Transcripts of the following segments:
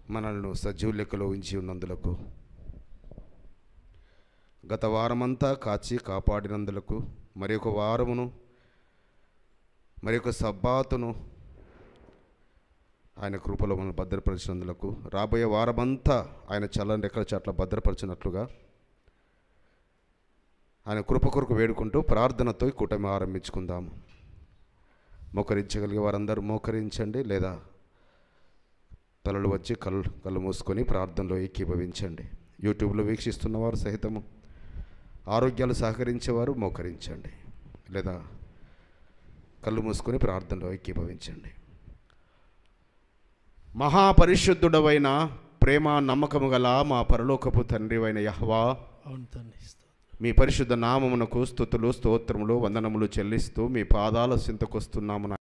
మనల్ని సజీవ లెక్కలో ఉంచి ఉన్నందులకు గత వారమంతా కాచి కాపాడినందులకు మరి ఒక వారమును మరి ఒక సబ్బాతును ఆయన కృపలో మనం భద్రపరిచినందులకు రాబోయే వారమంతా ఆయన చల్లని రెక్కల చాట్ల భద్రపరిచినట్లుగా ఆయన కృప కొరకు వేడుకుంటూ ప్రార్థనతో ఈ కూటమి ఆరంభించుకుందాము మోకరించగలిగే వారందరూ మోకరించండి లేదా తలలు వచ్చి కళ్ళు కళ్ళు మూసుకొని ప్రార్థనలో ఏకీభవించండి యూట్యూబ్లో వీక్షిస్తున్నవారు సహితము ఆరోగ్యాలు సహకరించేవారు మోకరించండి లేదా కళ్ళు మూసుకొని ప్రార్థనలో ఏకీభవించండి మహాపరిశుద్ధుడవైన ప్రేమ నమ్మకము గల మా పరలోకపు తండ్రివైన యహ్వా అవును తండ్రి స్తోత్రం. మీ పరిశుద్ధ నామమునకు స్థుతులు స్తోత్రములు వందనములు చెల్లిస్తూ మీ పాదాల సింతకొస్తున్నాము నా-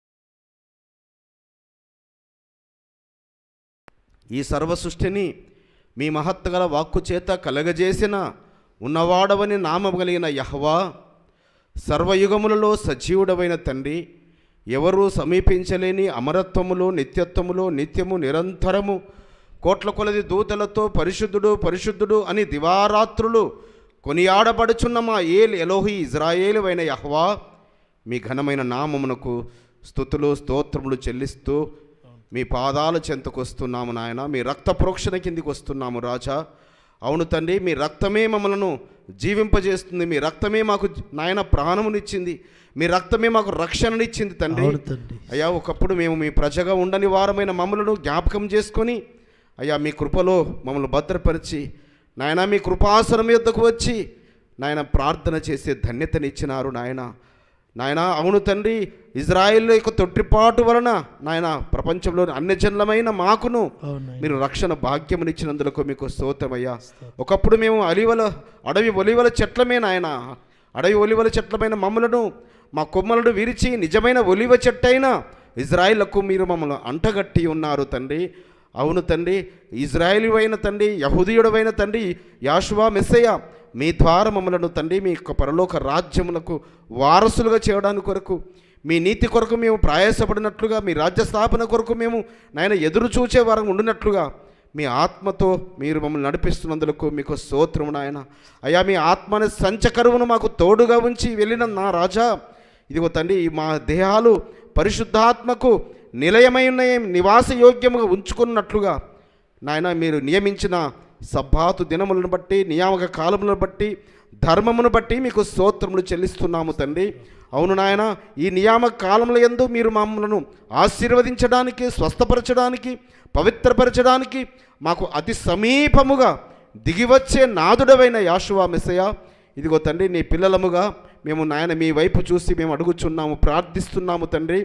ఈ సర్వ సృష్టిని మీ మహత్తగల వాక్కు చేత కలగజేసిన ఉన్నవాడవని నామము కలిగిన యహ్వా సర్వయుగములలో సజీవుడవైన తండ్రి ఎవరూ సమీపించలేని అమరత్వములో నిత్యత్వములో నిత్యము నిరంతరము కోట్ల కొలది దూతలతో పరిశుద్ధుడు పరిశుద్ధుడు అని దివారాత్రులు కొనియాడబడుచున్న మా ఏల్ ఎలోహి ఇజ్రాయేలువైన యహ్వా మీ ఘనమైన నామమునకు స్థుతులు స్తోత్రములు చెల్లిస్తూ మీ పాదాల చెంతకు వస్తున్నాము నాయన మీ రక్త ప్రోక్షణ కిందికి వస్తున్నాము రాజా అవును తండ్రి మీ రక్తమే మమ్మలను జీవింపజేస్తుంది మీ రక్తమే మాకు నాయన ప్రాణమునిచ్చింది మీ రక్తమే మాకు రక్షణనిచ్చింది తండ్రి అవును తండ్రి అయ్యా ఒకప్పుడు మేము మీ ప్రజగా ఉండని వారమైన మమ్మలను జ్ఞాపకం చేసుకొని అయ్యా మీ కృపలో మమ్మల్ని భద్రపరిచి నాయన మీ కృపాసనం యొద్దకు వచ్చి నాయన ప్రార్థన చేసే ధన్యతనిచ్చినారు నాయన నాయన అవును తండ్రి ఇజ్రాయిల్ యొక్క తొట్టిపాటు వలన నాయన ప్రపంచంలోని అన్యజనులమైన మాకును అవును మీరు రక్షణ భాగ్యమునిచ్చినందులకు మీకు స్తోత్రమయ్యా ఒకప్పుడు మేము అలివల అడవి ఒలివల చెట్లమే నాయన అడవి ఒలివల చెట్లమైన మమ్మలను మా కొమ్మలను విరిచి నిజమైన ఒలివ చెట్టైన ఇజ్రాయిలకు మీరు మమ్మల్ని అంటగట్టి ఉన్నారు తండ్రి అవును తండ్రి ఇజ్రాయిలువైన తండ్రి యహుదీయుడవైన తండ్రి యాషువా మెస్సయ్య మీ ద్వారా మమ్మలను తండ్రి మీ యొక్క పరలోక రాజ్యములకు వారసులుగా చేయడానికి కొరకు మీ నీతి కొరకు మేము ప్రయాసపడినట్లుగా మీ రాజ్య స్థాపన కొరకు మేము నాయన ఎదురు చూచే వారం ఉండినట్లుగా మీ ఆత్మతో మీరు మమ్మల్ని నడిపిస్తున్నందుకు మీకు స్తోత్రము నాయన అయ్యా మీ ఆత్మని సంచకరువును మాకు తోడుగా ఉంచి వెళ్ళిన నా రాజా ఇదిగో తండ్రి మా దేహాలు పరిశుద్ధాత్మకు నిలయమై ఉన్నాయి నివాస యోగ్యముగా ఉంచుకున్నట్లుగా నాయన మీరు నియమించిన సబ్బాతు దినములను బట్టి నియామక కాలములను బట్టి ధర్మమును బట్టి మీకు స్తోత్రములు చెల్లిస్తున్నాము తండ్రి అవును నాయన ఈ నియామక కాలముల యందు మీరు మమ్మలను ఆశీర్వదించడానికి స్వస్థపరచడానికి పవిత్రపరచడానికి మాకు అతి సమీపముగా దిగివచ్చే నాదుడవైన యాశువా మెస్సయ ఇదిగో తండ్రి నీ పిల్లలముగా మేము నాయన మీ వైపు చూసి మేము అడుగుచున్నాము ప్రార్థిస్తున్నాము తండ్రి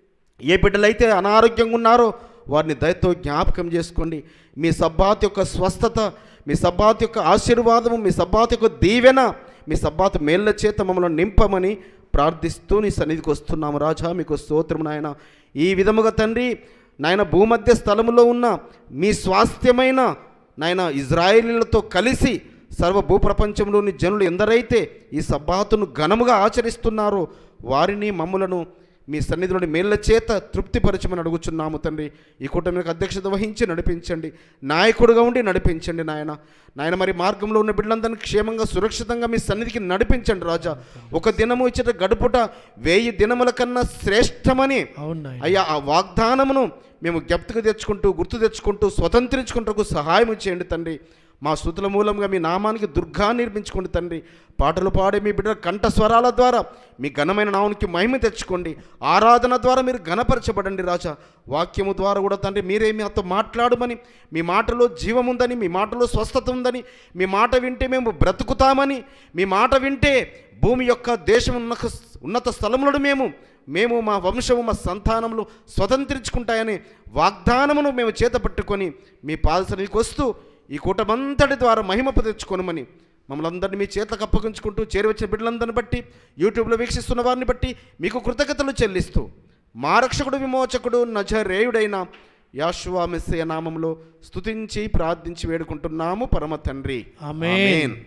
ఏ బిడ్డలైతే అనారోగ్యంగా ఉన్నారో వారిని దయతో జ్ఞాపకం చేసుకోండి మీ సబ్బాత్ యొక్క స్వస్థత మీ సబ్బాత్ యొక్క ఆశీర్వాదము మీ సబ్బాత్ యొక్క దీవెన మీ సబ్బాత్ మేళ్ళ చేత మమ్మల్ని నింపమని ప్రార్థిస్తూ నీ సన్నిధికి వస్తున్నాము రాజా మీకు స్తోత్రం నాయన ఈ విధముగా తండ్రి నాయన భూమధ్య స్థలములో ఉన్న మీ స్వాస్థ్యమైన నాయన ఇజ్రాయేలీలతో కలిసి సర్వ భూప్రపంచంలోని జనులు ఎందరైతే ఈ సబ్బాతును ఘనముగా ఆచరిస్తున్నారో వారిని మమ్ములను మీ సన్నిధిలోని మేళ్ల చేత తృప్తిపరచమని అడుగుచున్నాము తండ్రి ఈ కూటమికి అధ్యక్షత వహించి నడిపించండి నాయకుడుగా ఉండి నడిపించండి నాయన నాయన మరి మార్గంలో ఉన్న బిడ్డలందరినీ క్షేమంగా సురక్షితంగా మీ సన్నిధికి నడిపించండి రాజా ఒక దినము ఇచ్చట గడుపుట వేయి దినముల కన్నా శ్రేష్టమని అవును నాయన అయ్యా ఆ వాగ్దానమును మేము జ్ఞప్తికి తెచ్చుకుంటూ గుర్తు తెచ్చుకుంటూ స్వతంత్రించుకుంటూ సహాయం చేయండి తండ్రి మా స్థుతుల మూలంగా మీ నామానికి దుర్గా నిర్మించుకోండి తండ్రి పాటలు పాడే మీ బిడ్డ కంఠ స్వరాల ద్వారా మీ ఘనమైన నామానికి మహిమ తెచ్చుకోండి ఆరాధన ద్వారా మీరు ఘనపరచబడండి రాజా వాక్యము ద్వారా కూడా తండ్రి మీరే మీతో మాట్లాడమని మీ మాటలో జీవం ఉందని మీ మాటలో స్వస్థత ఉందని మీ మాట వింటే మేము బ్రతుకుతామని మీ మాట వింటే భూమి యొక్క దేశం ఉన్న ఉన్నత స్థలములను మేము మేము మా వంశము మా సంతానములు స్వతంత్రించుకుంటాయని వాగ్దానమును మేము చేత పట్టుకొని మీ పాదసరికి వస్తూ ఈ కూటమంతటి ద్వారా మహిమపు తెచ్చుకొనమని మమ్మల్ని అందరినీ మీ చేతలకు అప్పగించుకుంటూ చేరువచ్చిన బిడ్డలందరిని బట్టి యూట్యూబ్లో వీక్షిస్తున్న వారిని బట్టి మీకు కృతజ్ఞతలు చెల్లిస్తూ మా రక్షకుడు విమోచకుడు నజరేయుడైన యాశ్వా మెస్సయ నామంలో స్తుతించి ప్రార్థించి వేడుకుంటున్నాము పరమ తండ్రి ఆమేన్.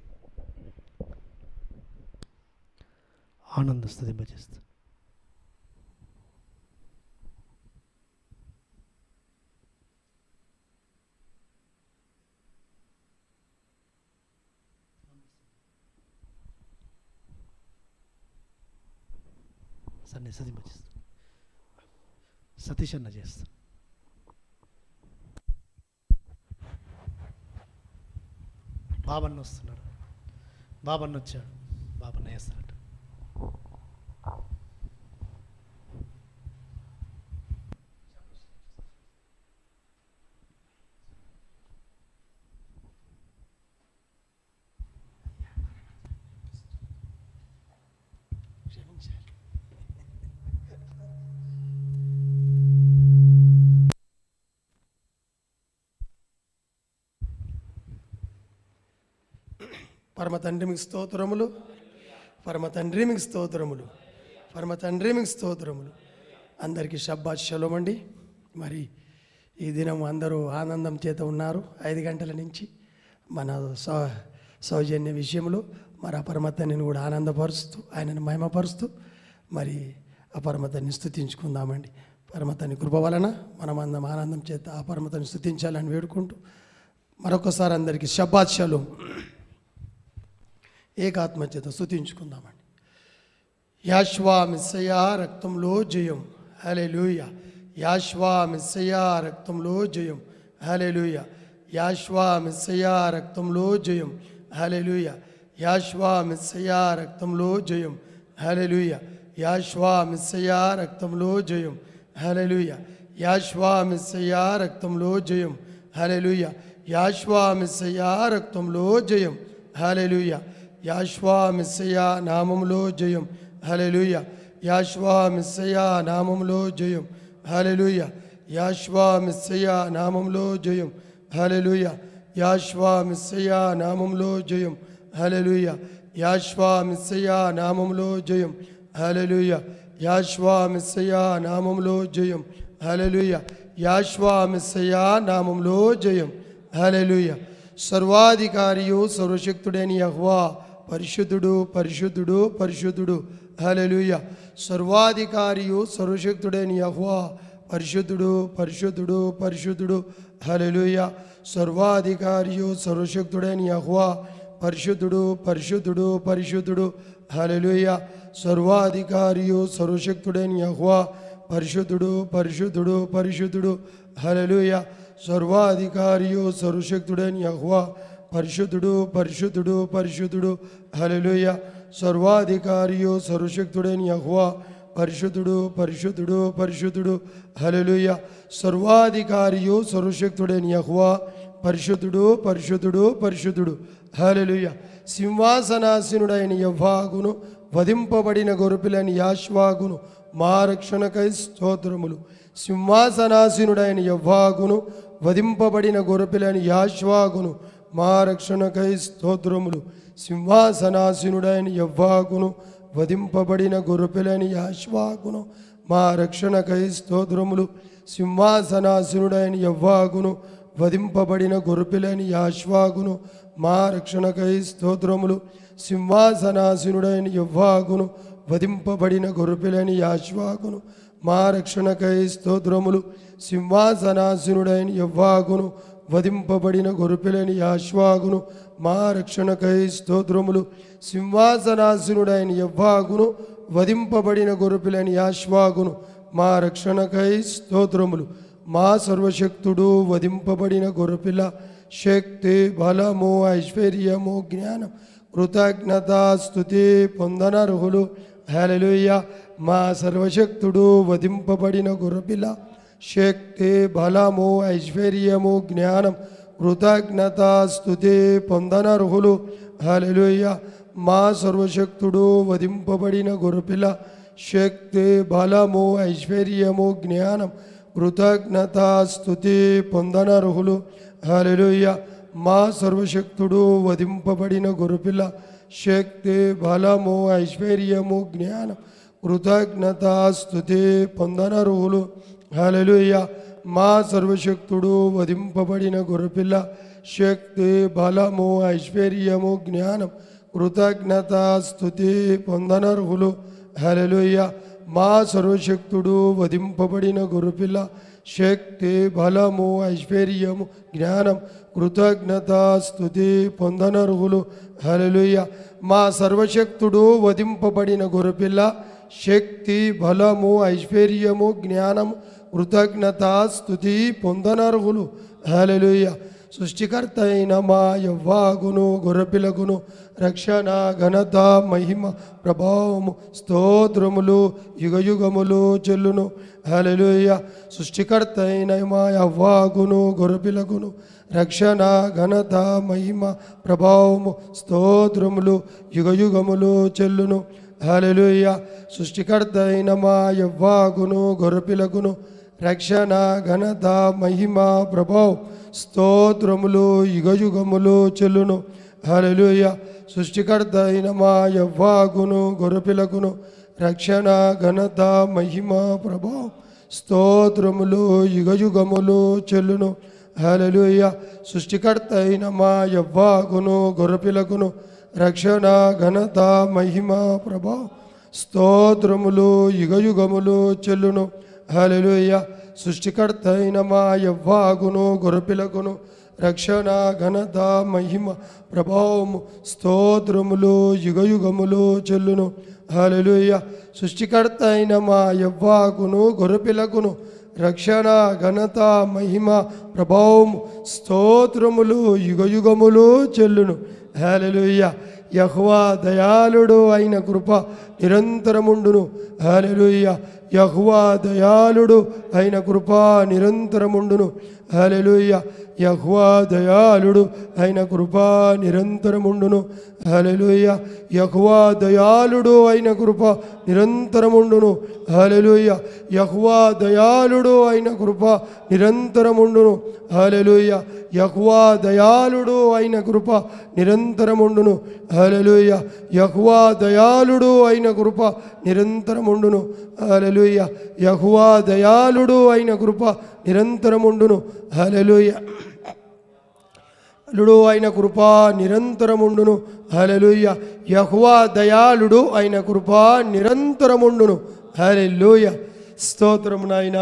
ఆనంద స్థుతింపజేస్తా చేస్తాను నేను సదింపజేస్తాను సతీష్ అన్న చేస్తాను బాబన్న వస్తున్నాడు బాబన్న వచ్చాడు బాబన్న వేస్తాడు క్షమించాలి పరమ తండ్రి మీకు స్తోత్రములు పరమ తండ్రి మీకు స్తోత్రములు పరమ తండ్రి మీకు స్తోత్రములు అందరికీ షబ్బాత్ షలోం అండి మరి ఈ దినం అందరూ ఆనందం చేత ఉన్నారు ఐదు గంటల నుంచి మన సౌ సౌజన్య విషయంలో మరి ఆ పరమతన్ని కూడా ఆనందపరుస్తూ ఆయనను మహిమపరుస్తూ మరి ఆ పరమతన్ని స్థుతించుకుందామండి పరమతని కృప వలన మనమందం ఆనందం చేత ఆ పరమతని స్థుతించాలని వేడుకుంటూ మరొకసారి అందరికీ షబ్బాత్ షలోం ఏకాత్మ చేత స్థుతించుకుందామండి యాశ్వా మిస్సయా రక్తంలో జయం హలెలూయ యాశ్వా మిస్సయా రక్తంలో జయం హలెలూయ యాశ్వా మిస్సయా రక్తంలో జయం హలెలూయ యాశ్వా మిస్సయా రక్తంలో జయం హలెలూయ యాశ్వా మిస్సయా రక్తంలో జయం హలెలూయ యాశ్వా మిస్సయా రక్తంలో జయం హలెలూయ యాశ్వా మిస్సయా రక్తంలో జయం హలెలూయ యాశ్వా మిస్సయా నామంలో జయం హలెలూయ యాశ్వా మిస్సయా నామంలో జయం హలెలూయ యాశ్వా మిస్సయా నామంలో జయం హలెలూయ యాశ్వా మిస్సయా నామంలో జయం హలెలూయ యాశ్వా మిస్సయా నామంలో జయం హలెలూయ యాశ్వా మిస్సయా నామంలో జయం హలెలూయ యాశ్వా మిస్సయా నామంలో జయం హలెలూయ సర్వాధికారియు సర్వశక్తుడైన యహ్వా పరిశుద్ధుడు పరిశుద్ధుడు పరిశుద్ధుడు హలెలూయ సర్వాధికారియు సర్వశక్తుడైన యహ్వా పరిశుద్ధుడు పరిశుద్ధుడు పరిశుద్ధుడు హలెలూయ సర్వాధికారియు సర్వశక్తుడైన యహ్వా పరిశుద్ధుడు పరిశుద్ధుడు పరిశుద్ధుడు హలెలూయ సర్వాధికారియు సర్వశక్తుడైన యహ్వా పరిశుద్ధుడు పరిశుద్ధుడు పరిశుద్ధుడు హలెలూయ సర్వాధికారియు సర్వశక్తుడైన యహ్వా పరిశుద్ధుడు పరిశుద్ధుడు పరిశుద్ధుడు హలెలూయ సర్వాధికారియు సర్వశక్తుడైన యహ్వా పరిశుద్ధుడు పరిశుద్ధుడు పరిశుద్ధుడు హలెలూయ సర్వాధికారియు సర్వశక్తుడైన యహ్వా పరిశుద్ధుడు పరిశుద్ధుడు పరిశుద్ధుడు హలెలూయ సింహాసనాసీనుడైన యవ్వాగును వధింపబడిన గొరుపిలని యాశ్వాగును మా రక్షణకై స్తోత్రములు సింహాసనాసీనుడైన యవ్వాగును వధింపబడిన గొరపిలని యాశ్వాగును మా రక్షణకై స్తోత్రములు సింహాసనాసీనుడైన యవ్వాగును వధింపబడిన గొరపిలని యాశ్వాగును మా రక్షణకై స్తోత్రములు సింహాసనాసీనుడైన యవ్వాగును వధింపబడిన గొరపిలని యాశ్వాగును మా రక్షణకై స్తోత్రములు సింహాసనాసీనుడైన యవ్వాగును వధింపబడిన గొర్రెపిలని యాశ్వాగును మా రక్షణకై స్తోత్రములు సింహాసనాసీనుడైన యవ్వాగును వధింపబడిన గొర్రెపిలని యాశ్వాగును మా రక్షణకై స్తోత్రములు సింహాసనాసీనుడైన యవ్వాగును వధింపబడిన గొర్రెపిలని యాశ్వాగును మా రక్షణకై స్తోత్రములు మా సర్వశక్తుడు వధింపబడిన గొర్రెపిల్ల శక్తి బలము ఐశ్వర్యము జ్ఞానం కృతజ్ఞత స్థుతి పొందనర్హులు హలలుయ మా సర్వశక్తుడు వధింపబడిన గొర్రెపిల్ల శక్తి బలము ఐశ్వర్యము జ్ఞానం కృతజ్ఞత స్థుతి పొందనర్హులు హలలుయ మా సర్వశక్తుడు వధింపబడిన గొర్రెపిల్ల శక్తి బలము ఐశ్వర్యము జ్ఞానం కృతజ్ఞత స్థుతి పొందనర్హులు హలలుయ మా సర్వశక్తుడు వధింపబడిన గొర్రెపిల్ల శక్తి బలము ఐశ్వర్యము జ్ఞానం కృతజ్ఞత స్థుతి పొందనర్హులు హలలుయ మా సర్వశక్తుడు వధింపబడిన గొర్రెపిల్ల శక్తి బలము ఐశ్వర్యము జ్ఞానం కృతజ్ఞత స్థుతి పొందనర్హులు హలలుయ మా సర్వశక్తుడు వధింపబడిన గొర్రెపిల్ల శక్తి బలము ఐశ్వర్యము జ్ఞానం కృతజ్ఞత స్థుతి పొందనర్హులు హలలుయ మా సర్వశక్తుడు వధింపబడిన గొర్రెపిల్ల శక్తి బలము ఐశ్వర్యము జ్ఞానము కృతజ్ఞత స్థుతి పొందనర్హులు హల్లెలూయా సృష్టికర్త అయిన మా యవ్వాగును గొర్రెపిలగును రక్షణ ఘనత మహిమ ప్రభావము స్తోత్రములు యుగయుగములు చెల్లును హల్లెలూయ సృష్టికర్త అయిన మా యవ్వాగును గొర్రెపిలగును రక్షణ ఘనత మహిమ ప్రభావము స్తోత్రములు యుగయుగములు చెల్లును హల్లెలూయ సృష్టికర్త అయిన మా యవ్వాగును గొర్రెపిలగును రక్షణ ఘనత మహిమ ప్రభావం స్తోత్రములు యుగయుగములు చెల్లును హల్లెలూయ సృష్టికర్త అయిన మా యవ్వాగును గొర్రెపిలకును రక్షణ ఘనత మహిమ ప్రభావం స్తోత్రములు యుగయుగములు చెల్లును హల్లెలూయ సృష్టికర్త అయిన మా యవ్వాగును గొర్రెపిలకును రక్షణ ఘనత మహిమ ప్రభావం స్తోత్రములు యుగయుగములు చెల్లును హల్లెలూయ సృష్టికర్త అయిన మా యవ్వాగును గొర్రెపిలకును రక్షణ ఘనత మహిమ ప్రభావము స్తోత్రములు యుగయుగములు చెల్లును హల్లెలూయ సృష్టికర్త అయిన మా యవ్వాగును గొర్రెపిలకును రక్షణ ఘనత మహిమ ప్రభావము స్తోత్రములు యుగయుగములు చెల్లును హల్లెలూయ యహ్వా దయాళుడు అయిన కృప నిరంతరముండును హల్లెలూయ యహ్వా దయాళుడు అయిన కృప నిరంతరముండును హల్లెలూయ యహ్వా దయాళుడు అయిన కృప నిరంతరముండును హల్లెలూయ యహ్వా దయాళుడు అయిన కృప నిరంతరముండును హల్లెలూయ యహ్వా దయాళుడు అయిన కృప నిరంతరముండును హల్లెలూయ యహ్వా దయాళుడు అయిన కృప నిరంతరముండును హల్లెలూయ యహ్వా దయాళుడు అయిన కృప నిరంతరముండును హల్లెలూయ యహ్వా దయాళుడు అయిన కృప నిరంతరముండును హల్లెలూయ అలుడు అయిన కృప నిరంతరముండును హలలుయ యహ్వా దయాళుడు అయిన కృప నిరంతరముండును హలెల్లుయ స్తోత్రము నాయన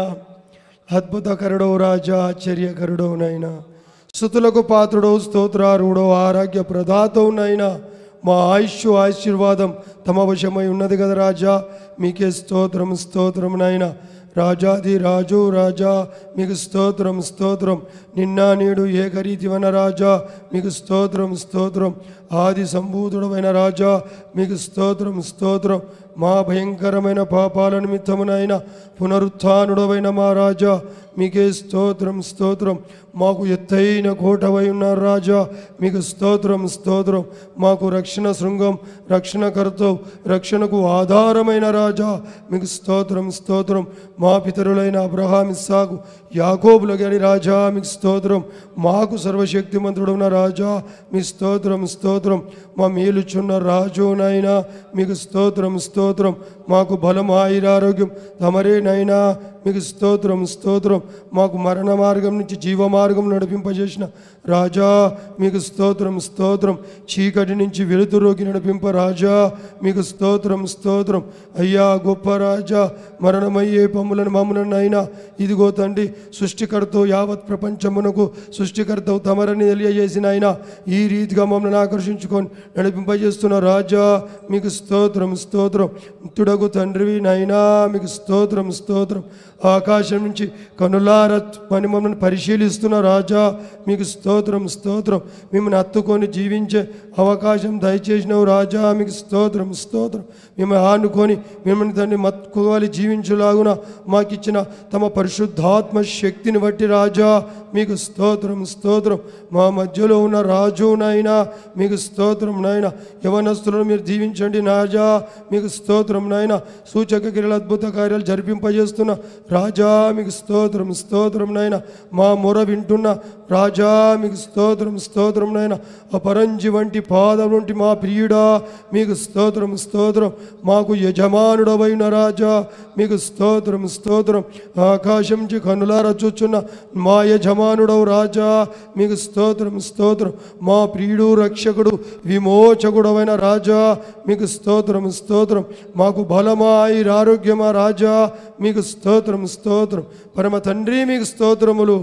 అద్భుతకరుడో రాజా ఆశ్చర్యకరుడో నాయన స్థుతులకు పాత్రుడో స్తోత్రారుడో ఆరోగ్య ప్రదాతవు నాయన మా ఆయుష్ ఆశీర్వాదం తమ వశమై ఉన్నది కదా రాజా మీకే స్తోత్రం స్తోత్రం నాయన రాజాది రాజు రాజా మీకు స్తోత్రం స్తోత్రం నిన్న నేడు ఏకరీతివైన రాజా మీకు స్తోత్రం స్తోత్రం ఆది సంభూతుడమైన రాజా మీకు స్తోత్రం స్తోత్రం మా భయంకరమైన పాపాల నిమిత్తమునైన పునరుత్నుడవైన మా రాజా మీకే స్తోత్రం స్తోత్రం మాకు ఎత్తైన కోటవై ఉన్న రాజా మీకు స్తోత్రం స్తోత్రం మాకు రక్షణ శృంగం రక్షణకర్తవు రక్షణకు ఆధారమైన రాజా మీకు స్తోత్రం స్తోత్రం మా పితరులైన అబ్రహాం ఇస్సాకు యాకోబుల గారి రాజా మీకు స్తోత్రం మాకు సర్వశక్తిమంతుడున్న రాజా మీ స్తోత్రం స్తోత్రం మా మేలుచున్న రాజునైనా మీకు స్తోత్రం స్తోత్రం మాకు బలం ఆయురారోగ్యం తమరేనైనా మీకు స్తోత్రం స్తోత్రం మాకు మరణ మార్గం నుంచి జీవ మార్గం నడిపింపజేసిన రాజా మీకు స్తోత్రం స్తోత్రం చీకటి నుంచి వెలుతురోకి నడిపింప రాజా మీకు స్తోత్రం స్తోత్రం అయ్యా గొప్ప రాజా మరణమయ్యే పమ్ములను మమ్ములను అయినా ఇదిగో తండ్రి సృష్టికర్త యావత్ ప్రపంచమునకు సృష్టికర్తవు తమరని తెలియజేసిన ఆయన ఈ రీతిగా మమ్మల్ని ఆకర్షించుకొని నడిపింపజేస్తున్న రాజా మీకు స్తోత్రం స్తోత్రం ముత్తుడగు తండ్రివి నైనా మీకు స్తోత్రం స్తోత్రం ఆకాశం నుంచి కనులార పని మమ్మల్ని పరిశీలిస్తున్న రాజా మీకు స్తోత్రం స్తోత్రం మిమ్మల్ని హత్తుకొని జీవించే అవకాశం దయచేసినవు రాజా మీకు స్తోత్రం స్తోత్రం మిమ్మల్ని ఆనుకొని మిమ్మల్ని తండ్రి మత్తుకోవాలి జీవించులాగున మాకిచ్చిన తమ పరిశుద్ధాత్మ శక్తిని బట్టి రాజా మీకు స్తోత్రం స్తోత్రం మా మధ్యలో ఉన్న రాజునైనా మీకు స్తోత్రం నాయన యవనస్తులను మీరు దీవించండి నాజా మీకు స్తోత్రం నాయన సూచక క్రియల అద్భుత కార్యాలు జరిపింపజేస్తున్న రాజా మీకు స్తోత్రం స్తోత్రం నాయన మా మొర వింటున్న రాజా మీకు స్తోత్రం స్తోత్రం నాయన అపరంజి వంటి పాదం వంటి మా ప్రియుడా మీకు స్తోత్రం స్తోత్రం మాకు యజమానుడవైన రాజా మీకు స్తోత్రం స్తోత్రం ఆకాశం నుంచి కనులార చూచున్న మా యజమానుడవు రాజా మీకు స్తోత్రం స్తోత్రం మా ప్రియుడు రక్షకుడు విమోచకుడవైన రాజా మీకు స్తోత్రం స్తోత్రం మాకు బలమా ఆరోగ్యమా రాజా మీకు స్తోత్రం స్తోత్రం పరమ తండ్రి మీకు స్తోత్రములు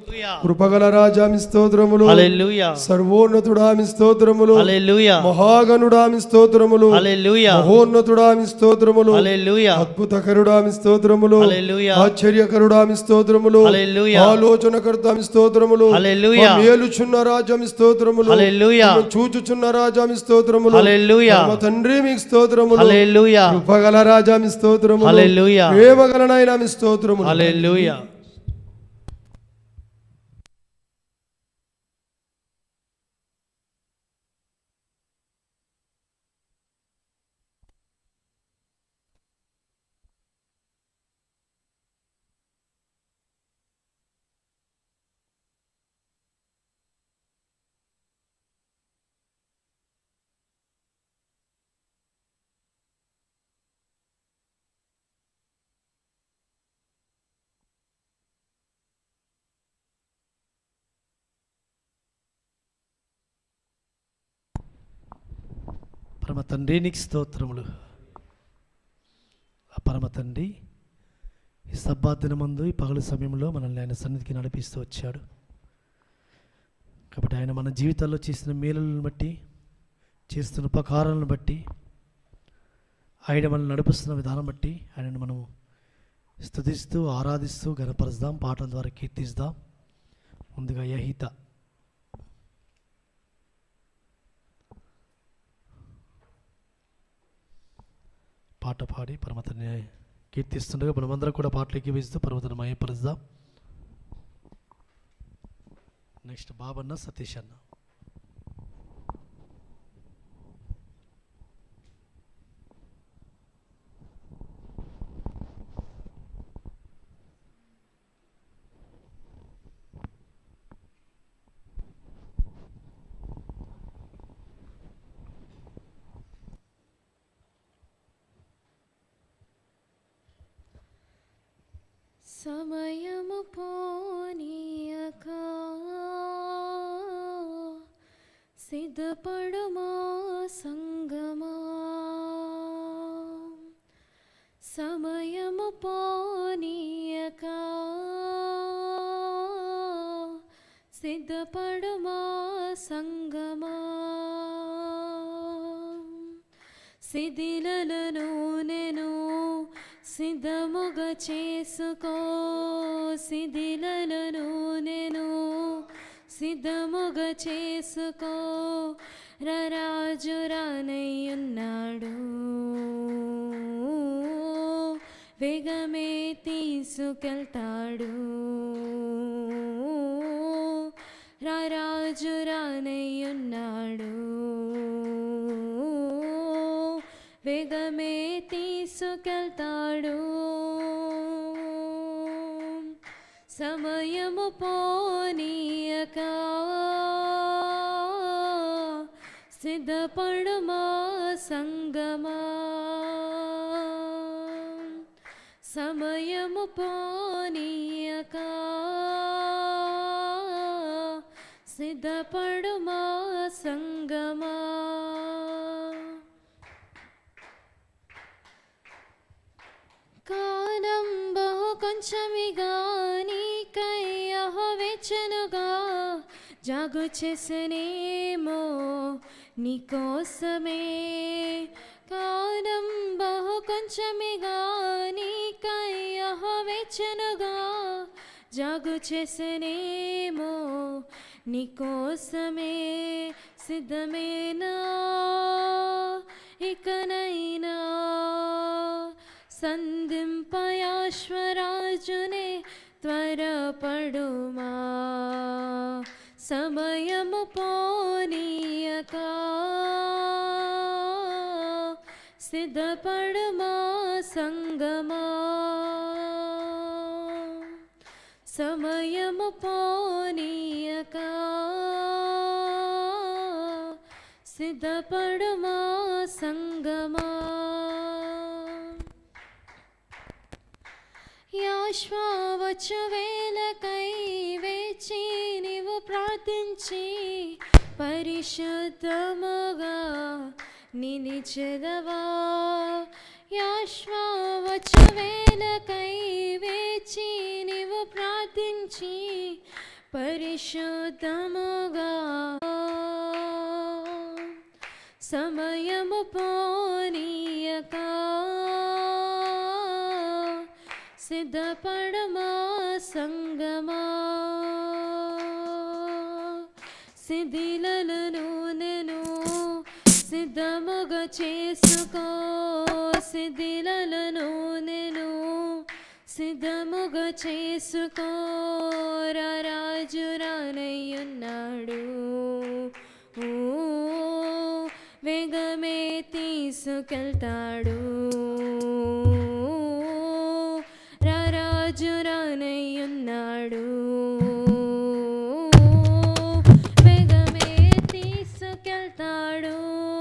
కృపగల రాజా మీ స్తోత్రములు హల్లెలూయా సర్వోన్నతుడా మీ స్తోత్రములు హల్లెలూయా మహాగణుడా మీ స్తోత్రములు హల్లెలూయా మహోన్నతుడా మీ స్తోత్రములు హల్లెలూయా అద్భుతకరుడా మీ స్తోత్రములు హల్లెలూయా ఆశ్చర్యకరుడా మీ స్తోత్రములు హల్లెలూయా ఆలోచనకర్త మీ స్తోత్రములు హల్లెలూయా మా మేలుచున్న రాజా మీ స్తోత్రములు హల్లెలూయా మమ్మల్ని చూచుచున్న రాజా మీ స్తోత్రములు హల్లెలూయా మా తండ్రి మీకు స్తోత్రములు హల్లెలూయా కృపగల రాజా మీ స్తోత్రములు హల్లెలూయా ప్రేమగలనైనా మీ స్తోత్రములు హల్లెలూయా పరమ తండ్రి నీకు స్తోత్రములు ఆ పరమ తండ్రి ఈ సబ్బాదిన మందు ఈ పగలు సమయంలో మనల్ని ఆయన సన్నిధికి నడిపిస్తూ వచ్చాడు కాబట్టి ఆయన మన జీవితాల్లో చేసిన మేలులను బట్టి చేస్తున్న ఉపకారాలను బట్టి ఆయన మనల్ని నడిపిస్తున్న విధానం బట్టి ఆయనను మనం స్తుతిస్తూ ఆరాధిస్తూ గణపరుస్తాం పాటల ద్వారా కీర్తిస్తాం ముందుగా యహిత పాట పాడి పరమతని కీర్తిస్తుండగా మనమందరం కూడా పాటలు ఎక్కివేస్తూ పర్వతను మయపరుద్దాం నెక్స్ట్ బాబన్న సతీష్ అన్న సమయము పోనీయక సిద్ధపడుమా సంగమా సమయము పోనీయక సిద్ధపడుమా సంగమా శిథిలలను నేను సిద్ధముగా చేసుకో శిథిలలను నేను సిద్ధముగా చేసుకో రరాజు రానయ్యున్నాడు వేగమే తీసుకెళ్తాడు రారాజు రానయ్యున్నాడు వేగమే తీసుకెళ్తాడు సమయము పోనీయక సిద్ధపడుమా సంగమా సమయము పోనీయక సిద్ధపడుమా సంగమా కాలం బహు కొంచెమిగా నీకై అహవెచ్చనుగా జాగు చేసనేమో నీకోసమే కాలం బహు కొంచెమిగా నీకై అహవెచ్చనుగా జాగు చేసనేమో నీకోసమే సిద్ధమేనా ఇకనైనా సంధింపయాశ్వరాజునే త్వరపడుమా సమయము పోనీయక సిద్ధపడుమా సంగమా సమయము పోనీయక సిద్ధపడుమా సంగమా యాశ్వావచ్చు వేలకై వేచి నీవు ప్రార్థించి పరిశుద్ధముగా నిలిచెదవా యాశ్వావచ్చు వేలకై వేచి నీవు ప్రార్థించి పరిశుద్ధముగా సమయము పోనీయక సిద్ధపడమా సంగమా శిథిలలను నేను సిద్ధముగా చేసుకో శిథిలలను నేను సిద్ధముగా చేసుకో రాజు రానయ్యున్నాడు ఓ, వేగమే తీసుకెళ్తాడు రారాజు రానయ్యున్నాడు వేగమే తీసుకెళ్తాడు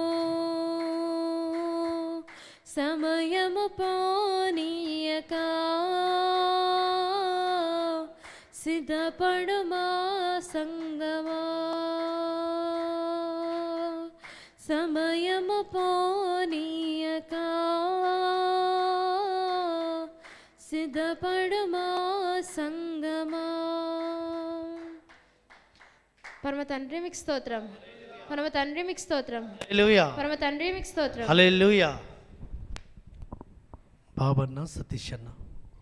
సమయము పోనీయక సిద్ధపడుమా సంగమా సమయము పోనీయక సిద్ధపడుమా సంగమా పరమ తండ్రి మీకు స్తోత్రం పరమ తండ్రి మీకు స్తోత్రం హల్లెలూయా పరమ తండ్రి మీకు స్తోత్రం హల్లెలూయా బాబన్న సతీష్ అన్న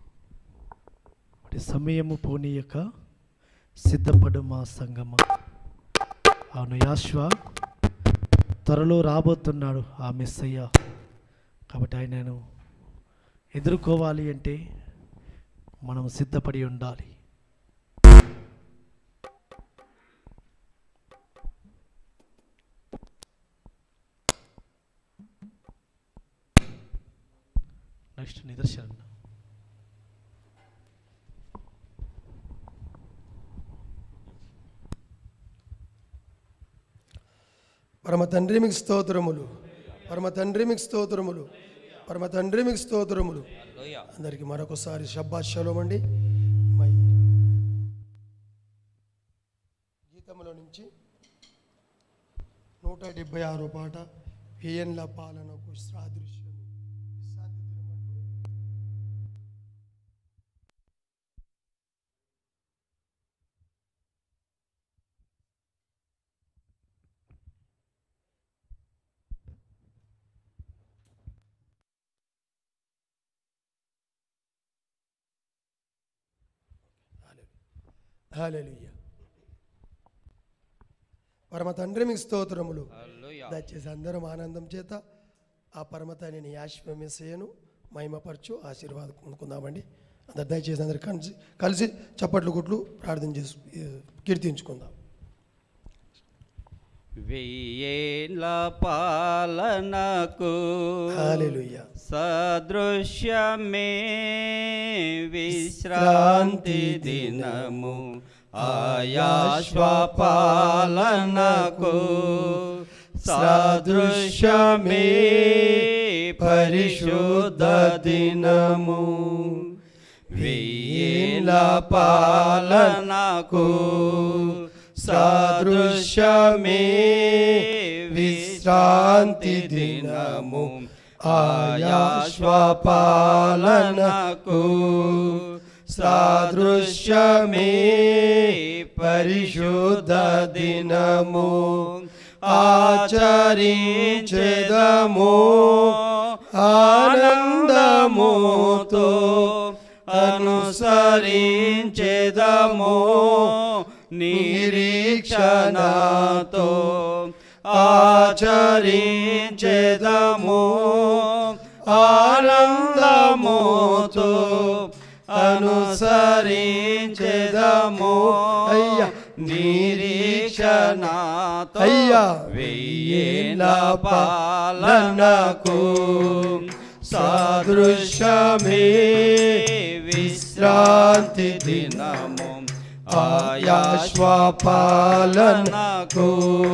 ఒకటి సమయము పోనీయక సిద్ధపడు మా సంగమ అవును యాశ్వ త్వరలో రాబోతున్నాడు ఆ మెస్సయ్య కాబట్టి ఆయనను ఎదుర్కోవాలి అంటే మనం సిద్ధపడి ఉండాలి నెక్స్ట్ నిదర్శన పరమ తండ్రి మీకు స్తోత్రములు పరమ తండ్రి మీకు స్తోత్రములు పరమ తండ్రి మీకు స్తోత్రములు అందరికి మరొకసారి శబ్బాశలం అండి మై గీతంలో నుంచి నూట డెబ్బై ఆరో పాట వేయన్ల పాలనకు సాదృశ్యం విశ్రాంతి దినమంటూ హల్లెలూయా పరమ తండ్రి మీకు స్తోత్రములు దయచేసి అందరం ఆనందం చేత ఆ పరమ తండ్రిని యాశ్వమేసేయను మహిమపరచు ఆశీర్వాదం పొందుకుందామండి అందరు దయచేసి అందరు కలిసి కలిసి చప్పట్లు కొట్లు ప్రార్థన చేసు కీర్తించుకుందాం వెయ్యేళ్ళ పాలనకు హల్లెలూయా సదృశ్యమే విశ్రాంతి దినము ఆయాశ్వపాలనకు సదృశ్యమే పరిశుద్ధ దినము వెయ్యేళ్ళ పాలనకు సదృశ్యమే విశ్రాంతి దినము ఆయాశ్వపాలనకు సాదృశ్యమే పరిశుద్ధ దినము ఆచరించెదము ఆనందముతో అనుసరించెదము నిరీక్షణతో ఆచరించెదము ఆనందముతో అనుసరించెదము అయ్యా. నిరీక్షణతో అయ్యా. వెయ్యేళ్ళ పాలనకు సాదృశ్యమే విశ్రాంతి దినము ఆయాశ్వపాలనకు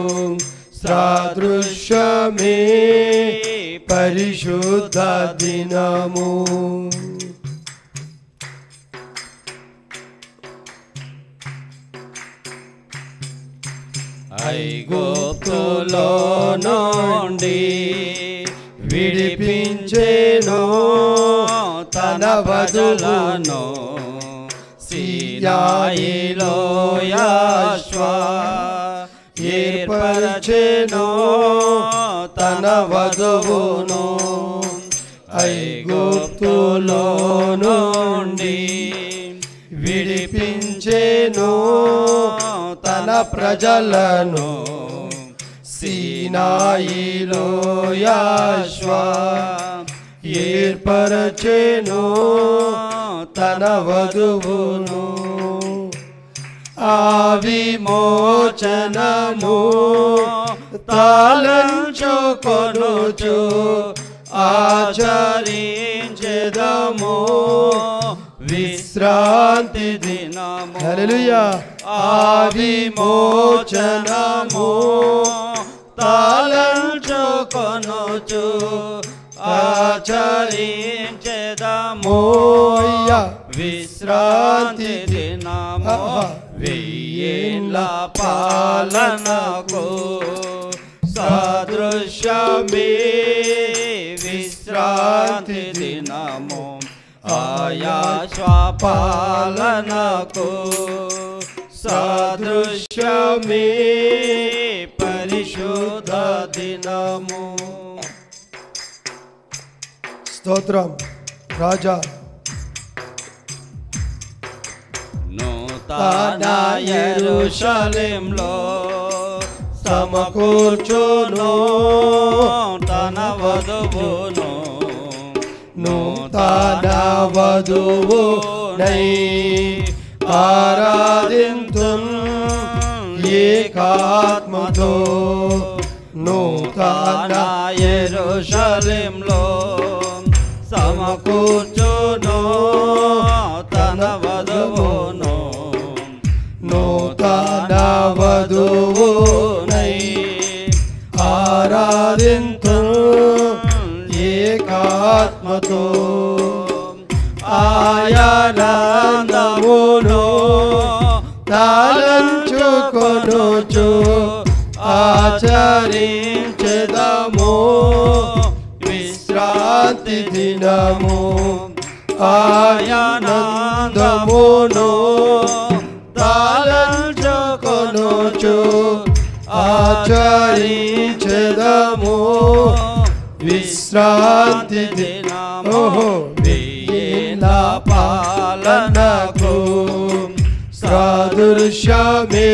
సాదృశ్యమే పరిశుద్ధ దినము ఐగుప్తులో నుండి విడిపించేను తన వదులను సీనాయి సీనాయిలో యాశ్వా ఏర్పరచెను తన వధువును ఐగుప్తులో నుండి విడిపించెను తన ప్రజలను సీనాయిలో యాశ్వా ఏర్పరచెను తన వధువును ఆ విమోచనము తాళంచుకొనుచు ఆచరించెదము విశ్రాంతి దినము హల్లెలూయా ఆ విమోచనము తాళంచుకొనుచు ఆచరించెదము అయ్యా. విశ్రాంతి దినము ఆహా. వెయ్యేళ్ళ పాలనకు సదృశ్యమే విశ్రాంతి దినము ఆయా స్వపాలనకు సదృశ్యమే పరిశుద్ధ దినము స్తోత్రం రాజా నూతన యెరూషలేంలో సమకూర్చును తన వధువును నూతన వధువు నై ఆరాధింతు ఏకాత్మతో నూతన నూతన యెరూషలేంలో సమకూర్చును తన వధువును నూతన వధువు నై ఆరాధింతు ఏకాత్మతో ఆయానందమును తాళంచుకొనుచు ఆచరించెదము విశ్రాంతి దినము ఆయానందమును తాళంచుకొనుచు ఆచరించెదము విశ్రాంతి దినము ఓహో వెయ్యేళ్ళ పాలనకు సాదృశ్యమే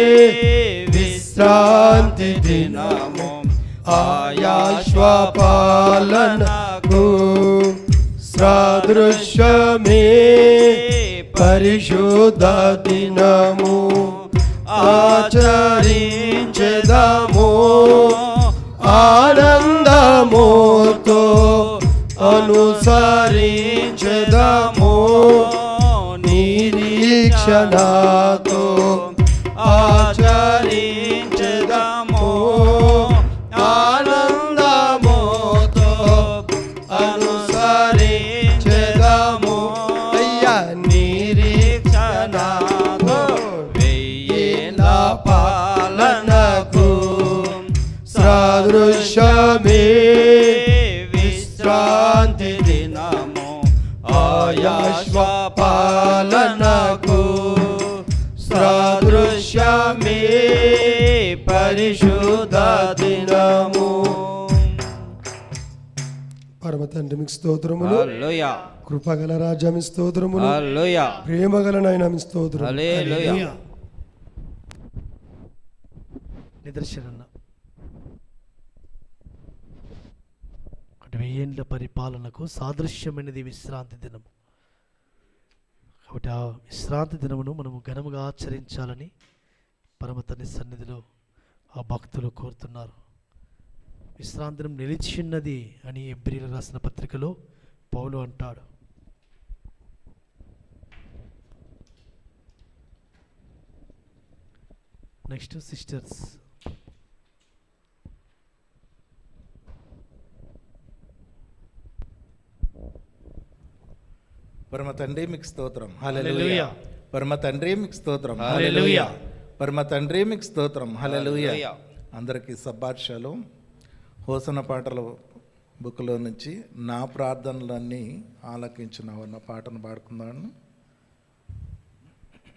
విశ్రాంతి దినము ఆయాశ్వపాలనకు సాదృశ్యమే పరిశుద్ధ దినము ఆచరించెదము ఆనందముతో అనుసరించెదము నిరీక్షణతో ఆచరించెదము ఆనందముతో అనుసరించెదము అయ్యా నిరీక్షణతో వెయ్యేళ్ళ పాలనకు సాదృశ్యమే విశ్రాంతి దినము ఆయాశ్వపాలనకు సాదృశ్యమే పరిశుద్ధ దినము పరమ తండ్రి మీకు స్తోత్రములు హల్లెలూయా కృపగల రాజా మీ స్తోత్రములు హల్లెలూయా ప్రేమగల నాయన మీ స్తోత్రం హల్లెలూయా నిదర్శనన్న అటు వెయ్యేండ్ల పరిపాలనకు సాదృశ్యమైనది విశ్రాంతి దినం కాబట్టి ఆ విశ్రాంతి దినమును మనము ఘనముగా ఆచరించాలని పరమ తండ్రి సన్నిధిలో ఆ భక్తులు కోరుతున్నారు విశ్రాంతి దినం నిలిచిన్నది అని ఎబ్రిల్ రాసిన పత్రికలో పౌలు అంటాడు నెక్స్ట్ సిస్టర్స్ పరమ తండ్రి మీకు స్తోత్రం హల్లెలూయా. పరమ తండ్రి మీకు స్తోత్రం హల్లెలూయా. పరమ తండ్రి మీకు స్తోత్రం హల్లెలూయా హల్లెలూయా. అందరికీ సబ్బాషాలు హోసన పాటల బుక్లో నుంచి నా ప్రార్థనలన్నీ ఆలకించిన అన్న పాటను పాడుకుందాను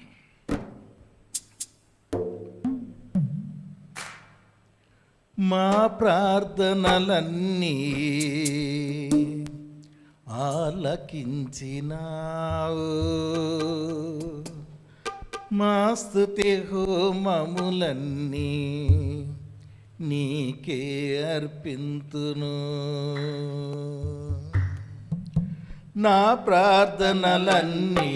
మా ప్రార్థనలన్నీ ఆలకించినావు మా స్థుతి హోమములన్నీ నీకే అర్పింతును నా ప్రార్థనలన్నీ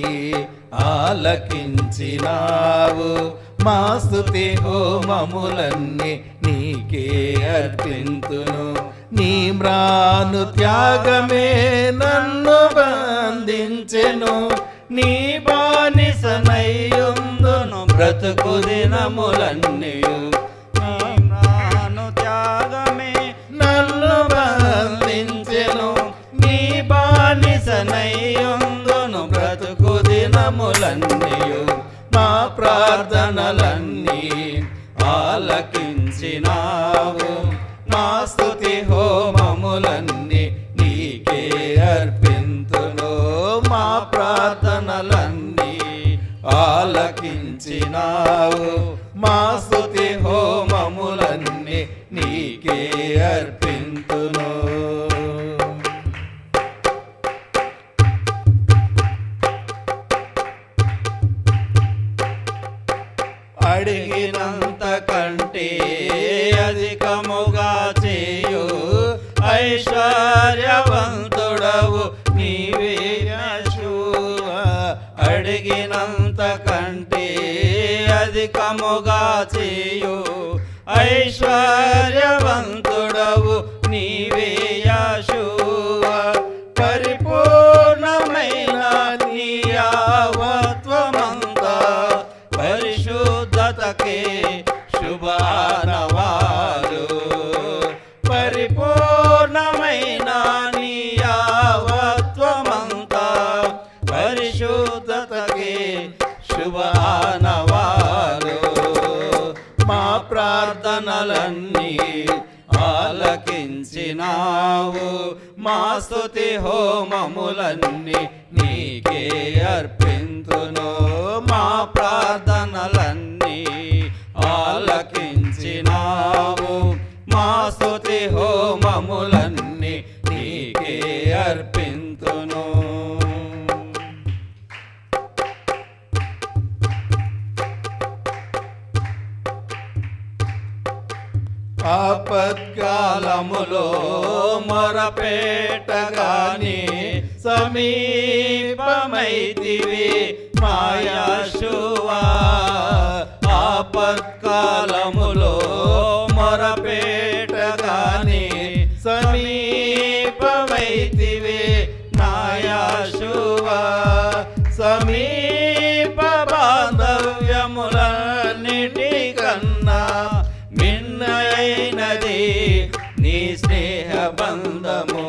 ఆలకించినావు మా స్థుతి హోమములన్నీ నీకే అర్పింతును నీ మ్రాను త్యాగమే నన్ను బంధించెను నీ బానిసనయ్యుందును బ్రతుకు దినములన్నీయు నాను త్యాగమే నన్ను బంధించెను నీ బానిసనయ్యుందును బ్రతుకు దినములన్నీయు మా ప్రార్థనలన్నీ ఆలకించినావు మా స్థుతి హోమములన్నీ నీకే అర్పింతును మా ప్రార్థనలన్నీ ఆలకించినావు మా స్థుతి హోమములన్నీ నీకే అర్పింతును అడిగినంత కంటే అధికముగా చేయు ఐశ్వర్యవంతుడవు నీవే యెహోవా. అడిగినంత కంటే అధికముగా చేయు ఐశ్వర్యవంతుడవు నీవే యెహోవా. పరిపూర్ణమైన నీ యావత్వమంతా పరిశుద్ధతకే శుభానవాలు పరిపూర్ణమైన నీ యావత్వమంతా పరిశుద్ధతకే శుభానవాలు మా ప్రార్థనలన్నీ ఆలకించినావు మా స్తుతి హోమములన్నీ నీకే అర్పింతును మా ప్రార్థనలన్నీ ఆలకించినావు మా స్తుతి హోమములన్నీ నీకే అర్పింతును ఆపత్కాలములో మొరపేటగాని సమీపమైతివి మాయాశువా ఆపత్కాలములో మొరపేటగాని సమీపమైతివి నాయాశువా సమీప బాంధవ్యములన్నిటి కన్నా మిన్నైనది నీ స్నేహ బంధము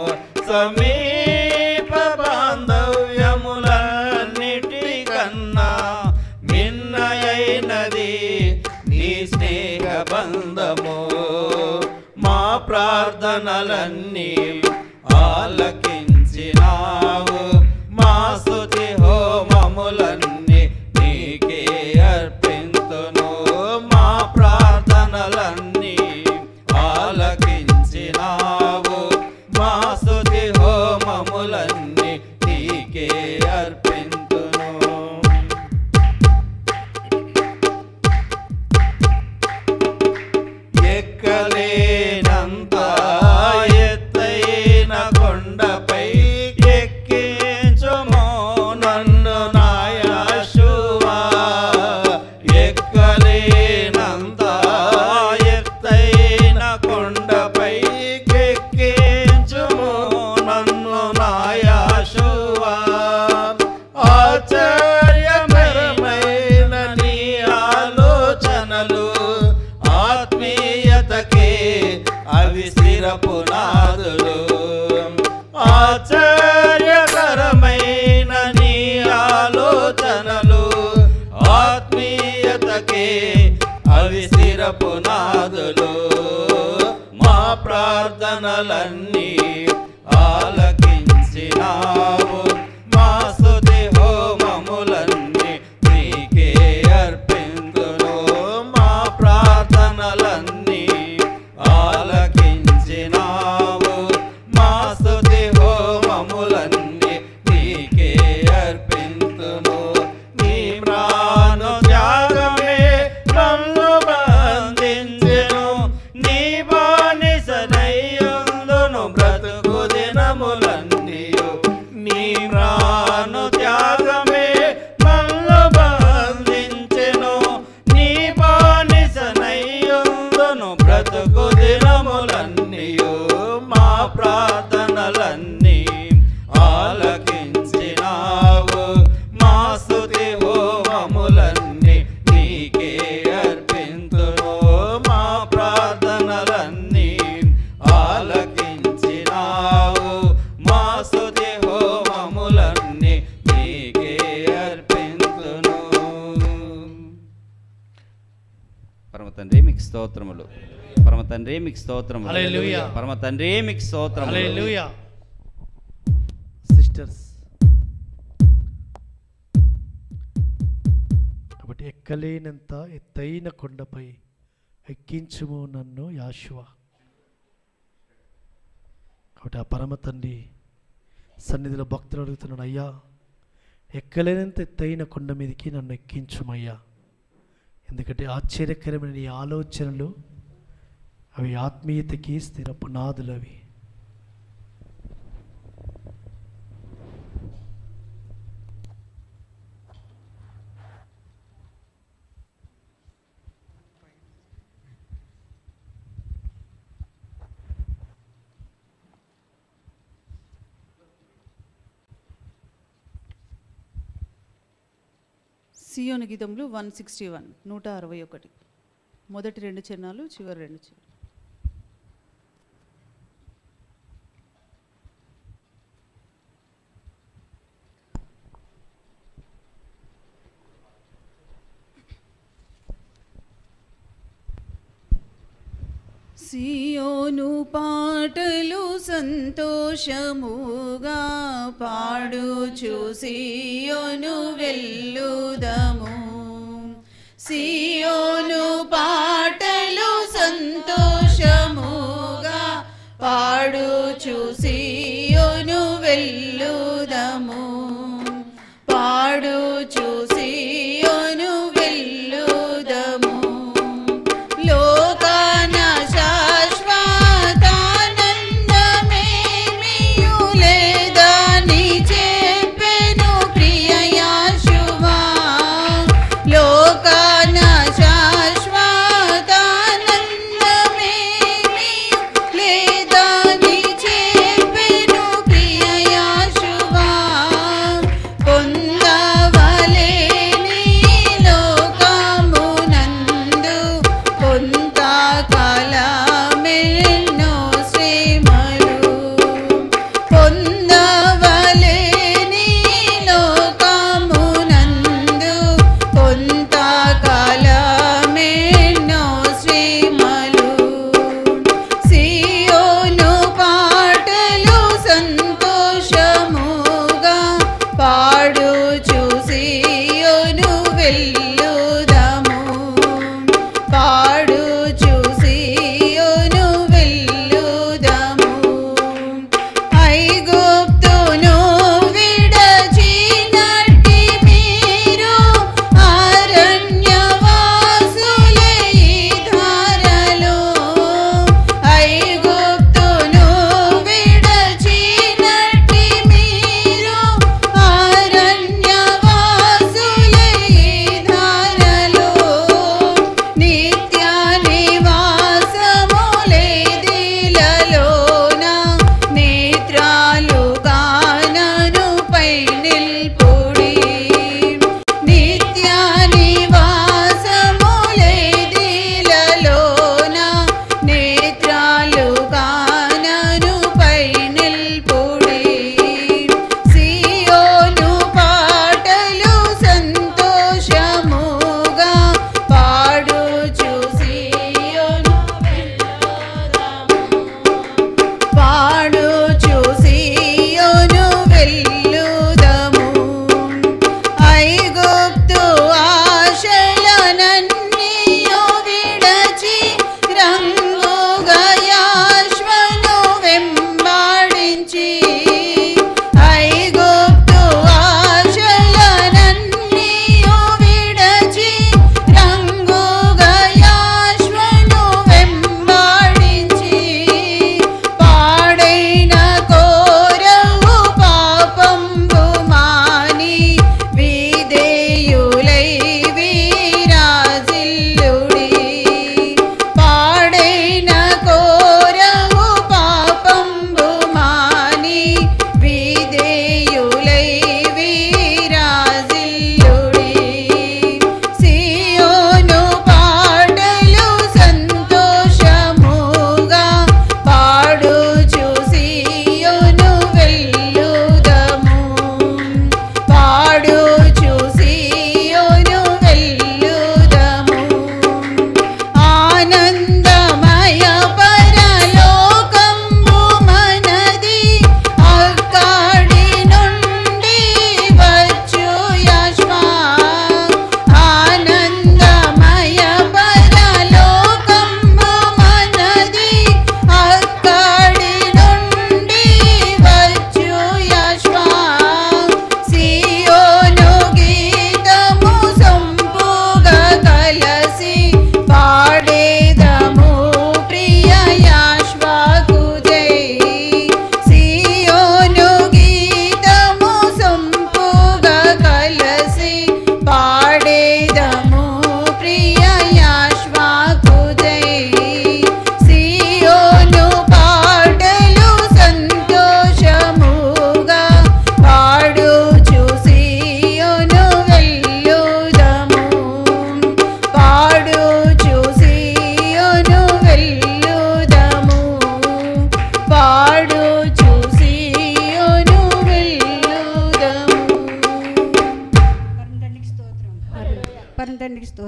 సమీప బాంధవ్యములన్నిటి కన్నా మిన్నయైనది నీ స్నేహ బంధము మా ప్రార్థనలన్నీ ఆలకించినావు మా స్తుతి హోమములన్నీ నీకే అర్పింతును మా ప్రార్థనలన్నీ ఆలకించినావు మా స్తుతి హోమములన్నీ నీకే అర్పింతును ఎక్కలేనంత ఎత్తైన కొండపై ఎక్కించుమో నన్ను నాయాశువా ఎక్కలేనంత ఎత్తైన కొండపై ఎక్కించుమో నన్ను నాయాశువా ఆశ్చర్యకరమైన నీ ఆలోచనలు ఆత్మీయతకే అవి స్థిర పునాదులు ఆశ్చర్యకరమైన నీ ఆలోచనలు ఆత్మీయతకే అవి స్థిర పునాదులు మా ప్రార్థనలన్నీ ఆలకించినావు మా స్తుతి హోమములన్నీ నీకే అర్పిందును మా ప్రార్థనలన్నీ బ్రతుకు దినములన్నీయు మా ప్రార్థనలన్నీ ఆలకించినావు మా స్తుతి హోమములన్నీ నీకే అర్పింతును మా ప్రార్థనలన్నీ ఆలకించినావు మా స్తుతి హోమములన్నీ నీకే అర్పింతును పరమ తండ్రి మీకు స్తోత్రములు పరమ తండ్రి మీకు స్తోత్రములు హల్లెలూయా. పరమ తండ్రి మీకు స్తోత్రములు హల్లెలూయా సిస్టర్స్ కాబట్టి ఎక్కలేనంత ఎత్తైన కొండపై ఎక్కించుము నన్ను యాశువ కాబట్టి ఆ పరమ తండ్రి సన్నిధిలో భక్తులు అడుగుతున్నాడు అయ్యా ఎక్కలేనంత ఎత్తైన కొండ మీదకి నన్ను ఎక్కించుమయ్యా ఎందుకంటే ఆశ్చర్యకరమైన నీ ఆలోచనలు అవి ఆత్మీయతకి స్థిర పునాదులు అవి సియోని గీతములు వన్ సిక్స్టీ వన్ నూట అరవై ఒకటి మొదటి రెండు చరణాలు చివరి రెండు చరణాలు సియోను పాటలు సంతోషముగా పాడుచు సియోను వెళ్ళుదము సియోను పాటలు సంతోషముగా పాడుచు సియోను వెళ్ళుదము పాడుచు సియోను వెళ్ళుదము లోకాన శాశ్వతానందమేమియు లేదని చెప్పెను ప్రియయాశువా లోకాన శాశ్వతానందమేమియు లేదని చెప్పెను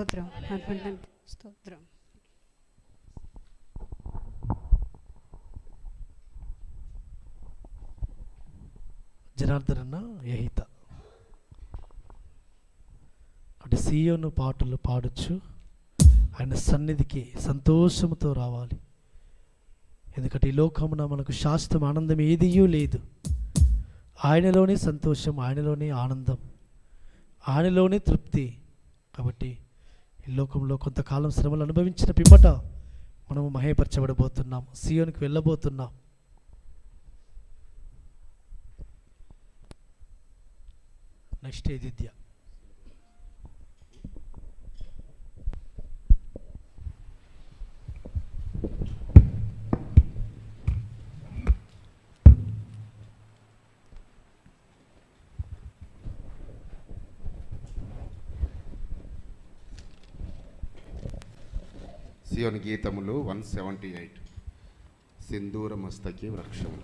స్తోత్రం పరమ తండ్రి స్తోత్రం జనార్దనన్న యహిత అటు సీయోను పాటలు పాడొచ్చు ఆయన సన్నిధికి సంతోషంతో రావాలి ఎందుకంటే ఈ లోకమున మనకు శాశ్వతం ఆనందం ఏదియూ లేదు ఆయనలోనే సంతోషం ఆయనలోనే ఆనందం ఆయనలోనే తృప్తి కాబట్టి ఈ లోకంలో కొంతకాలం శ్రమలు అనుభవించిన పిమ్మట మనము మహేపరచబడబోతున్నాం సియోనికి వెళ్ళబోతున్నాం నెక్స్ట్ ఏదిద్య సియోని గీతములు వన్ సెవెంటీ ఎయిట్ సింధూర మస్తకి వృక్షముల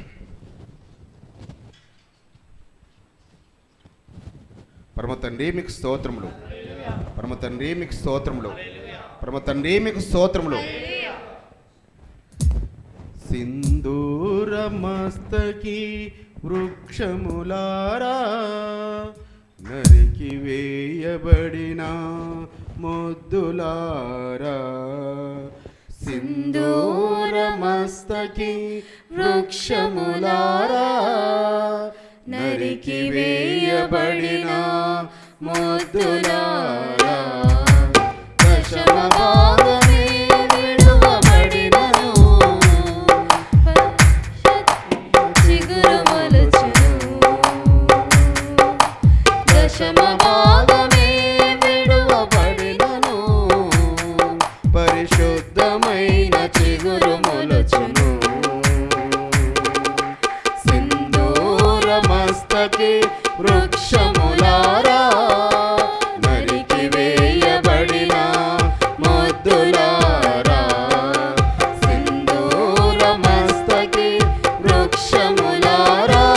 పరమ తండ్రి మీకు స్తోత్రములు పరమ తండ్రి మీకు స్తోత్రములు పరమ తండ్రి మీకు స్తోత్రములు సింధూర మస్తకి వృక్షములారా నరికి వేయబడిన మొద్దులారా సింధూర మస్తకి వృక్షములారా నరికి వేయబడిన మొద్దులారా దశమ భాగమే విడువబడినను చిగురు మొలచును దశమ భాగమే విడువబడినను పరిశుద్ధమైన చిగురు మొలచును సింధూర మస్తకి వృక్షములారా నరికి వేయబడిన మొద్దులారా సింధూర మస్తకి వృక్షములారా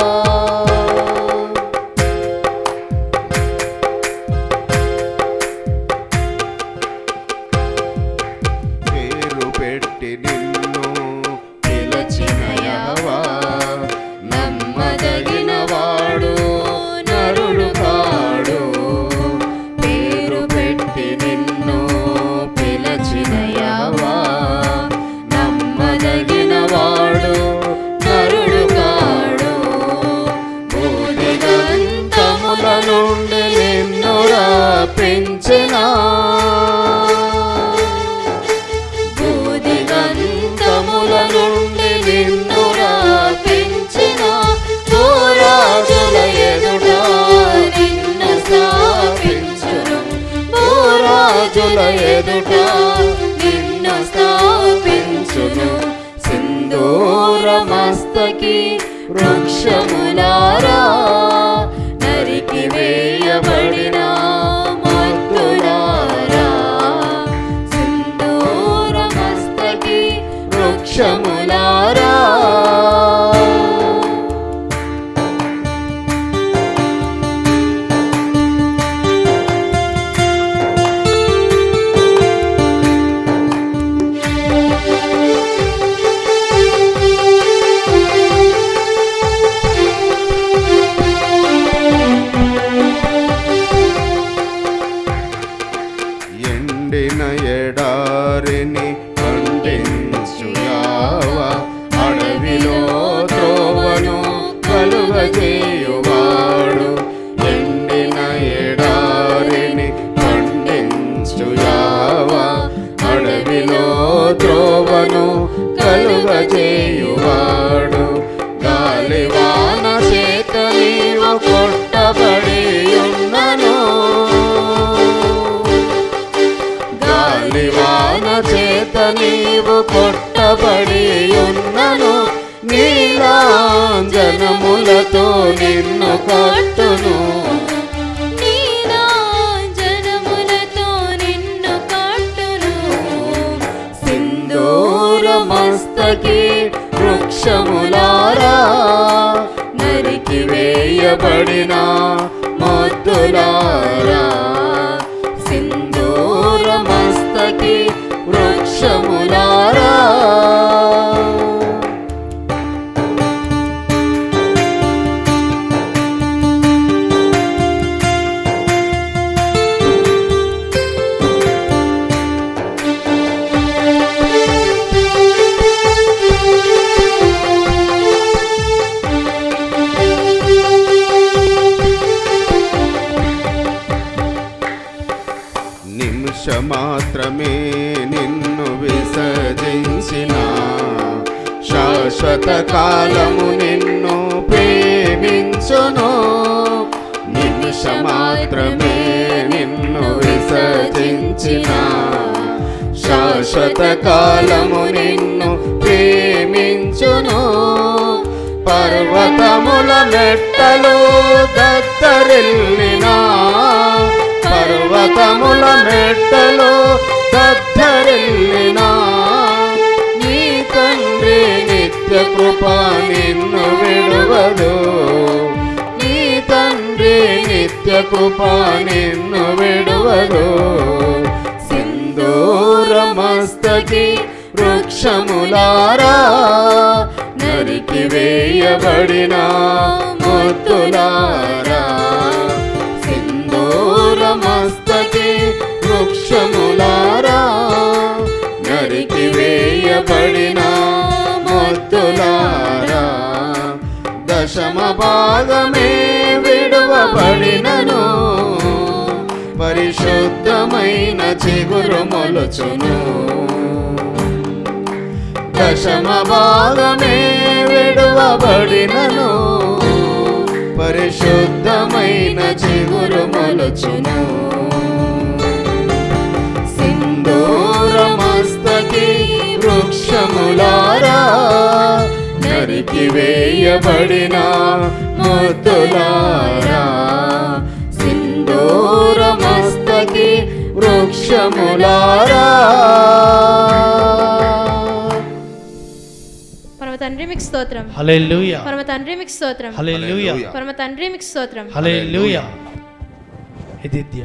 పేరు పెట్టి నిన్ను పిలచిన యహోవా నమ్మదగిన వాడు నరుడు కాడు పేరు పెట్టి నిన్ను పిలచిన యహోవా నమ్మదగిన వాడు నరుడు కాడు భూదిగంతముల నుండి నిన్ను పెంచినా భూదిగంతముల నుండి నిన్ను పెంచిన భూరాజుల ఎదుట నిన్ను స్థాపించును భూరాజుల ఎదుట నిన్ను స్థాపించును సింధూర మస్తకి వృక్షములారా నరికి వేయబడిన మత్తులారా సింధూర మస్తకి వృక్షములారా ఎండిన ఎడారిని పండించుయావా అడవిలో త్రోవను కలుగజేయువాడు ఎండిన ఎడారిని పండించుయావా అడవిలో త్రోవను కలుగజేయువాడు గాలివాన చేత నీవు కొట్టబడి ఉన్నను గాలివాన చేత నీవు కొట్టబడి ఉన్నను నీలాంజనములతో నిన్ను కట్టును నీరాజనములతో నిన్ను కట్టును సింధూర మస్తకి వృక్షములారా నరికి వేయబడిన మొద్దులారా సింధూర కాలము నిన్ను ప్రేమించును నిమిష మాత్రమే నిన్ను విసర్జించిన శాశ్వత కాలము నిన్ను ప్రేమించును పర్వతముల మెట్టలు దత్తరిల్లినా పర్వతముల మెట్టలు దత్తరిల్లినా నీ తండ్రి నిత్య కృప నిన్ను విడువదు నీ తండ్రి నిత్య కృప నిన్ను విడువదు సింధూరమస్తకి వృక్షములారా నరికి వేయబడిన ముద్దులారా సింధూరమస్తకి వృక్షములారా నరికి వేయబడిన ముద్దులారా దశమ భాగమే విడువబడినను పరిశుద్ధమైన చిగురు మొలుచును దశమ భాగమే విడువబడినను పరిశుద్ధమైన చిగురు మొలుచును సింధూరమస్తకి వృక్షములారా నరికి వేయబడిన ముద్దులారా సింధూరమస్తకి వృక్షములారా పరమ తండ్రి మీకు స్తోత్రం హల్లెలూయా పరమ తండ్రి మీకు స్తోత్రం హల్లెలూయా పరమ తండ్రి మీకు స్తోత్రం హల్లెలూయా ఎదిద్య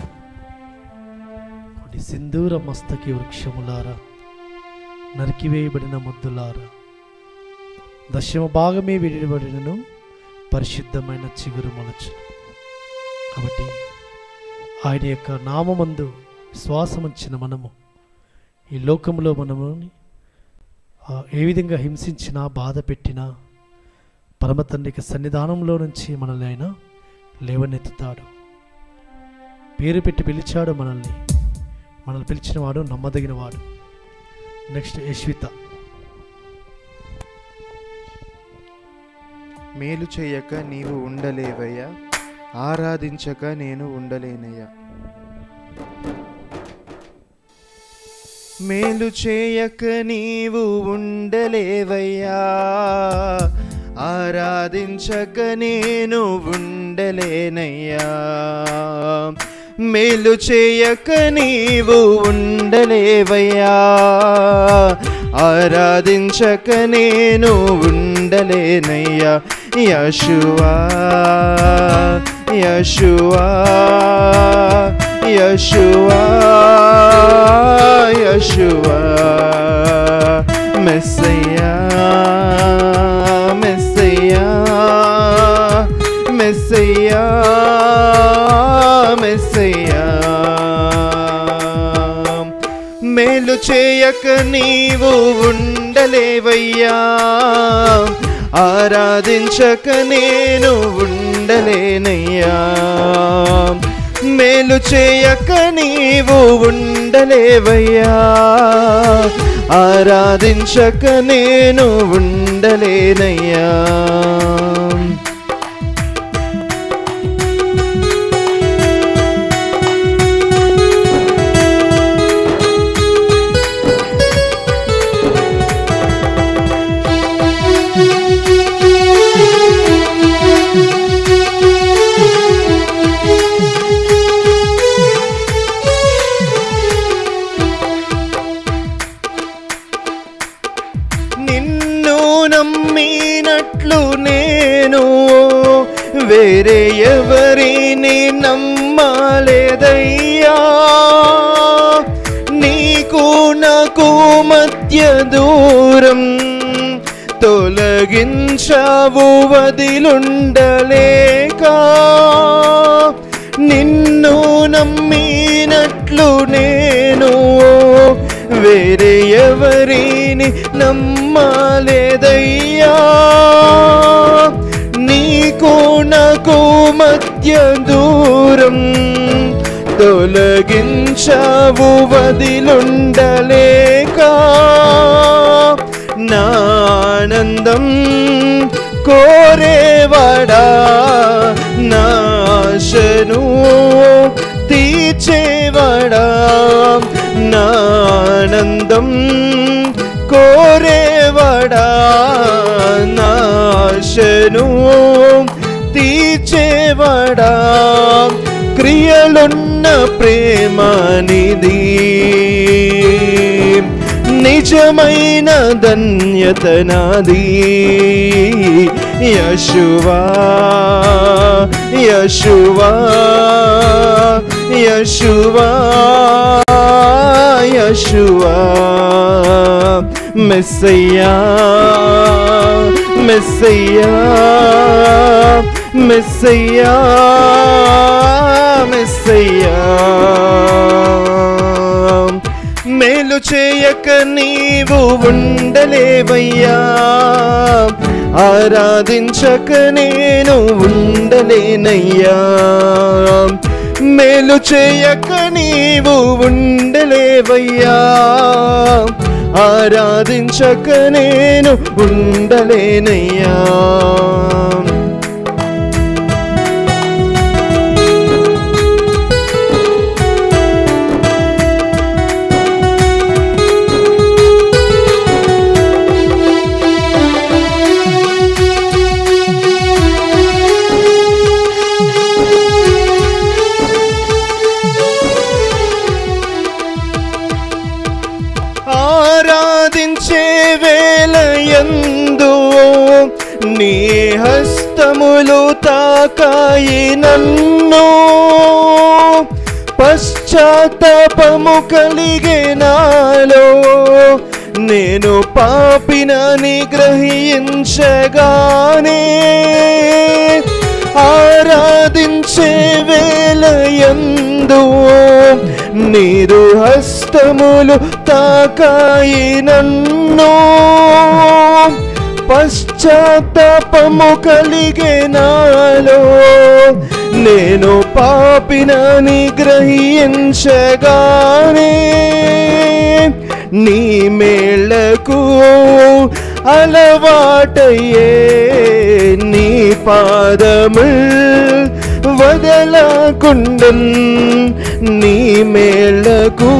ఒకటి సింధూర మస్తకి వృక్షములారా నరికివేయబడిన ముద్దులారా దశమ భాగమే విడిబడినను పరిశుద్ధమైన చిగురు మొలచు కాబట్టి ఆయన యొక్క నామమందు విశ్వాసముంచిన మనము ఈ లోకంలో మనము ఆ, ఏ విధంగా హింసించినా బాధ పెట్టినా పరమ తండ్రికి సన్నిధానంలో నుంచి మనల్ని ఆయన లేవనెత్తుతాడు పేరు పెట్టి పిలిచాడు మనల్ని మనల్ని పిలిచిన వాడు నమ్మదగిన వాడు నెక్స్ట్ యశ్విత మేలు చేయక నీవు ఉండలేవయ్యా ఆరాధించక నేను ఉండలేనయ్యా మేలు చేయక నీవు ఉండలేవయ్యా ఆరాధించక నేను ఉండలేనయ్యా మేలు చేయక నీవు ఉండలేవయ్యా ఆరాధించక నేను ఉండలేనయ్యా యశువా యశువా యశువా యశువా మెస్సయ్యా మెస్సయ్యా మెస్సయ్యా మెస్సయ్యా మేలు చేయక నీవు ఉండలేవయ్యా ఆరాధించక నేను ఉండలేనయ్యా మేలు చేయక నీవు ఉండలేవయ్యా ఆరాధించక నేను ఉండలేనయ్యా నిన్ను నమ్మినట్లు నేను వేరే ఎవరిని నమ్మలేదయ్యా నీకు నాకు మధ్య దూరం తొలగించావు వదిలుండలేక నిన్ను నమ్మినట్లు నేను వేరే ఎవరిని నమ్మలేదయ్యా నీకు నాకు మధ్య దూరం తొలగించావు వదిలుండలేక నా ఆనందం కోరేవాడా నాశను తీర్చేవాడా నానందం కోరేవాడా నాశను తీర్చేవాడా క్రియలున్న ప్రేమానిది నిజమైన ధన్యత నాది యశువా యశువా యశువా యశువా మెస్సయ్యా మెస్సయ్యా మెస్సయ్యా మెస్సయ్యా మేలు చేయక నీవు ఉండలేవయ్యా ఆరాధించక నేను ఉండలేనయ్యా మేలు చేయక నీవు ఉండలేవయ్యా ఆరాధించక నేను ఉండలేనయ్యా ఆరాధించే వేళ ఎందు నీ హస్తములు తాకాయి నన్ను పశ్చాత్తాపము కలిగే నాలో నేను పాపిన నిగ్రహించగానే ఆరాధించే వేళ ఎందు నీరు హస్తములు తాకాయి నన్ను పశ్చాత్తాపము కలిగే నాలో నేను పాపిన నిగ్రహించగానే నీ మేళ్లకు అలవాటయ్యే నీ పాదముల్ వదలకుండన్ నీ మేళ్లకు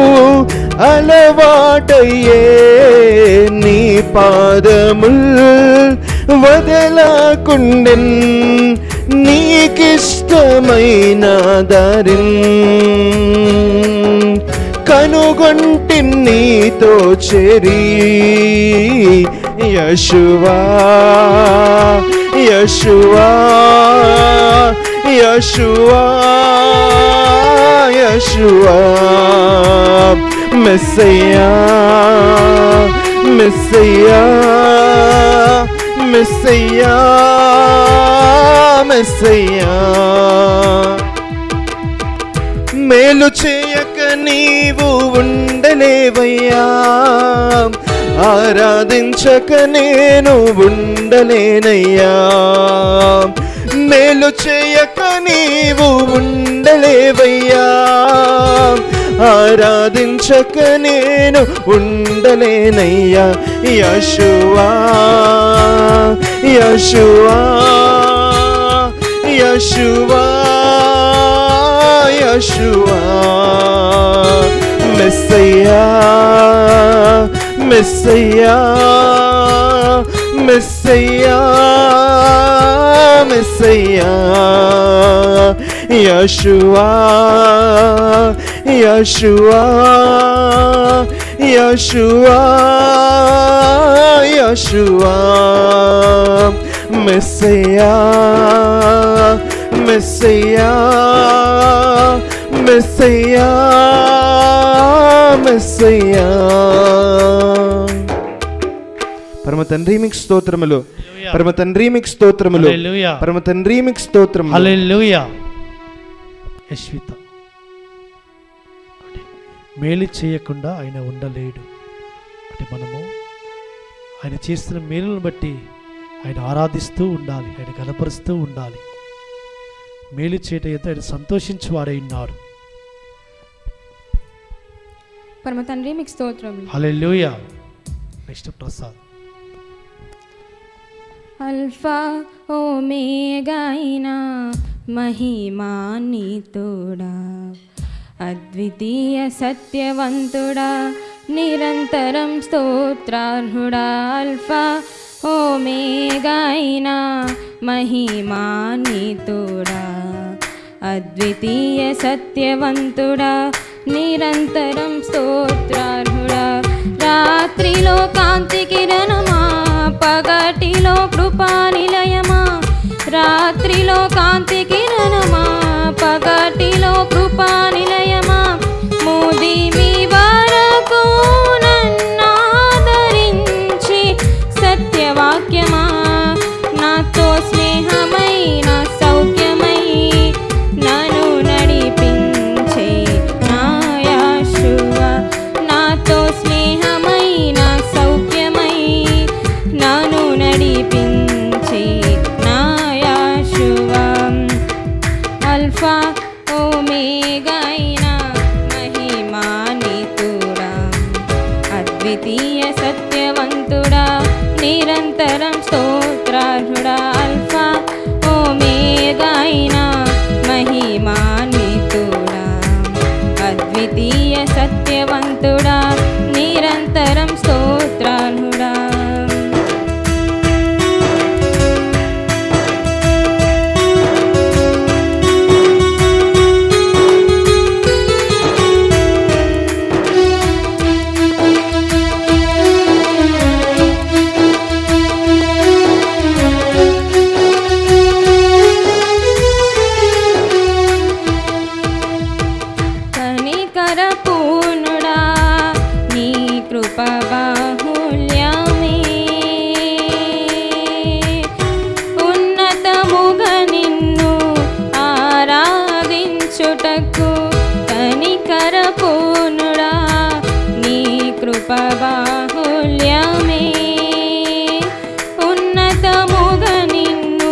అలవాటయ్యే నీ పాదముల్ వదలకుండెన్ నీకిష్టమైన దారిన్ కనుగొంటి నీతో చెరి యశువా యశువా యశువా యశువా మెస్సయ్యా మెస్సయ్యా మెస్సయ్యా మెస్సయ్యా మేలు చేయక నీవు ఉండలేవయ్యా ఆరాధించక నేను ఉండలేనయ్యా మేలు చేయక నీవు ఉండలేవయ్యా ఆరాధించక నేను ఉండలేనయ్యా యశువా యశువా యశువా యశువా మెస్సయ్యా మెస్సయ్యా మెస్సయ్యా మెస్సయ్యా యశువా యశువా యశువా యశువా మెస్సయ్యా మెస్సయ్యా మెస్సయ్యా మెస్సయ్యా పరమ తండ్రి మీకు స్తోత్రములు పరమ తండ్రి మీకు స్తోత్రములు హల్లెలూయా. పరమ తండ్రి మీకు స్తోత్రములు హల్లెలూయా యశ్విత మేలు చేయకుండా ఆయన ఉండలేడు అంటే మనము ఆయన చేస్తున్న మేలును బట్టి ఆయన ఆరాధిస్తూ ఉండాలి ఆయన గనపరుస్తూ ఉండాలి మేలు చేయట ఎంతో ఆయన సంతోషించువాడై ఉన్నాడు పరమ తండ్రి మీకు స్తోత్రం హల్లెలూయా నెక్స్ట్ ప్రసాద్ అల్ఫా ఓమేగాయినా మహిమాన్వితుడా అద్వితీయ సత్యవంతుడా నిరంతరం స్తోత్రార్హుడా అల్ఫా ఓమేగాయినా మహిమాన్వితుడా అద్వితీయ సత్యవంతుడా నిరంతరం స్తోత్రార్హుడా రాత్రిలో కాంతి కిరణమా పగటిలో కృపా నిలయమా రాత్రిలో కాంతి కిరణమా పగటిలో కృపా నిలయమా మోది మీ వరకు నన్నాదరించి సత్యవాక్యమా నాతో స్నేహమై నా సౌఖ్యమై నన్ను నడిపించే నాయాశువ నాతో స్నేహమై నా సౌఖ్యమై నన్ను నడిపించే నాయాశువ అల్ఫా ఓమేగాయినా మహిమానితుడా అద్వితీయ సత్యవంతుడా నిరంతరం స్తోత్రార్హుడా అల్ఫా ఓమేగాయినా మహిమాన్వితుడా అద్వితీయ సత్యవంతుడా నిరంతరం స్తోత్రార్హుడా కనికర పూర్ణుడా నీ కృప బాహుల్యమే ఉన్నతముగా నిన్ను ఆరాధించుటకు కనికర పూర్ణుడా నీ కృప బాహుల్యమే ఉన్నతముగా నిన్ను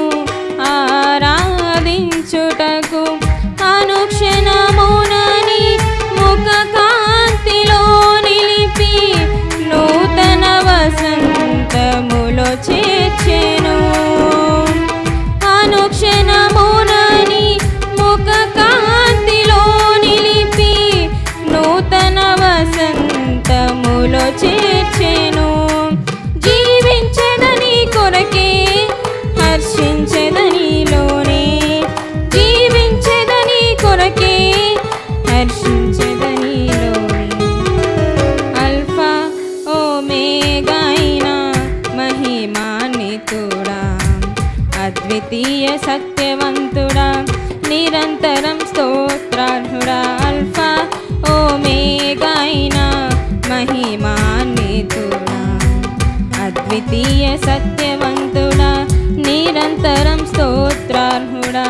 ఆరాధించుటకు అనుక్షణమునని ముఖ కాంతిలో నిలిపి నూతన వసంతములో చేర్చెను అనుక్షణమునని ముఖ కాంతిలో నిలిపి నూతన వసంతములో చేర్చెను జీవించదని కొరకే హర్షించదనిలోనే జీవించదని కొరకే హర్షించదనిలోనే అల్ఫా ఓమేగాయినా మహిమాన్వితుడా అద్వితీయ సత్యవంతుడా నిరంతరం స్తోత్రార్హుడా అల్ఫా ఓమేగాయినా మహిమాన్వితుడా అద్వితీయ సత్యవంతుడా నిరంతరం స్తోత్రార్హుడా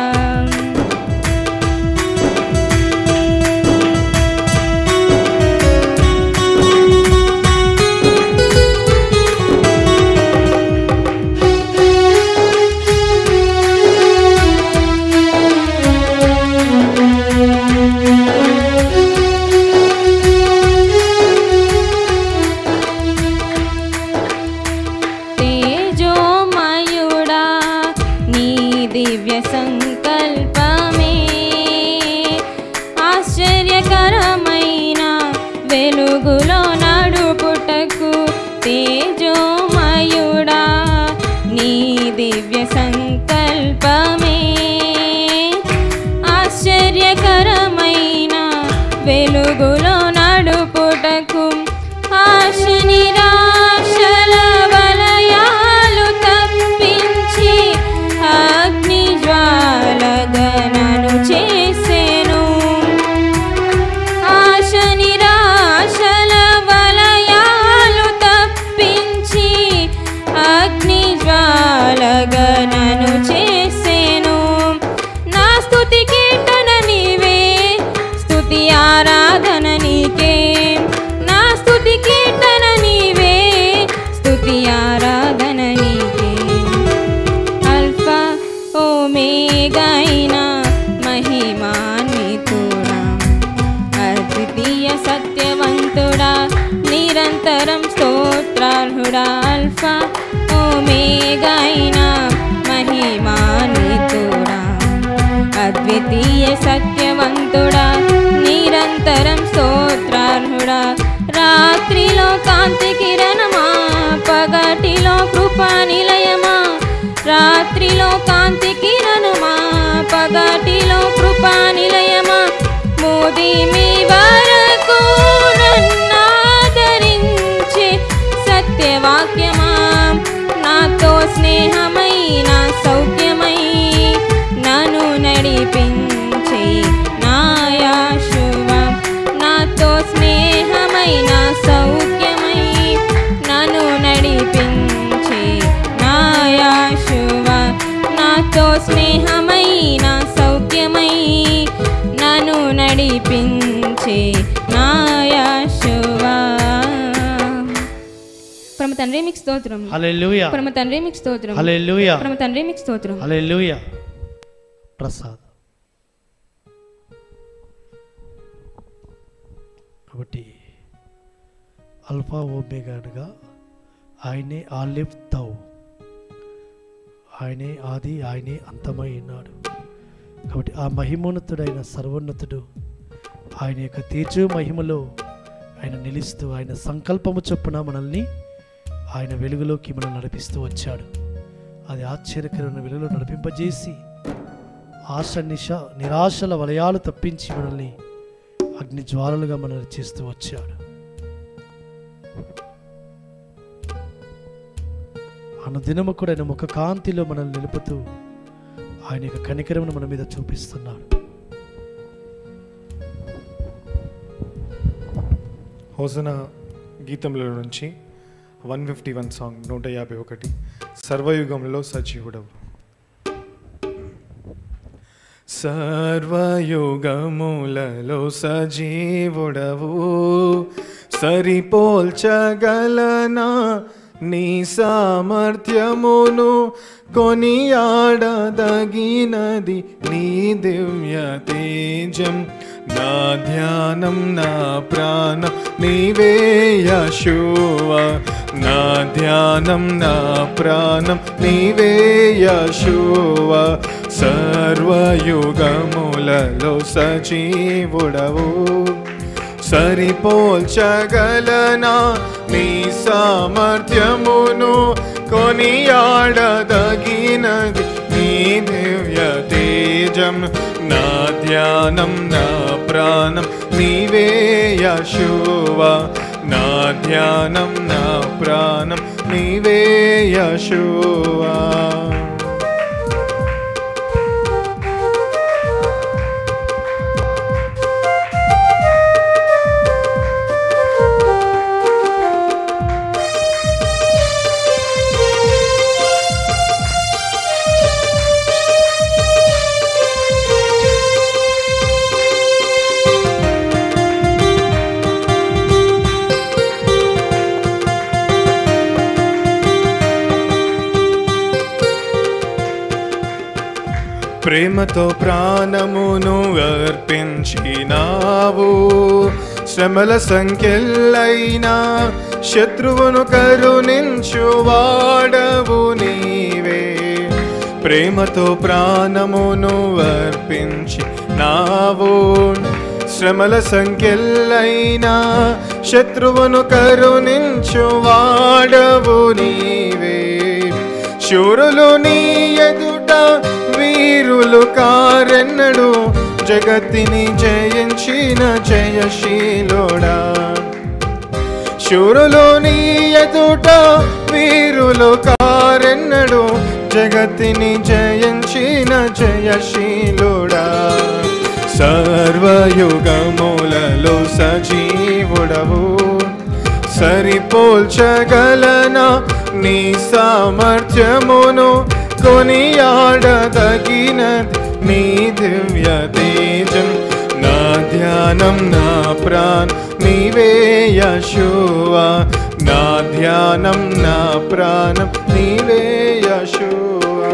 తేజోమయుడా నీ దివ్య సంకల్పమే ఆశ్చర్యకరమైన వెలుగులో నడుపుటకు తేజోమయుడా నీ దివ్య సంకల్పమే ఆశ్చర్యకరమైన వెలుగులో నడుపుటకు ఆశ నిరాశల వలయాలు తప్పించి అగ్ని జ్వాలగనను చేసెను ఆశ నిరాశల వలయాలు తప్పించి అగ్ని జ్వాలగనను చేసెను నా స్తుతి కీర్తన నీవే స్తుతి ఆరాధన నీకే నా స్తుతి కీర్తన నీవే స్తుతి ఆరాధన నీకే అల్ఫా ఓమేగాయినా మహిమాన్వితుడా అద్వితీయ సత్యవంతుడా నిరంతరం స్తోత్రార్హుడా అల్ఫా ఓమేగైన మహిమానితుడా అద్వితీయ సత్యవంతుడా నిరంతరం స్తోత్రార్హుడా రాత్రిలో కాంతి కిరణమా పగటిలో కృపా నిలయమా రాత్రిలో కాంతి కిరణమా పగటిలో కృపా నిలయమా మోది మీ వరకు నన్నాదరించే సత్యవాక్యమా నాతో స్నేహమై నా సౌఖ్యమై నన్ను నడిపించే నాయాశువ నాతో స్నేహమై నా సౌఖ్యమై నన్ను నడిపించే నాయాశువ నాతో స్నేహమై నా సౌఖ్యమై నన్ను నడిపించే నాయాశువా పరమ తండ్రి మీకు స్తోత్రం హల్లెలూయా. పరమ తండ్రి మీకు స్తోత్రం హల్లెలూయా. పరమ తండ్రి మీకు స్తోత్రం హల్లెలూయా ప్రసాద్ కాబట్టి అల్ఫా ఓమేగాడుగా ఆయనే ఆలిఫ్ తౌ ఆయనే ఆది ఆయనే అంతమై ఉన్నాడు కాబట్టి ఆ మహిమోన్నతుడైన సర్వోన్నతుడు ఆయన యొక్క తేజో మహిమలో ఆయన నిలుస్తూ ఆయన సంకల్పము చొప్పున మనల్ని ఆయన వెలుగులోకి మనం నడిపిస్తూ వచ్చాడు అది ఆశ్చర్యకరమైన వెలుగులో నడిపింపజేసి ఆశ నిశ నిరాశల వలయాలు తప్పించి మనల్ని అగ్ని జ్వాలలుగా మనల్ని చేస్తూ వచ్చాడు అనుదినము కూడా ఆయన ముఖ కాంతిలో మనల్ని నిలుపుతూ ఆయన యొక్క కనికరమును మన మీద చూపిస్తున్నాడు హోసన గీతంలో నుంచి వన్ ఫిఫ్టీ వన్ సాంగ్ నూట యాభై ఒకటి సర్వయుగంలో సజీవుడవు సర్వయుగములలో సజీవుడవు సరిపోల్చగలనా నీ సామర్థ్యమును కొనియాడదగినది నీ దివ్య తేజం నా ధ్యానం నా ప్రాణం నీవే యశువ నా ధ్యానం నా ప్రాణం నీవే యశువ సర్వయుగములలో సజీవుడవు సరిపోల్చగలనా నీ సామర్థ్యమును కొనియాడదగినది నీ దివ్య తేజం నా ధ్యానం నా ప్రాణం నీవే యశువ నా ధ్యానం నా ప్రాణం నీవే యశువా ప్రేమతో ప్రాణమును అర్పించినావు శ్రమల సంఖ్యలైనా శత్రువును కరుణించు వాడవు నీవే ప్రేమతో ప్రాణమును అర్పించి నావు శ్రమల సంఖ్యలైనా శత్రువును కరుణించు వాడవు నీవే శూరులు నీ ఎదుట వీరులు కారెన్నడు జగత్తిని జయించిన జయశీలుడా శూరులు నీ ఎదుట వీరులు కారెన్నడు జగత్తిని జయించిన జయశీలుడా సర్వయుగములలో సజీవుడవు సరిపోల్చగలనా నీ సామర్థ్యమును కొనియాడదగినది నీ దివ్య తేజం నా ధ్యానం నా ప్రాణ్ నీవే యశువా నా ధ్యానం నా ప్రాణం నీవే యశువా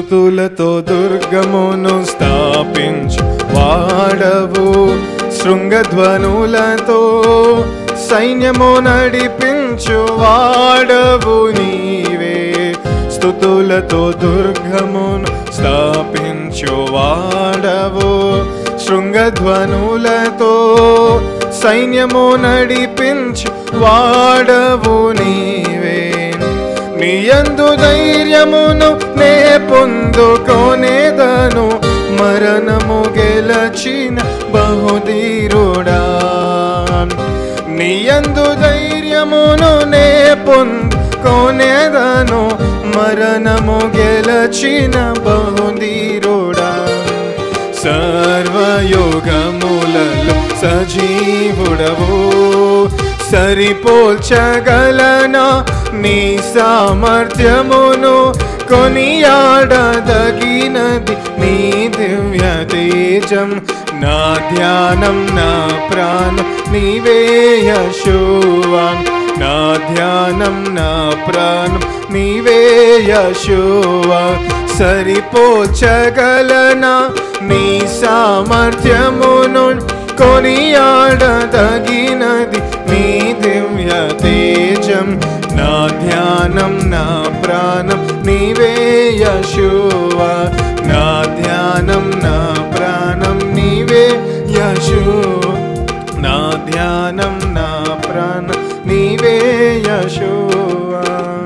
స్థుతులతో దుర్గమును స్థాపించు వాడవు శృంగధ్వనులతో సైన్యము నడిపించు వాడవు నీవే స్థుతులతో దుర్గమును స్థాపించు వాడవు శృంగధ్వనులతో సైన్యము నడిపించు వాడవు నీవే నీయందు ధైర్యమును నే పొందుకోనేదను మరణము గెలచిన బహుధీరుడా నీయందు ధైర్యమును నే పొందుకోనేదను మరణము గెలచిన బహుధీరుడా సర్వయోగములలో సజీవుడవు సరిపోల్చగలనా నీ సామర్థ్యమును కొనియాడదగినది నీ దివ్య తేజం నా ధ్యానం నా ప్రాణం నీవే యశోవాన్ నా ధ్యానం నా ప్రాణం నీవే యశోవా సరిపోచగలనా నీ సామర్థ్యమును కొనియాడదగినది నీ దివ్య తేజం నా ధ్యానం నా ప్రాణం నీవే యశోవా నా ధ్యానం నా ప్రాణం నీవే యశో నా ధ్యానం నా ప్రాణం నీవే యశోవా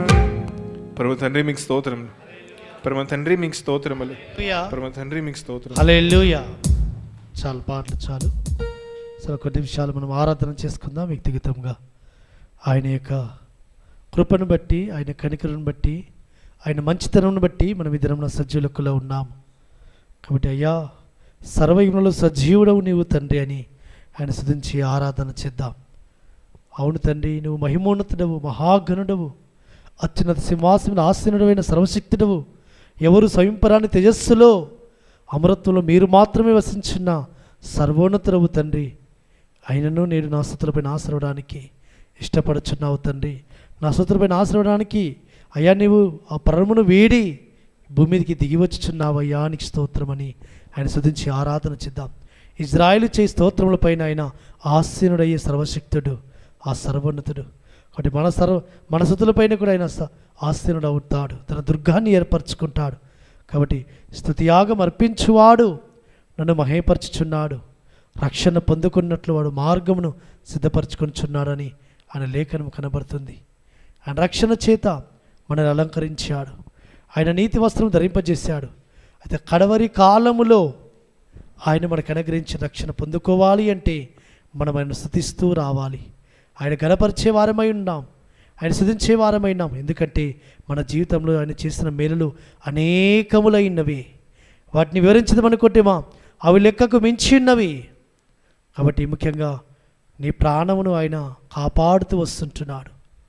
పరమ తండ్రి మీకు స్తోత్రం పరమ తండ్రి మీకు స్తోత్రములు పరమ తండ్రి మీకు స్తోత్రం హల్లెలూయా చాలు పాటలు చాలు సరే కొన్ని నిమిషాలు మనం ఆరాధన చేసుకుందాం వ్యక్తిగతంగా ఆయన యొక్క కృపను బట్టి ఆయన కనికరుని బట్టి ఆయన మంచితనం బట్టి మనం ఈ దినంలో సజీవులకులో ఉన్నాం కాబట్టి అయ్యా సర్వయుగంలో సజీవుడవు నీవు తండ్రి అని ఆయన సుధించి ఆరాధన చేద్దాం అవును తండ్రి నువ్వు మహిమోన్నతుడవు మహాగణుడవు అత్యున్నత సింహాసన ఆసీనుడమైన సర్వశక్తుడవు ఎవరు స్వయంపరాని తేజస్సులో అమరత్వంలో మీరు మాత్రమే వసించిన సర్వోన్నతుడవు తండ్రి అయినను నేను నా స్థుతులపైన ఆశ్రవడానికి ఇష్టపడుచున్నావు తండ్రి నా స్థుతులపైన ఆశ్రవడానికి అయ్యా నీవు ఆ పరమును వేడి భూమి మీదకి దిగి వచ్చుచున్నావు అయ్యా నీకు స్తోత్రమని ఆయన శుద్ధించి ఆరాధన చేద్దాం ఇజ్రాయిల్ చేయి స్తోత్రములపైన ఆయన ఆసీనుడయ్యే సర్వశక్తుడు ఆ సర్వోన్నతుడు కాబట్టి మన సర్వ మన స్థుతులపైన కూడా ఆయన స- ఆసీనుడు అవుతాడు తన దుర్గాన్ని ఏర్పరచుకుంటాడు కాబట్టి స్థుతియాగం అర్పించువాడు నన్ను మహేపరచుచున్నాడు రక్షణ పొందుకున్నట్లు వాడు మార్గమును సిద్ధపరచుకొనిచున్నాడని ఆయన లేఖనం కనబడుతుంది ఆయన రక్షణ చేత మనల్ని అలంకరించాడు ఆయన నీతి వస్త్రం ధరింపజేశాడు అయితే కడవరి కాలములో ఆయన మనకు అనుగ్రహించిన రక్షణ పొందుకోవాలి అంటే మనం ఆయన స్థుతిస్తూ రావాలి ఆయన గణపరిచే వారమై ఉన్నాం ఆయన స్థుతించే వారమై ఉన్నాం ఎందుకంటే మన జీవితంలో ఆయన చేసిన మేలులు అనేకములైనవి వాటిని వివరించదమనుకుంటేమా అవి లెక్కకు మించి ఉన్నవి కాబట్టి ముఖ్యంగా నీ ప్రాణమును ఆయన కాపాడుతూ వస్తుంటున్నాడు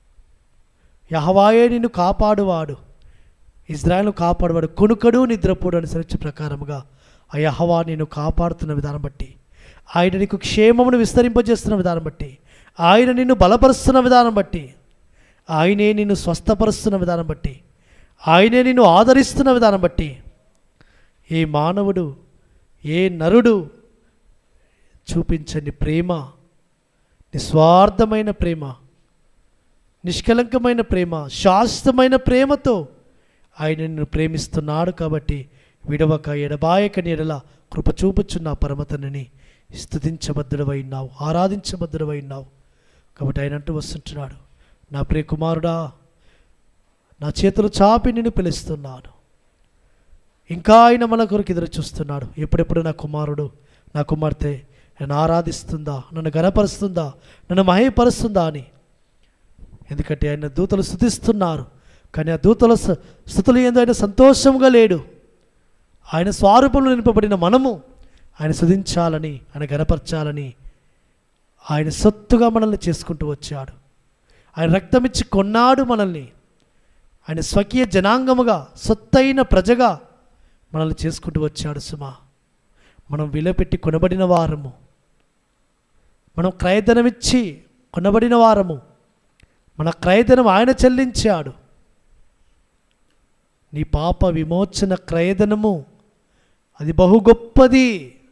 యహవాయే నిన్ను కాపాడువాడు ఇజ్రాయెల్ను కాపాడువాడు కొనుకడు నిద్రపోడు అని సరిచ ప్రకారముగా ఆ యహవా నిన్ను కాపాడుతున్న విధానం బట్టి ఆయన నీకు క్షేమమును విస్తరింపజేస్తున్న విధానం బట్టి ఆయన నిన్ను బలపరుస్తున్న విధానం బట్టి ఆయనే నిన్ను స్వస్థపరుస్తున్న విధానం బట్టి ఆయనే నిన్ను ఆదరిస్తున్న విధానం బట్టి ఏ మానవుడు ఏ నరుడు చూపించని ప్రేమ నిస్వార్థమైన ప్రేమ నిష్కలంకమైన ప్రేమ శాశ్వతమైన ప్రేమతో ఆయన నిన్ను ప్రేమిస్తున్నాడు కాబట్టి విడవక ఎడబాయక నీడల కృప చూపుచున్న పరమతనని స్థుతించబద్దుడవైనావు ఆరాధించబద్దుడవైనావు కాబట్టి ఆయన అంటూ వస్తుంటున్నాడు నా ప్రియ కుమారుడా నా చేతులు చాపి నిన్ను పిలుస్తున్నాను ఇంకా ఆయన మన కొరకు ఎదురు చూస్తున్నాడు ఎప్పుడెప్పుడు నా కుమారుడు నా కుమార్తె నన్ను ఆరాధిస్తుందా నన్ను గనపరుస్తుందా నన్ను మహేపరుస్తుందా అని ఎందుకంటే ఆయన దూతలు స్థుతిస్తున్నారు కానీ ఆ దూతల స- స్థుతులు ఏందో ఆయన సంతోషంగా లేడు ఆయన స్వరూపంలో నింపబడిన మనము ఆయన స్థుతించాలని ఆయన గనపరచాలని ఆయన సొత్తుగా మనల్ని చేసుకుంటూ వచ్చాడు ఆయన రక్తమిచ్చి కొన్నాడు మనల్ని ఆయన స్వకీయ జనాంగముగా సొత్తైన ప్రజగా మనల్ని చేసుకుంటూ వచ్చాడు సుమా మనం విలపెట్టి కొనబడిన వారము మనం క్రయధనమిచ్చి కొనబడిన వారము మన క్రయధనం ఆయన చెల్లించాడు నీ పాప విమోచన క్రయధనము అది బహు గొప్పది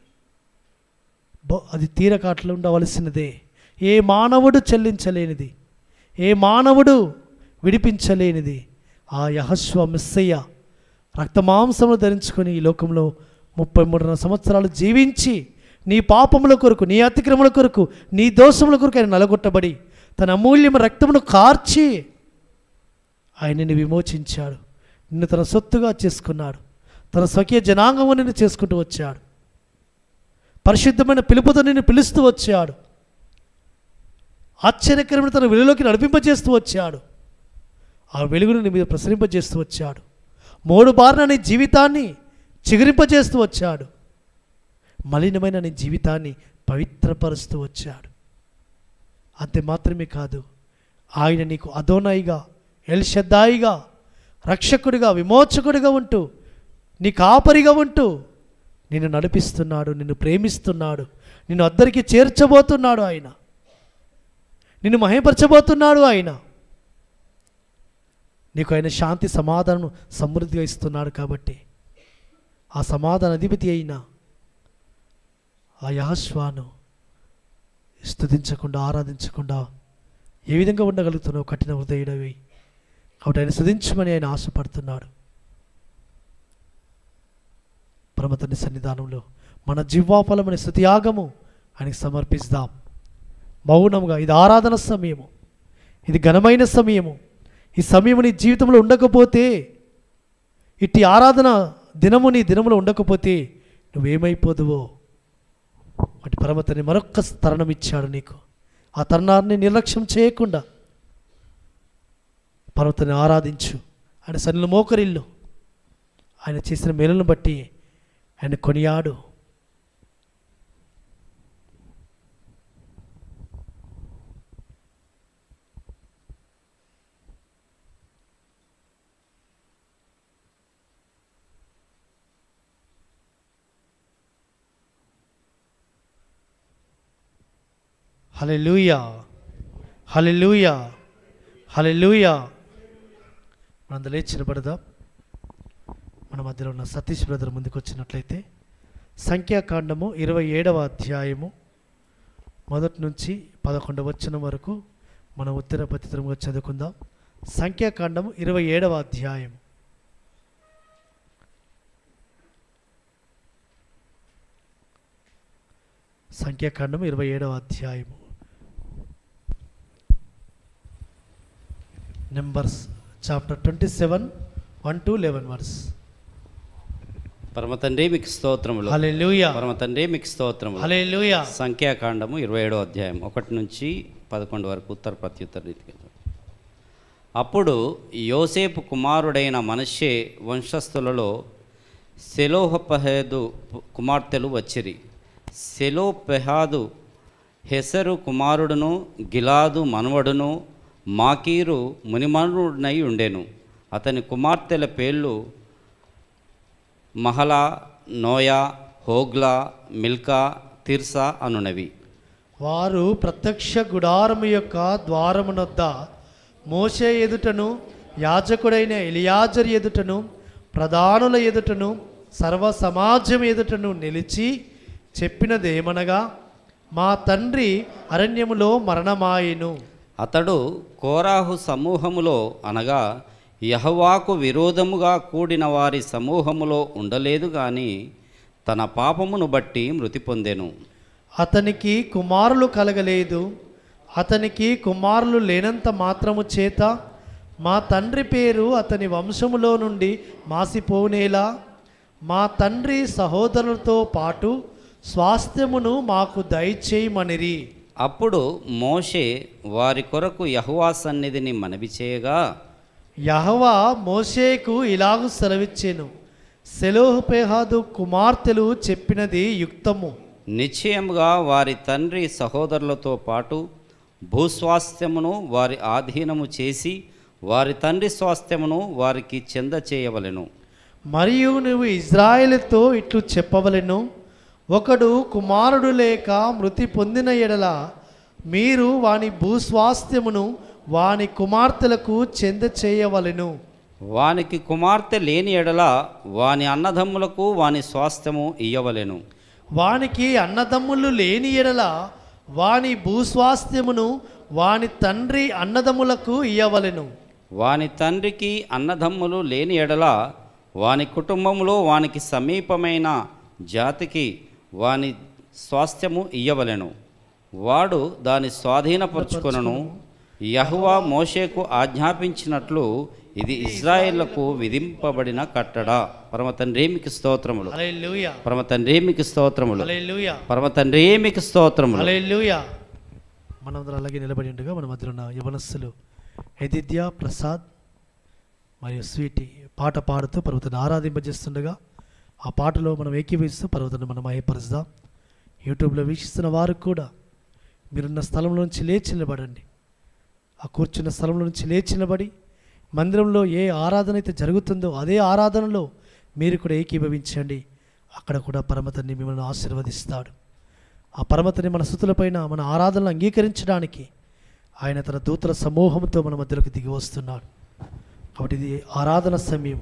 బ- అది తీరకాట్లు ఉండవలసినదే ఏ మానవుడు చెల్లించలేనిది ఏ మానవుడు విడిపించలేనిది ఆ యహస్వ మిస్సయ్య రక్తమాంసములు ధరించుకొని ఈ లోకంలో ముప్పై మూడున్నర సంవత్సరాలు జీవించి నీ పాపముల కొరకు నీ అతిక్రమల కొరకు నీ దోషముల కొరకు ఆయన నలగొట్టబడి తన అమూల్యమైన రక్తమును కార్చి ఆయనని విమోచించాడు నిన్ను తన సొత్తుగా చేసుకున్నాడు తన స్వకీయ జనాంగము నిన్ను చేసుకుంటూ వచ్చాడు పరిశుద్ధమైన పిలుపుతో నిన్ను పిలుస్తూ వచ్చాడు ఆశ్చర్యకరమైన తన వెలుగులోకి నడిపింపజేస్తూ వచ్చాడు ఆ వెలుగును నీ మీద ప్రసరింపజేస్తూ వచ్చాడు మూడు బారిన నీ జీవితాన్ని చిగురింపజేస్తూ వచ్చాడు మలినమైన నీ జీవితాన్ని పవిత్రపరుస్తూ వచ్చాడు అంతే మాత్రమే కాదు ఆయన నీకు అదోనాయిగా ఎల్షద్దాయిగా రక్షకుడిగా విమోచకుడిగా ఉంటూ నీ కాపరిగా ఉంటూ నిన్ను నడిపిస్తున్నాడు నిన్ను ప్రేమిస్తున్నాడు నిన్ను అద్దరికి చేర్చబోతున్నాడు ఆయన నిన్ను మహిమపరచబోతున్నాడు ఆయన నీకు ఆయన శాంతి సమాధానం సమృద్ధిగా ఇస్తున్నాడు కాబట్టి ఆ సమాధాన అధిపతి అయిన ఆ యహస్వాను స్తుతించకుండా ఆరాధించకుండా ఏ విధంగా ఉండగలుగుతున్నావు కఠిన హృదయుడవి కాబట్టి ఆయన స్తుతించమని ఆయన ఆశపడుతున్నాడు పరమతని సన్నిధానంలో మన జివ్వాఫలమనే స్థుతియాగము ఆయనకి సమర్పిస్తాం మౌనంగా ఇది ఆరాధన సమయము ఇది ఘనమైన సమయము ఈ సమయము నీ జీవితంలో ఉండకపోతే ఇట్టి ఆరాధన దినము నీ దినములో ఉండకపోతే నువ్వేమైపోదువో వాటి పరమతని మరొక్క తరుణం ఇచ్చాడు నీకు ఆ తరుణాన్ని నిర్లక్ష్యం చేయకుండా పర్వతని ఆరాధించు ఆయన సన్నిలో మోకరిల్లు ఆయన చేసిన మేలును బట్టి ఆయన కొనియాడు హలెలూయా హలెలూయా హలెలూయా మనందరూ లేచి నిలబడదాం మన మధ్యలో ఉన్న సతీష్ బ్రదర్ ముందుకు వచ్చినట్లయితే సంఖ్యాకాండము ఇరవై ఏడవ అధ్యాయము మొదటి నుంచి పదకొండవ వచనం వరకు మనం ఉత్తర పతితరంగా చదువుకుందాం సంఖ్యాకాండము ఇరవై ఏడవ అధ్యాయం సంఖ్యాకాండం ఇరవై ఏడవ అధ్యాయము numbers chapter twenty seven one to eleven verse పరమ తండ్రి మీకు స్తోత్రములు హల్లెలూయా. పరమ తండ్రి మీకు స్తోత్రములు హల్లెలూయా. సంఖ్యాకాండము ఇరవై ఏడో అధ్యాయం ఒకటి నుంచి పదకొండు వరకు ఉత్తర ప్రత్యుత్తర రీతిగా అప్పుడు యోసేపు కుమారుడైన మనషే వంశస్థులలో సెలోహపహేదు కుమార్తెలు వచ్చిరి సెలోపెహాదు హెసరు కుమారుడును గిలాదు మనవడును మాకీరు మునిమనుడునై ఉండెను అతని కుమార్తెల పేర్లు Mahlah Noah Hoglah Milcah Tirzah అనునవి వారు ప్రత్యక్ష గుడారము యొక్క ద్వారమునొద్ద మోసే ఎదుటను యాజకుడైన ఎలియాజర్ ఎదుటను ప్రధానుల ఎదుటను సర్వ సమాజం ఎదుటను నిలిచి చెప్పినదేమనగా మా తండ్రి అరణ్యములో మరణమాయెను అతడు కోరాహు సమూహములో అనగా యహవాకు విరోధముగా కూడిన వారి సమూహములో ఉండలేదు గాని తన పాపమును బట్టి మృతి పొందెను అతనికి కుమారులు కలగలేదు అతనికి కుమారులు లేనంత మాత్రము చేత మా తండ్రి పేరు అతని వంశములో నుండి మాసిపోనేలా మా తండ్రి సహోదరులతో పాటు స్వాస్థ్యమును మాకు దయచేయమనిరి అప్పుడు మోషే వారి కొరకు యహోవా సన్నిధిని మనవి చేయగా యహవా మోషేకు ఇలాగు సెలవిచ్చెను సెలోహుపేహాదు కుమార్తెలు చెప్పినది యుక్తము నిశ్చయముగా వారి తండ్రి సహోదరులతో పాటు భూస్వాస్థ్యమును వారి ఆధీనము చేసి వారి తండ్రి స్వాస్థ్యమును వారికి చెంద చేయవలెను మరియు నువ్వు ఇజ్రాయేలుతో ఇట్లు చెప్పవలెను ఒకడు కుమారుడు లేక మృతి పొందిన ఎడల మీరు వాని భూస్వాస్థ్యమును వాని కుమార్తెలకు చెంద చేయవలెను వానికి కుమార్తె లేని ఎడల వాని అన్నదమ్ములకు వాని స్వాస్థ్యము ఇయ్యవలెను వానికి అన్నదమ్ములు లేని ఎడల వాని భూస్వాస్థ్యమును వాని తండ్రి అన్నదమ్ములకు ఇయ్యవలెను వాని తండ్రికి అన్నదమ్ములు లేని ఎడల వాని కుటుంబంలో వానికి సమీపమైన జాతికి వాని స్వాస్థ్యము ఇయ్యవలెను వాడు దాని స్వాధీనపరుచుకొనను యహువా మోషేకు ఆజ్ఞాపించినట్లు ఇది ఇజ్రాయేళ్లకు విధింపబడిన కట్టడ పరమ తండ్రి మీకు స్తోత్రములు హల్లెలూయా పరమ తండ్రి మీకు స్తోత్రములు హల్లెలూయా పరమ తండ్రి మీకు స్తోత్రములు హల్లెలూయా మనందరం అలాగే నిలబడి ఉండగా మన మధ్యలో ఉన్న యవనస్సులు ఎదిద్య ప్రసాద్ మరియు స్వీటీ పాట పాడుతూ పర్వతాన్ని ఆరాధింపజేస్తుండగా ఆ పాటలో మనం ఏకీభవిస్తూ పర్వతాన్ని మనం అయ్యపరుస్తాం యూట్యూబ్లో వీక్షిస్తున్న వారు కూడా మీరున్న స్థలంలో నుంచి లేచి నిలబడండి ఆ కూర్చున్న స్థలంలో నుంచి లేచి నిలబడి మందిరంలో ఏ ఆరాధన అయితే జరుగుతుందో అదే ఆరాధనలో మీరు కూడా ఏకీభవించండి అక్కడ కూడా పరమతన్ని మిమ్మల్ని ఆశీర్వదిస్తాడు ఆ పరమతని మన స్థుతులపైన మన ఆరాధనలు అంగీకరించడానికి ఆయన తన దూతల సమూహంతో మన మధ్యలోకి దిగి వస్తున్నాడు కాబట్టి ఇది ఆరాధన సమయం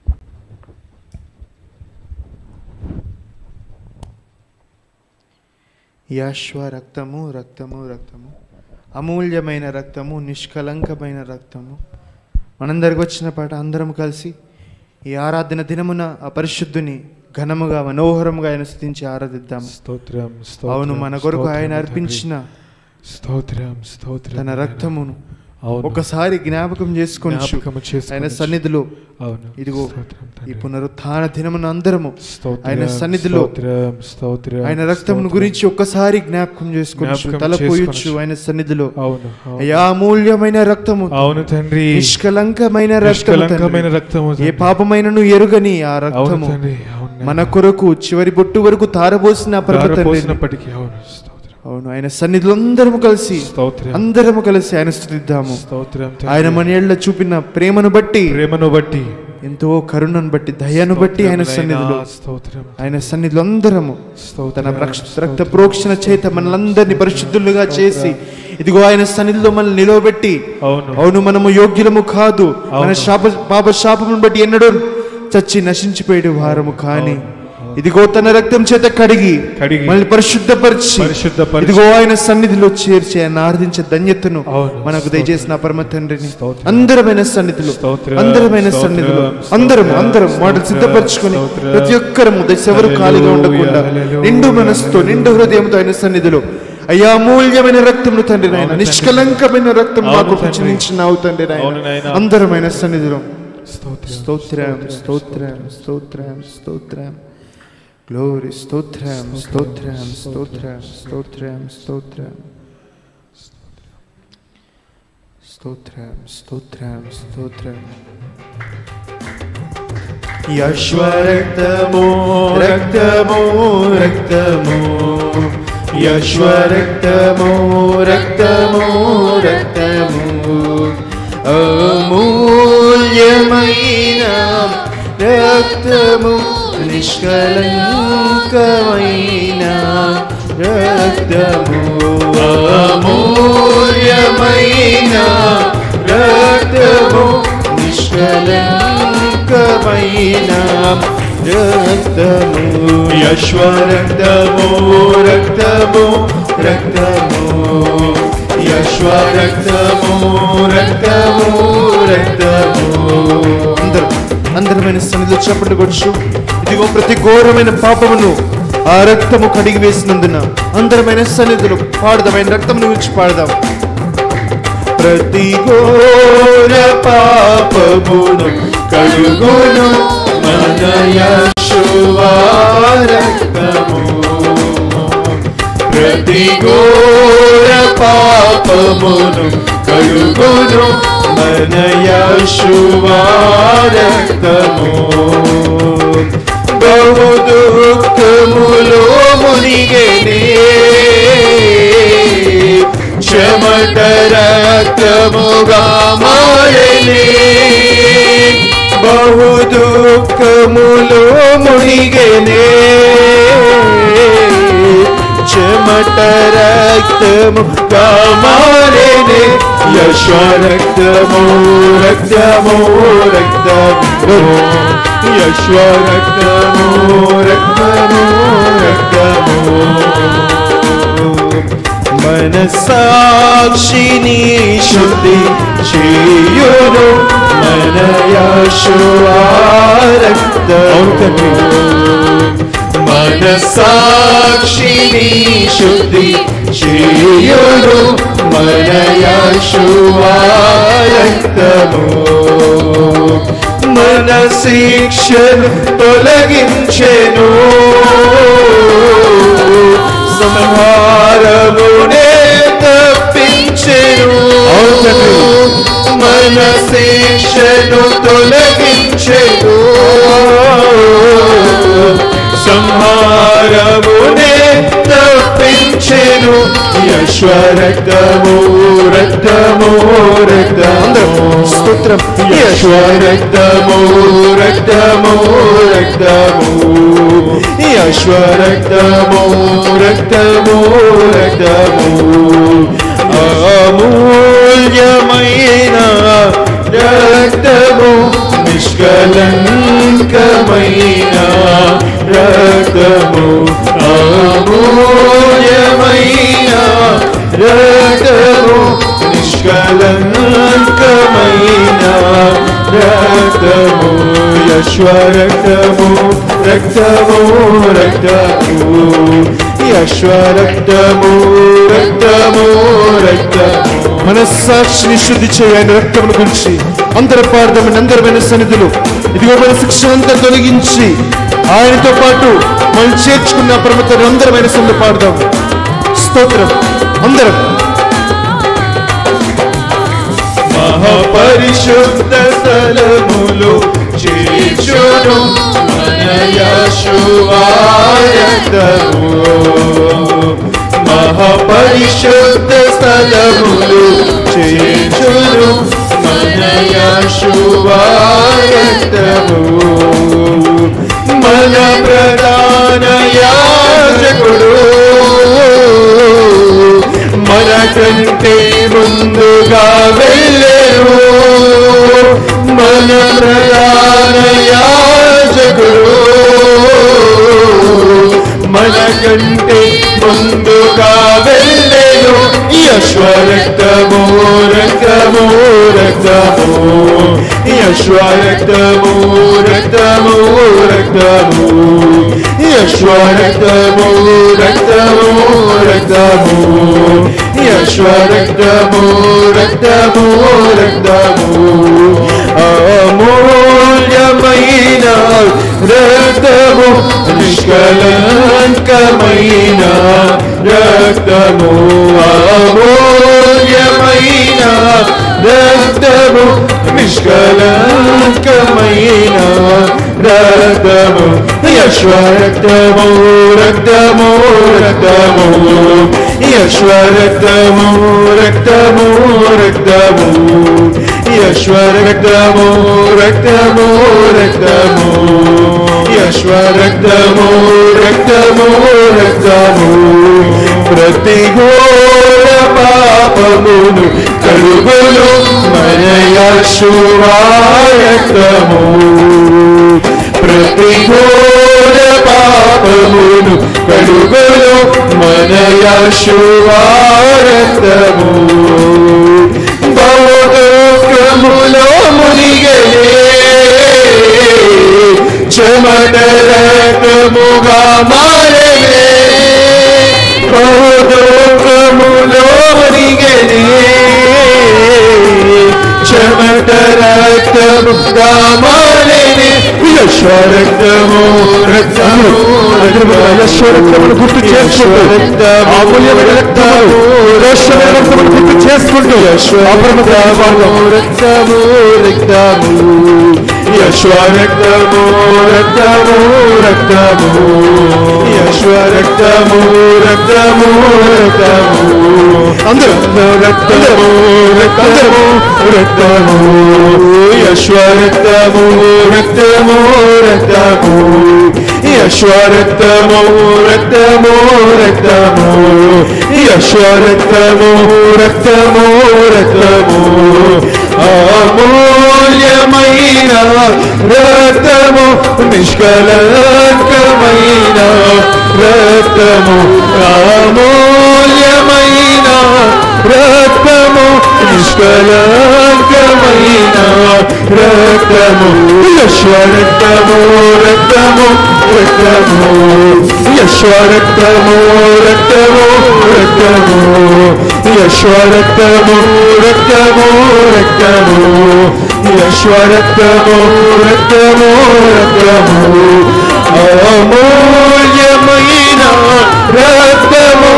యాశ్వ రక్తము రక్తము రక్తము అమూల్యమైన రక్తము నిష్కలంకమైన రక్తము మనందరికి వచ్చిన పాట అందరం కలిసి ఈ ఆరాధన దినమున ఆ పరిశుద్ధుని ఘనముగా మనోహరముగా ఆయన స్థుతించి ఆరాధిద్దాము స్తోత్రం అవును మన కొరకు ఆయన స్తోత్రం అర్పించిన స్తోత్రం స్తోత్రం తన రక్తమును అవును. ఒకసారి జ్ఞాపకం చేసుకొని జ్ఞాపకము చేసుకొనుచు. ఆయన సన్నిధిలో అవును. ఇదిగో స్తోత్రం ఈ పునరుత్థాన దినమున అందరము స్తోత్రం, ఆయన సన్నిధిలో స్తోత్రం, స్తోత్రం, ఆయన రక్తమును స్తోత్రం. గురించి ఒక్కసారి జ్ఞాపకం చేసుకోవచ్చు జ్ఞాపకం తలపోయొచ్చు చేసుకొనొచ్చు. ఆయన సన్నిధిలో అవును, అవును. అయ్యా అమూల్యమైన రక్తము అవును తండ్రి నిష్కలంకమైన రక్తము నిష్కలంకమైన తండ్రి. రక్తము ఏ పాపమైనను ఎరుగని ఆ అవును రక్తము తండ్రి, అవును. మన కొరకు చివరి బొట్టు వరకు తారబోసిన ప్రభు తండ్రిని. ధారపోసినప్పటికీ అవును స్తోత్రం అవును ఆయన సన్నిధిలో అందరము కలిసి స్తోత్రం. అందరము కలిసి ఆయన స్థుతిద్దాము స్తోత్రం తండ్రి. ఆయన మన ఏళ్ళ చూపిన ప్రేమను బట్టి ప్రేమను బట్టి ఎంతో కరుణను బట్టి దయను బట్టి ఆయన స్తోత్రం సన్నిధిలో నాయనా, స్తోత్రం ఆయన సన్నిధిలో అందరము స్తోత్రం, తన రక్ష- రక్త ప్రోక్షణ చేత మనలందరినీ పరిశుద్ధులుగా చేసి ఇదిగో ఆయన సన్నిధిలో మనల్ని నిలవబెట్టి అవును. అవును మనము యోగ్యులము కాదు మన అవును. శాప పాప శాపమును బట్టి ఎన్నడూ చచ్చి నశించిపోయేడు వారము కానీ ఇదిగో తన రక్తం చేత కడిగి కడిగి, మనల్ని పరిశుద్ధపరిచి పరిశుద్ధపరిచి, ఇదిగో ఆయన సన్నిధిలో చేర్చి ఆయన ఆరాధించే ధన్యతను అవును. మనకు దయచేసిన పరమ తండ్రిని స్తోత్రం. అందరమైన సన్నిధిలో స్తోత్రం, అందరమైన స్తోత్రం, సన్నిధిలో స్తోత్రం, అందరం అందరం మాటలు స్తోత్రం, సిద్ధపరచుకొని స్తోత్రం. ప్రతి ఒక్కరము దశెవరు ఖాళీగా ఉండకుండా హల్లెలూయా, నిండు మనసుతో నిండు హృదయంతో ఆయన సన్నిధిలో అయ్యా అమూల్యమైన రక్తమును తండ్రి నాయన అవును తండ్రి. నిష్కలంకమైన రక్తం అవును మాకు తండ్రి. చిందించినావు తండ్రి అవును నాయన నాయనా. అందరమైన సన్నిధిలో స్తోత్రం, స్తోత్రం స్తోత్రం స్తోత్రం స్తోత్రం గ్లోరీ స్తోత్రం స్తోత్రం స్తోత్రం స్తోత్రం స్తోత్రం స్తోత్రం స్తోత్రం స్తోత్రం యశ్వ రక్తము రక్తము రక్తము యశ్వ రక్తము రక్తము రక్తము అమూల్యమైన రక్తము నిష్కలంకమైన రక్తము అమూల్యమైన రక్తము నిష్కలంకమైన రక్తము యశ్వ రక్తము రక్తము రక్తము యశ్వ రక్తము రక్తము రక్తము అందరూ అందరమైన సన్నిధిలో చప్పట్లు కొడుచు ఇదిగో ప్రతి ఘోరమైన పాపమును ఆ రక్తము కడిగి వేసినందున అందరమైన సన్నిధిలో పాడదాం రక్తమును గురించి పాడదాం ప్రతి ఘోర పాపమును కడుగును మన యశువా రక్తము ప్రతి ఘోర పాపమును కడుగును మన యశువా రక్తము బహు దుఃఖములో మునిగేనే చెమట రక్తముగా మారనే బహు దుఃఖములో మునిగనే చెమట రక్తముగా మారనే యశ్వరక్తము రక్తము రక్తము యశ్వరక్తము రక్తము రక్తము మనసాక్షిని శుద్ధి చేయును మన యశువారక్తము మనసాక్షిని శుద్ధి చేయును మన యశువారక్తము మన శిక్షను తొలగించెను సంహారమునే తప్పించెను మన శిక్షను తొలగించెను సంహారమునే తప్పించెను యశ్వరక్తము రక్తము రక్తము స్తోత్రం యశ్వరక్తము రక్తము రక్తము యశ్వరక్తము రక్తము రక్తము అమూల్యమైన రక్తము నిష్కలంకమైన రక్తము అమూల్యమైన రక్తము నిష్కలంకమైన రక్తము యశ్వరక్తము రక్తము రక్తము యశ్వరక్తము రక్తము రక్తము మనస్సాక్షిని శుద్ధి చేయని రక్తమును గురించి అంతరపార్థమైన అందరమైన సన్నిధులు ఇదిగో మన శిక్షణంతా తొలగించి ఆయనతో పాటు మనం చేర్చుకున్న పరమత అందరమైన సన్నిధి పాడదాం స్తోత్రం అందరం మహాపరిశుద్ధ స్థలములు చేర్చును మన యశువాయతము మహాపరిశుద్ధ స్థలములు చేర్చును మన యశువాయతము మన ప్రధాన యాజకుడు మన కంటే ముందుగా వెళ్ళరు మన ప్రధాన యాజకుడు మన కంటే ముందుగా వెళ్ళెను యశ్వరక్తము రక్తము రక్తము యశ్వరక్తము రక్తము రక్తము యశ్వరక్తము రక్తము రక్తము యశ్వరక్తము రక్తము రక్తము అమూల్యమైన రక్తము నిష్కలంకమైన రక్తము అమూల్యమైన రక్తము నిష్కలంకమైన రక్తము యశ్వరక్తము రక్తము రక్తము యశ్వరక్తము రక్తము రక్తము యశ్వరక్తము రక్తము రక్తము యశ్వరక్తము రక్తము రక్తము ప్రతి ఘోర పాపమును కడుగులు మన యశువారక్తము ప్రతి ఘోర పాపమును కడుగులు మన యశువారక్తము బౌద్ధములో మునిగలే చెమటరకముగా మారలే బౌద్ధములో మునిగలే చెమటరకముగా మారలే యశ్వరక్తము రక్తము యశ్వరక్తమును గుర్తు చేసుకుంటూ అమూల్యమైన రక్తము రోషమైన రక్తమును గుర్తు చేసుకుంటూ అపరమత రక్తము రక్తము రక్తము యశ్వరక్తము రక్తము రక్తము యశ్వరక్తము రక్తము రక్తము అందరూ రక్తము రక్తము రక్తము యశ్వరక్తము రక్తము రక్తము యశ్వరక్తము రక్తము రక్తము యశ్వరక్తము రక్తము రక్తము అమూల్యమైన రక్తము నిష్కలంకమైన రక్తము అమూల్యమైన రక్తము నిష్కలంకమైన రక్తము యశ్వరక్తము రక్తము రక్తము యశ్వరక్తము రక్తము రక్తము యశ్వరక్తము రక్తము రక్తము యశ్వరక్తము రక్తము రక్తము అమూల్యమైన రక్తము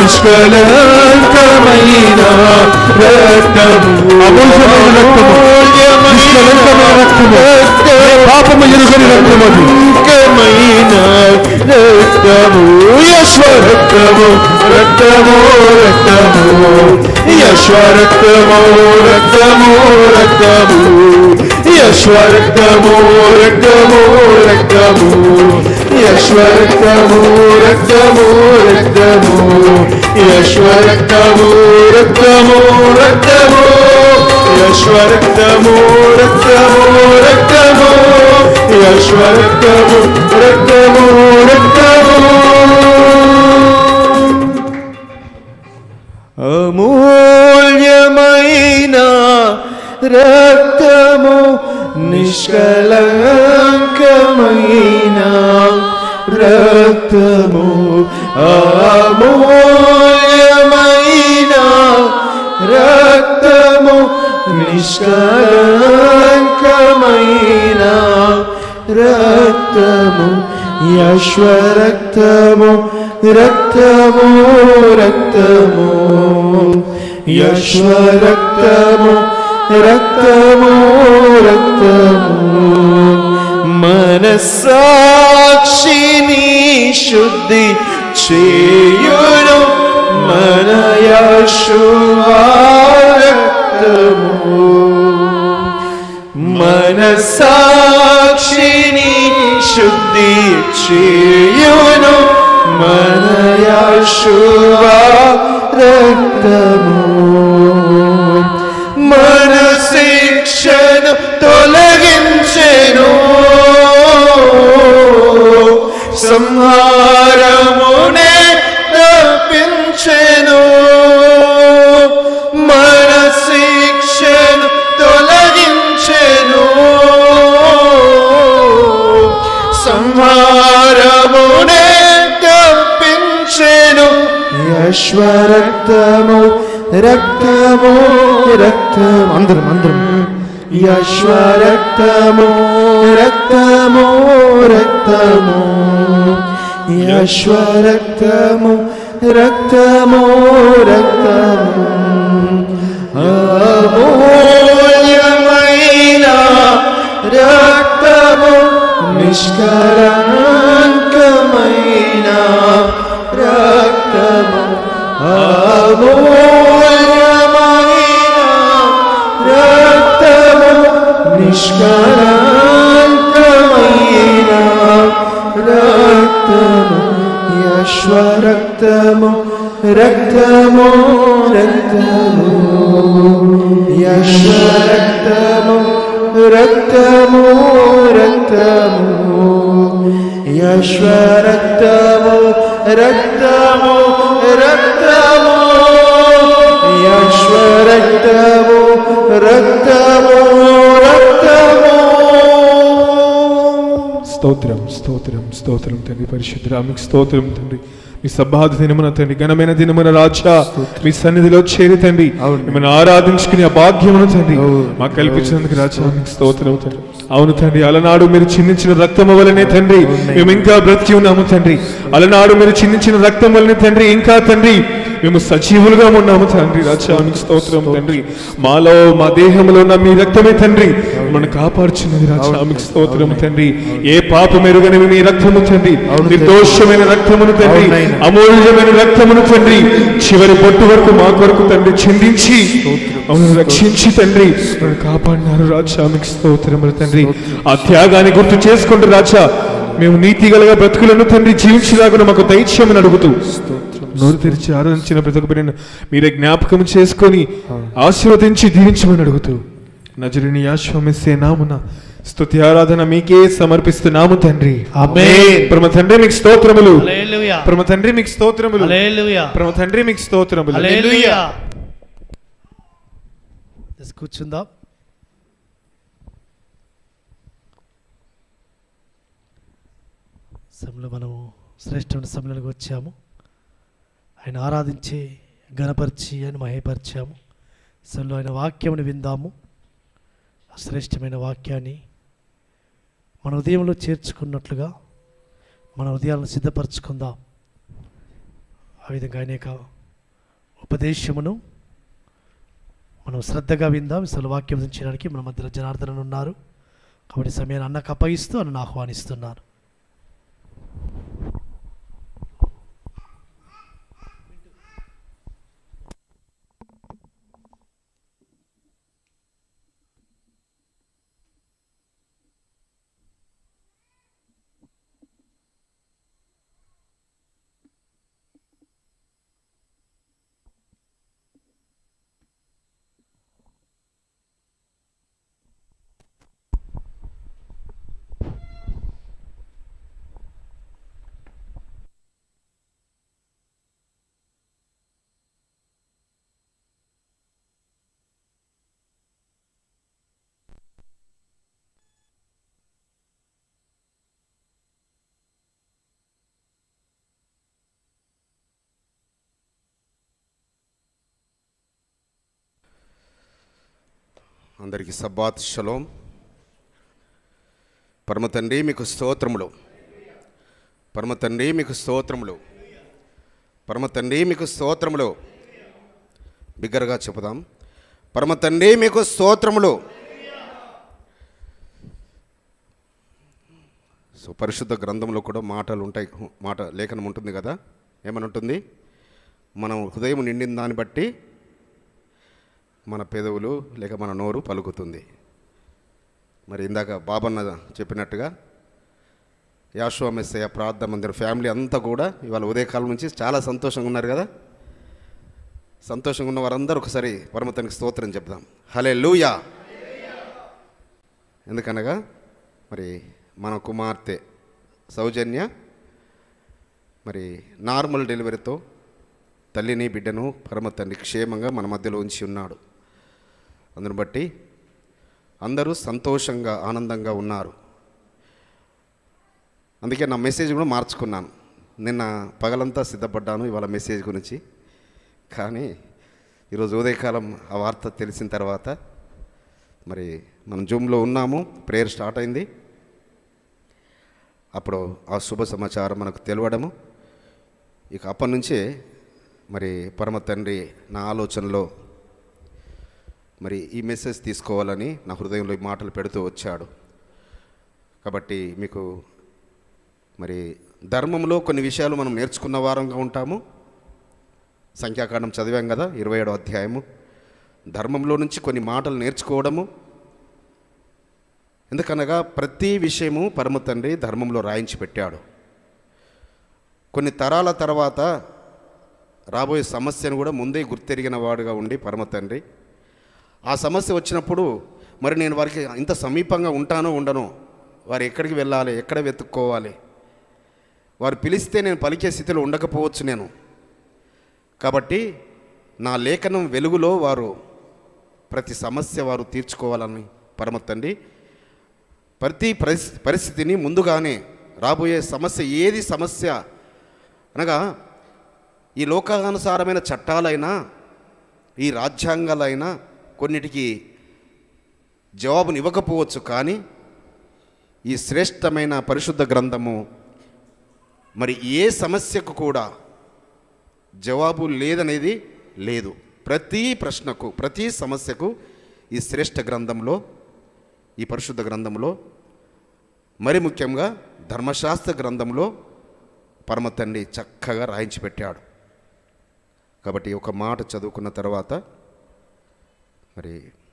నిష్కలంకమైన రక్తము అమూల్యమైన రక్తము నిష్కలంకమైన రక్తము పాపము ఎరుగని రక్తము ముఖ్యమైన రక్తము యశ్వరక్తము రక్తము రక్తము యశ్వరక్తము రక్తము రక్తము యశ్వరక్తము రక్తము రక్తము యశ్వరక్తము రక్తము రక్తము యశ్వరక్తము రక్తము రక్తము యశ్వరక్తము రక్తము రక్తము యశ్వరక్తము రక్తము రక్తము అమూల్యమైన రక్తము నిష్కలంకమైన రక్తము అమూల్యమైన రక్తము నిష్కలంకమైన రక్తము యశ్వరక్తము రక్తము రక్తము యశ్వరక్తము రక్తము రక్తము మనస్సాక్షిని శుద్ధి చేయును మన యశువారక్తము మనసాక్షిని శుద్ధి చేయును మన యశువా రక్తము మన శిక్షను తొలగించెను సంహారమునే తప్పించెను మన శిక్షను తొలగించెను సంహారమునే తప్పించెను యశ్వరక్తము రక్తము రక్తము అందరం అందరం యశ్వరక్తము రక్తము రక్తము యశ్వరక్తము రక్తము రక్తము అమూల్యమైన రక్తము నిష్కలంకమైన రక్తము అమూల్యమైన రక్తము నిష్కలంకమైన రక్తము యశ్వరక్తము రక్తము రక్తము యశ్వరక్తము రక్తము రక్తము యశ్వరక్తము రక్తము రక్తము యశ్వరక్తము రక్తము రక్తము స్తోత్రం స్తోత్రం స్తోత్రం తండ్రి పరిశుద్ధ మీకు స్తోత్రం తండ్రి మీ సబ్బాధ దినమున తండ్రి ఘనమైన దినమున రాజా మీ సన్నిధిలో చేరి తండ్రి మిమ్మల్ని ఆరాధించుకునే ఆ భాగ్యమును తండ్రి మాకు కల్పించినందుకు రాజా మీకు స్తోత్రం తండ్రి అవును తండ్రి అలనాడు మీరు చిందించిన రక్తము వలనే తండ్రి మేము ఇంకా బ్రతికి ఉన్నాము తండ్రి అలనాడు మీరు చిందించిన రక్తం వలనే తండ్రి ఇంకా తండ్రి మేము సజీవులుగా ఉన్నాము తండ్రి రాజా మీకు స్తోత్రం తండ్రి మాలో మా దేహంలో ఉన్న మీ రక్తమే తండ్రి మనం కాపాడుచున్నది రాజా మీకు స్తోత్రం తండ్రి ఏ పాపం ఎరుగని మీ రక్తము తండ్రి నిర్దోషమైన రక్తమును తండ్రి అమూల్యమైన రక్తమును తండ్రి చివరి బొట్టు వరకు మా కొరకు తండ్రి చిందించి అవును రక్షించి తండ్రి మనం కాపాడినారు రాజా మీకు స్తోత్రములు తండ్రి ఆ త్యాగాన్ని గుర్తు చేసుకుంటూ రాజా మేము నీతిగలగా బ్రతుకులను తండ్రి జీవించలాగా మాకు దైత్యమని అడుగుతూ నోరు తెరిచి ఆరాధించిన ప్రతి ఒక్క బిడ్డను మీరే జ్ఞాపకం చేసుకొని ఆశీర్వదించి దీవించమని అడుగుతూ నజరిని యాశ్వమిస్తే నామున స్తుతి ఆరాధన మీకే సమర్పిస్తున్నాము తండ్రి ఆమేన్. పరమ తండ్రి మీకు స్తోత్రములు హల్లెలూయా. పరమ తండ్రి మీకు స్తోత్రములు హల్లెలూయా. పరమ తండ్రి మీకు స్తోత్రములు హల్లెలూయా. Let's కూర్చుందాం సమయంలో మనము శ్రేష్టమైన సమయంలోకి వచ్చాము ఆయన ఆరాధించి గణపరిచి ఆయన మహేపరిచాము సమయంలో ఆయన వాక్యమును విందాము ఆ శ్రేష్టమైన వాక్యాన్ని మన హృదయంలో చేర్చుకున్నట్లుగా మన హృదయాలను సిద్ధపరచుకుందాం ఆ విధంగా ఆయన యొక్క ఉపదేశమును మనం శ్రద్ధగా విందాం అసలు వాక్యం చేయడానికి మన మధ్యలో జనార్దనలు ఉన్నారు కాబట్టి సమయాన్ని అన్నకు అప్పగిస్తూ అన్నను ఆహ్వానిస్తున్నాను అందరికీ సబ్బాత్ షలోం పరమ తండ్రి మీకు స్తోత్రములు పరమ తండ్రి మీకు స్తోత్రములు పరమ తండ్రి మీకు స్తోత్రములు బిగ్గరగా చెబుదాం పరమ తండ్రి మీకు స్తోత్రములు సో పరిశుద్ధ గ్రంథంలో కూడా మాటలు ఉంటాయి మాట లేఖనం ఉంటుంది కదా ఏమని ఉంటుంది మనం హృదయం నిండిన దాన్ని బట్టి మన పెదవులు లేక మన నోరు పలుకుతుంది మరి ఇందాక బాబన్న చెప్పినట్టుగా యాశువ మెస్సయ్య ప్రార్థన మందిరం ఫ్యామిలీ అంతా కూడా ఇవాళ ఉదయకాలం నుంచి చాలా సంతోషంగా ఉన్నారు కదా సంతోషంగా ఉన్న వారందరూ ఒకసారి పరమతనికి స్తోత్రం చెప్దాం హలే లూయా ఎందుకనగా మరి మన కుమార్తె సౌజన్య మరి నార్మల్ డెలివరీతో తల్లిని బిడ్డను పరమ తండ్రి క్షేమంగా మన మధ్యలో ఉంచి ఉన్నాడు అందును బట్టి అందరూ సంతోషంగా ఆనందంగా ఉన్నారు అందుకే నా మెసేజ్ కూడా మార్చుకున్నాను నిన్న పగలంతా సిద్ధపడ్డాను ఇవాళ మెసేజ్ గురించి కానీ ఈరోజు ఉదయకాలం ఆ వార్త తెలిసిన తర్వాత మరి మనం జూమ్లో ఉన్నాము ప్రేయర్ స్టార్ట్ అయింది అప్పుడు ఆ శుభ సమాచారం మనకు తెలియడము ఇక అప్పటి నుంచే మరి పరమ తండ్రి నా ఆలోచనలో మరి ఈ మెసేజ్ తీసుకోవాలని నా హృదయంలో ఈ మాటలు పెడుతూ వచ్చాడు కాబట్టి మీకు మరి ధర్మంలో కొన్ని విషయాలు మనం నేర్చుకున్న వారంగా ఉంటాము సంఖ్యాకాండం చదివాం కదా ఇరవై ఏడో అధ్యాయము ధర్మంలో నుంచి కొన్ని మాటలు నేర్చుకోవడము ఎందుకనగా ప్రతి విషయము పరమ తండ్రి ధర్మంలో రాయించి పెట్టాడు కొన్ని తరాల తర్వాత రాబోయే సమస్యను కూడా ముందే గుర్తెరిగిన వాడుగా ఉండి పరమ తండ్రి ఆ సమస్య వచ్చినప్పుడు మరి నేను వారికి ఇంత సమీపంగా ఉంటానో ఉండనో వారు ఎక్కడికి వెళ్ళాలి ఎక్కడ వెతుక్కోవాలి వారు పిలిస్తే నేను పలికే స్థితిలో ఉండకపోవచ్చు నేను కాబట్టి నా లేఖనం వెలుగులో వారు ప్రతి సమస్య వారు తీర్చుకోవాలని పరమ తండ్రి ప్రతి పరిస్- పరిస్థితిని ముందుగానే రాబోయే సమస్య ఏది సమస్య అనగా ఈ లోకానుసారమైన చట్టాలైనా ఈ రాజ్యాంగాలైనా కొన్నిటికి జవాబునివ్వకపోవచ్చు కానీ ఈ శ్రేష్టమైన పరిశుద్ధ గ్రంథము మరి ఏ సమస్యకు కూడా జవాబు లేదనేది లేదు ప్రతి ప్రశ్నకు ప్రతి సమస్యకు ఈ శ్రేష్ఠ గ్రంథంలో ఈ పరిశుద్ధ గ్రంథంలో మరి ముఖ్యంగా ధర్మశాస్త్ర గ్రంథంలో పరమ తండ్రి చక్కగా రాయించి పెట్టాడు కాబట్టి ఒక మాట చదువుకున్న తర్వాత మరి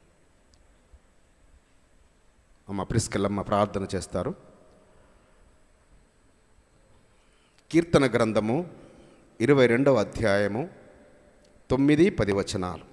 అమ్మ ప్రిస్కెళ్ళమ్మ ప్రార్థన చేస్తారు కీర్తన గ్రంథము ఇరవై రెండవ అధ్యాయము తొమ్మిది పది వచనాలు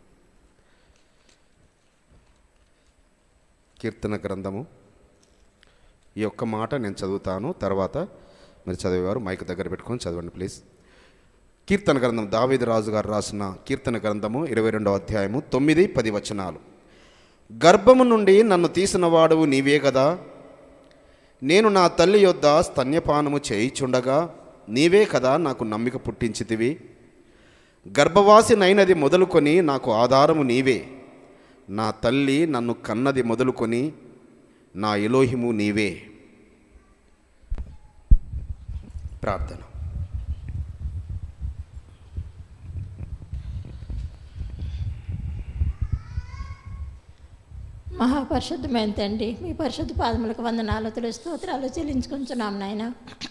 కీర్తన గ్రంథము ఈ ఒక్క మాట నేను చదువుతాను తర్వాత మీరు చదివేవారు మైక్ దగ్గర పెట్టుకొని చదవండి ప్లీజ్ కీర్తన గ్రంథం దావీదు రాజు గారు రాసిన కీర్తన గ్రంథము ఇరవై రెండవ అధ్యాయము తొమ్మిది పది వచనాలు గర్భము నుండి నన్ను తీసిన వాడువు నీవే కదా నేను నా తల్లి యొద్ద స్తన్యపానము చేయిచుండగా నీవే కదా నాకు నమ్మిక పుట్టించితివి గర్భవాసినైనది మొదలుకొని నాకు ఆధారము నీవే నా తల్లి నన్ను కన్నది మొదలుకొని నా ఎలోహిము నీవే ప్రార్థన మహాపరిశుద్ధమైన తండ్రి మీ పరిశుద్ధ పాదములకు వందనాలు తులు స్తోత్రాలు చెల్లించుకుంటున్నాం నాయన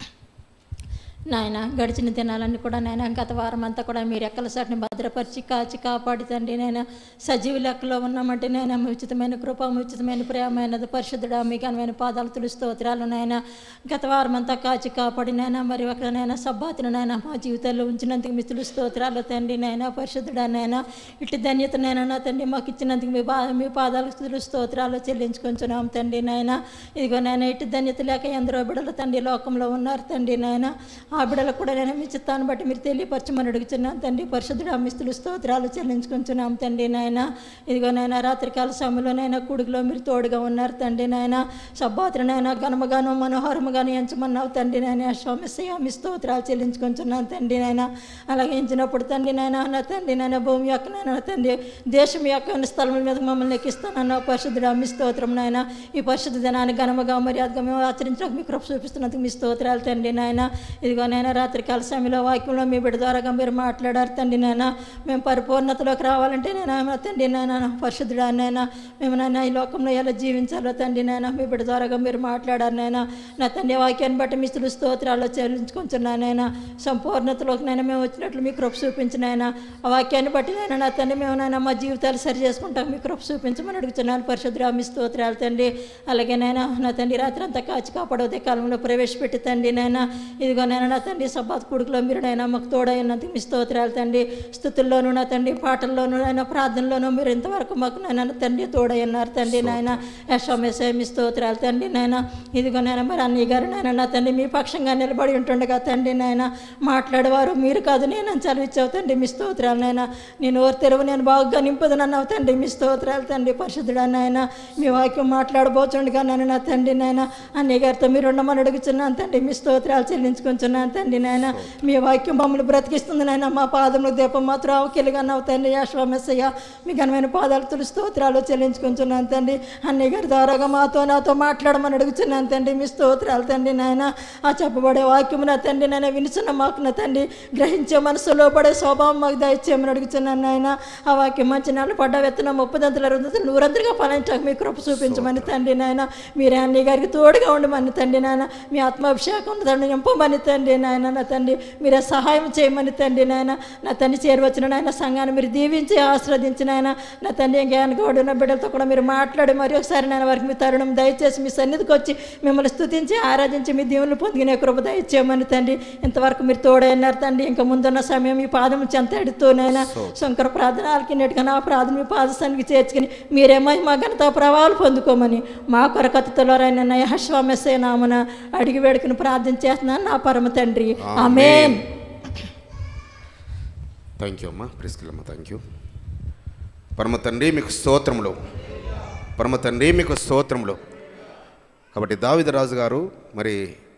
నాయన గడిచిన దినాలన్నీ కూడా నాయన గత వారం అంతా కూడా మీరు ఎక్కల సాటిని భద్రపరిచి కాచి కాపాడి తండ్రి నేను సజీవ లెక్కలో ఉన్నామంటే నేను మీ ఉచితమైన కృప మీ ఉచితమైన ప్రేమైనది పరిశుద్ధుడా మీ ఘనమైన పాదాలు తులు స్తోత్రాలు నాయన గత వారం అంతా కాచి కాపాడి నాయన మరి ఒక నాయన సబ్బాతిని నాయన మా జీవితాల్లో ఉంచినందుకు మీ తులు స్తోత్రాలు తండ్రి నాయన పరిశుద్ధుడా నాయన ఇటు ధన్యత నాయన నా తండ్రి మాకు ఇచ్చినందుకు మీ బా మీ పాదాలకు తులు స్తోత్రాలు చెల్లించుకుంటున్నాం తండ్రి నాయన ఇదిగో నాయన ఇటు ధన్యత లేక ఎందరో బిడలు తండ్రి లోకంలో ఉన్నారు తండ్రి నాయన ఆ బిడలకు కూడా నేను మీ చిత్తాన్ని బట్టి మీరు తెలియపరచమని అడుగుతున్నాను తండ్రి పరిశుద్ధుడు అమ్మిస్తులు స్తోత్రాలు చెల్లించుకుంటున్నాం తండ్రి నాయన ఇదిగో నాయన రాత్రికాల సమయంలో నాయన కుడుగులో మీరు తోడుగా ఉన్నారు తండ్రి నాయన సబ్బాత్రి నాయన ఘనముగాను మనోహరముగాను ఎంచమన్నావు తండ్రి నాయన స్వామిస్య మీ స్తోత్రాలు చెల్లించుకుంటున్నాను తండ్రి నాయన అలాగే ఎంచినప్పుడు తండ్రి నాయన నా తండ్రి నాయన భూమి యొక్క నాయన తండ్రి దేశం యొక్క స్థలం మీద మమ్మల్ని ఎక్కిస్తానన్న పరిశుద్ధుడు అమ్మి స్తోత్రం నాయన ఈ పరిశుద్ధ దినాన్ని ఘనముగా మర్యాదగా మేము ఆచరించడానికి మీ కృప చూపిస్తున్నందుకు మీ స్తోత్రాలు తండ్రి నాయన ఇదిగో నాయన రాత్రికాల సమయంలో వాక్యంలో మీ బిడ్డ ద్వారాగా మీరు మాట్లాడారు తండ్రి నాయన మేము పరిపూర్ణతలోకి రావాలంటే నేను నా తండ్రి నాయన పరిశుద్ధుడా నాయన మేము నాయన ఈ లోకంలో ఎలా జీవించాలో తండ్రి నాయన మీ బిడ్డ ద్వారాగా మీరు మాట్లాడారు నాయన నా తండ్రి వాక్యాన్ని బట్టి మీ స్థులు స్తోత్రాలు చెల్లించుకుంటున్నా నాయన సంపూర్ణతలోకి నేను మేము వచ్చినట్లు మీ కృప చూపించిన ఆయన ఆ వాక్యాన్ని బట్టి నేను నా తండ్రి మేము నాయన మా జీవితాలు సరి చేసుకుంటాం మీ కృప చూపించమని అడుగుతున్నాను పరిశుద్ధుడా మీ స్తోత్రాలు తండ్రి అలాగే నాయన నా తండ్రి రాత్రి అంతా కాచి కాపాడవదే కాలంలో ప్రవేశపెట్టి తండ్రి నాయన ఇదిగో నేను నా తండ్రి సబ్బాత్ కొడుకులో మీరు నాయన మాకు తోడైనందుకు మీ స్తోత్రాలు తండ్రి స్థుతుల్లోనూ నా తండ్రి పాటల్లోనూ నాయన ప్రార్థనలోనూ మీరు ఇంతవరకు మాకు నాయన నా తండ్రి తోడైనారు తండ్రి నాయన యశోమేసే మీ స్తోత్రాలు తండ్రి నాయన ఇదిగో నాయన మరి అన్నయ్య గారు నాయన నా తండ్రి మీ పక్షంగా నిలబడి ఉంటుండగా తండ్రి నాయన మాట్లాడేవారు మీరు కాదు నేను చదివించావు తండ్రి మీ స్తోత్రాలు నాయన నేను ఓరు తెరువు నేను బాగా నింపుదనన్నావు తండ్రి మీ స్తోత్రాలు తండ్రి పరిశుద్ధుడా నాయన మీ వాక్యం మాట్లాడబోతుండగా నన్ను నా తండ్రి నాయన అన్నయ్య గారితో మీరు ఉండమని అడుగుతున్నాను తండ్రి మీ స్తోత్రాలు చెల్లించుకుంటున్నాను తండ్రి నాయన మీ వాక్యం మమ్మల్ని బ్రతికిస్తుంది నాయన మా పాదములు దీపం మాత్రం అవకిలిగా నవ్వు తండ్రి యాశ్వమస్సయ్య మీ ఘనమైన పాదాలు తులు స్తోత్రాలు చెల్లించుకుంటున్నాను తండ్రి అన్నయ్య గారి ద్వారాగా మాతో నాతో మాట్లాడమని అడుగుతున్నాను తండ్రి మీ స్తోత్రాలు తండ్రి నాయన ఆ చెప్పబడే వాక్యం నా తండ్రి నాయన వినుచున్న మాకు నా తండ్రి గ్రహించే మనసులో పడే స్వభావం మాకు దయచేయమని అడుగుతున్నాను నాయన ఆ వాక్యం మంచి నెలలు పడ్డ విత్తనం ముప్పదంతుల రుందతులు నూరంతలుగా ఫలించక మీ కృప చూపించమని తండ్రి నాయన మీరే అన్నయ్య గారికి తోడుగా ఉండమని తండ్రి నాయన మీ ఆత్మాభిషేకం తండ్రి నింపమని తండ్రి నాయన నా తండ్రి మీరే సహాయం చేయమని తండ్రి నాయన నా తండ్రి చేరువచ్చిన నాయన సంఘాన్ని మీరు దీవించి ఆశ్రదించిన ఆయన నా తండ్రి జ్ఞాన గౌడు నా బిడ్డలతో కూడా మీరు మాట్లాడి మరి ఒకసారి నాయన వారికి మీ తరుణం దయచేసి మీ సన్నిధికి వచ్చి మిమ్మల్ని స్తుతించి ఆరాధించి మీ దీవులు పొందిన కృప దయచేయమని తండ్రి ఇంతవరకు మీరు తోడైనారు తండ్రి ఇంకా ముందున్న సమయం మీ పాదం చెంత ఎడుతూనైనా శంకర ప్రార్థనలకి నెట్టుగా నా ప్రార్థన మీ పాద సన్నిధికి చేర్చుకుని మీరే మహిమ ఘనత ప్రభావాలు పొందుకోమని మా కొరకత్తులో రైన హశ్వమెస్సే నామన అడిగి వేడుకుని ప్రార్థన చేస్తున్నాను నా పరమ తండ్రి ఆమెన్ థ్యాంక్ యూ అమ్మా ప్రిస్కిలమ్మ థ్యాంక్ యూ పరమ తండ్రి మీకు స్తోత్రములు పరమ తండ్రి మీకు స్తోత్రములు కాబట్టి దావిదరాజు గారు మరి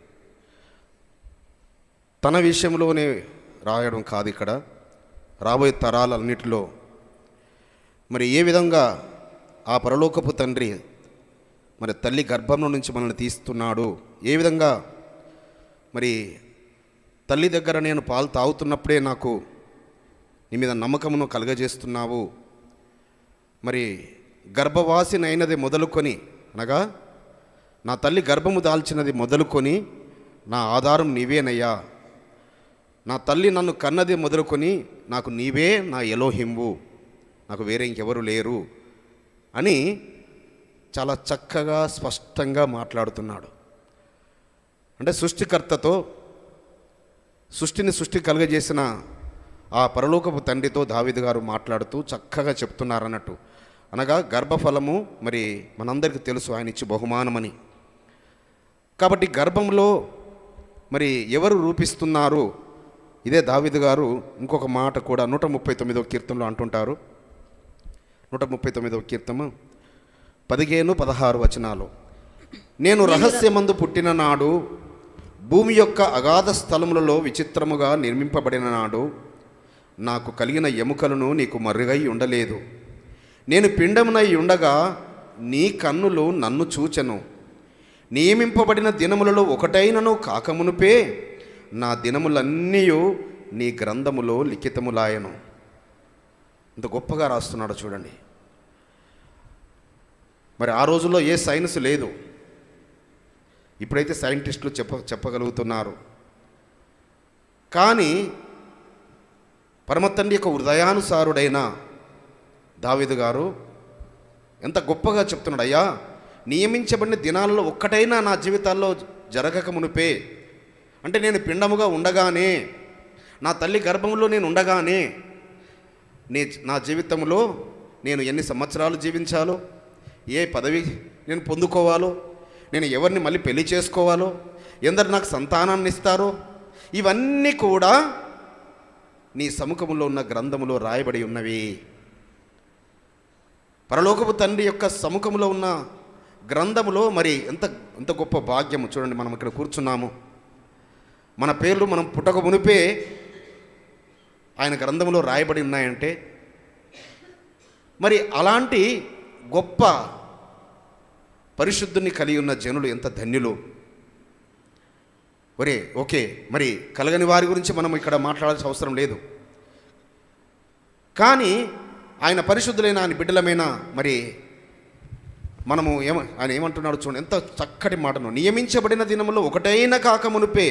తన విషయంలోనే రాయడం కాదు ఇక్కడ రాబోయే తరాలన్నిటిలో మరి ఏ విధంగా ఆ పరలోకపు తండ్రి మరి తల్లి గర్భంలో నుంచి మనల్ని తీస్తున్నాడు ఏ విధంగా మరి తల్లి దగ్గర నేను పాలు తాగుతున్నప్పుడే నాకు నీ మీద నమ్మకమును కలగజేస్తున్నావు మరి గర్భవాసినైనది మొదలుకొని అనగా నా తల్లి గర్భము దాల్చినది మొదలుకొని నా ఆధారం నీవేనయ్యా నా తల్లి నన్ను కన్నది మొదలుకొని నాకు నీవే నా ఎలోహింవు నాకు వేరే ఇంకెవరు లేరు అని చాలా చక్కగా స్పష్టంగా మాట్లాడుతున్నాడు అంటే సృష్టికర్తతో సృష్టిని సృష్టి కలుగజేసిన ఆ పరలోకపు తండ్రితో దావీదు గారు మాట్లాడుతూ చక్కగా చెప్తున్నారన్నట్టు అనగా గర్భఫలము మరి మనందరికీ తెలుసు ఆయన ఇచ్చి బహుమానమని కాబట్టి గర్భంలో మరి ఎవరు రూపిస్తున్నారు ఇదే దావీదు గారు ఇంకొక మాట కూడా నూట ముప్పై తొమ్మిదవ కీర్తనలో అంటుంటారు నూట ముప్పై తొమ్మిదవ కీర్తము పదిహేను పదహారు వచనాలు నేను రహస్యమందు పుట్టిన నాడు భూమి యొక్క అగాధ స్థలములలో విచిత్రముగా నిర్మింపబడిన నాడు నాకు కలిగిన ఎముకలను నీకు మరుగై ఉండలేదు నేను పిండమునై ఉండగా నీ కన్నులు నన్ను చూచెను నియమింపబడిన దినములలో ఒకటైనను కాకమునుపే నా దినములన్నీ నీ గ్రంథములో లిఖితములాయను ఇంత గొప్పగా రాస్తున్నాడు చూడండి మరి ఆ రోజుల్లో ఏ సైన్స్ లేదు ఇప్పుడైతే సైంటిస్టులు చెప్ప చెప్పగలుగుతున్నారు కానీ పరమతండ్రి యొక్క హృదయానుసారుడైన దావిదు గారు ఎంత గొప్పగా చెప్తున్నాడు అయ్యా నియమించబడిన దినాలలో ఒక్కటైనా నా జీవితాల్లో జరగక మునిపే అంటే నేను పిండముగా ఉండగానే నా తల్లి గర్భంలో నేను ఉండగానే నీ నా జీవితంలో నేను ఎన్ని సంవత్సరాలు జీవించాలో ఏ పదవి నేను పొందుకోవాలో నేను ఎవరిని మళ్ళీ పెళ్లి చేసుకోవాలో ఎందరు నాకు సంతానాన్ని ఇస్తారో ఇవన్నీ కూడా నీ సముఖములో ఉన్న గ్రంథములో రాయబడి ఉన్నవి పరలోకపు తండ్రి యొక్క సముఖంలో ఉన్న గ్రంథములో మరి ఎంత ఎంత గొప్ప భాగ్యము చూడండి మనం ఇక్కడ కూర్చున్నాము మన పేర్లు మనం పుట్టక మునిపే ఆయన గ్రంథంలో రాయబడి ఉన్నాయంటే మరి అలాంటి గొప్ప పరిశుద్ధుని కలిగి ఉన్న జనులు ఎంత ధన్యులు ఒరే ఓకే మరి కలగని వారి గురించి మనం ఇక్కడ మాట్లాడాల్సిన అవసరం లేదు కానీ ఆయన పరిశుద్ధులైన ఆయన బిడ్డలమైన మరి మనము ఏమ ఆయన ఏమంటున్నాడు చూడండి ఎంత చక్కటి మాటను నియమించబడిన దినములో ఒకటైన కాక మునుపే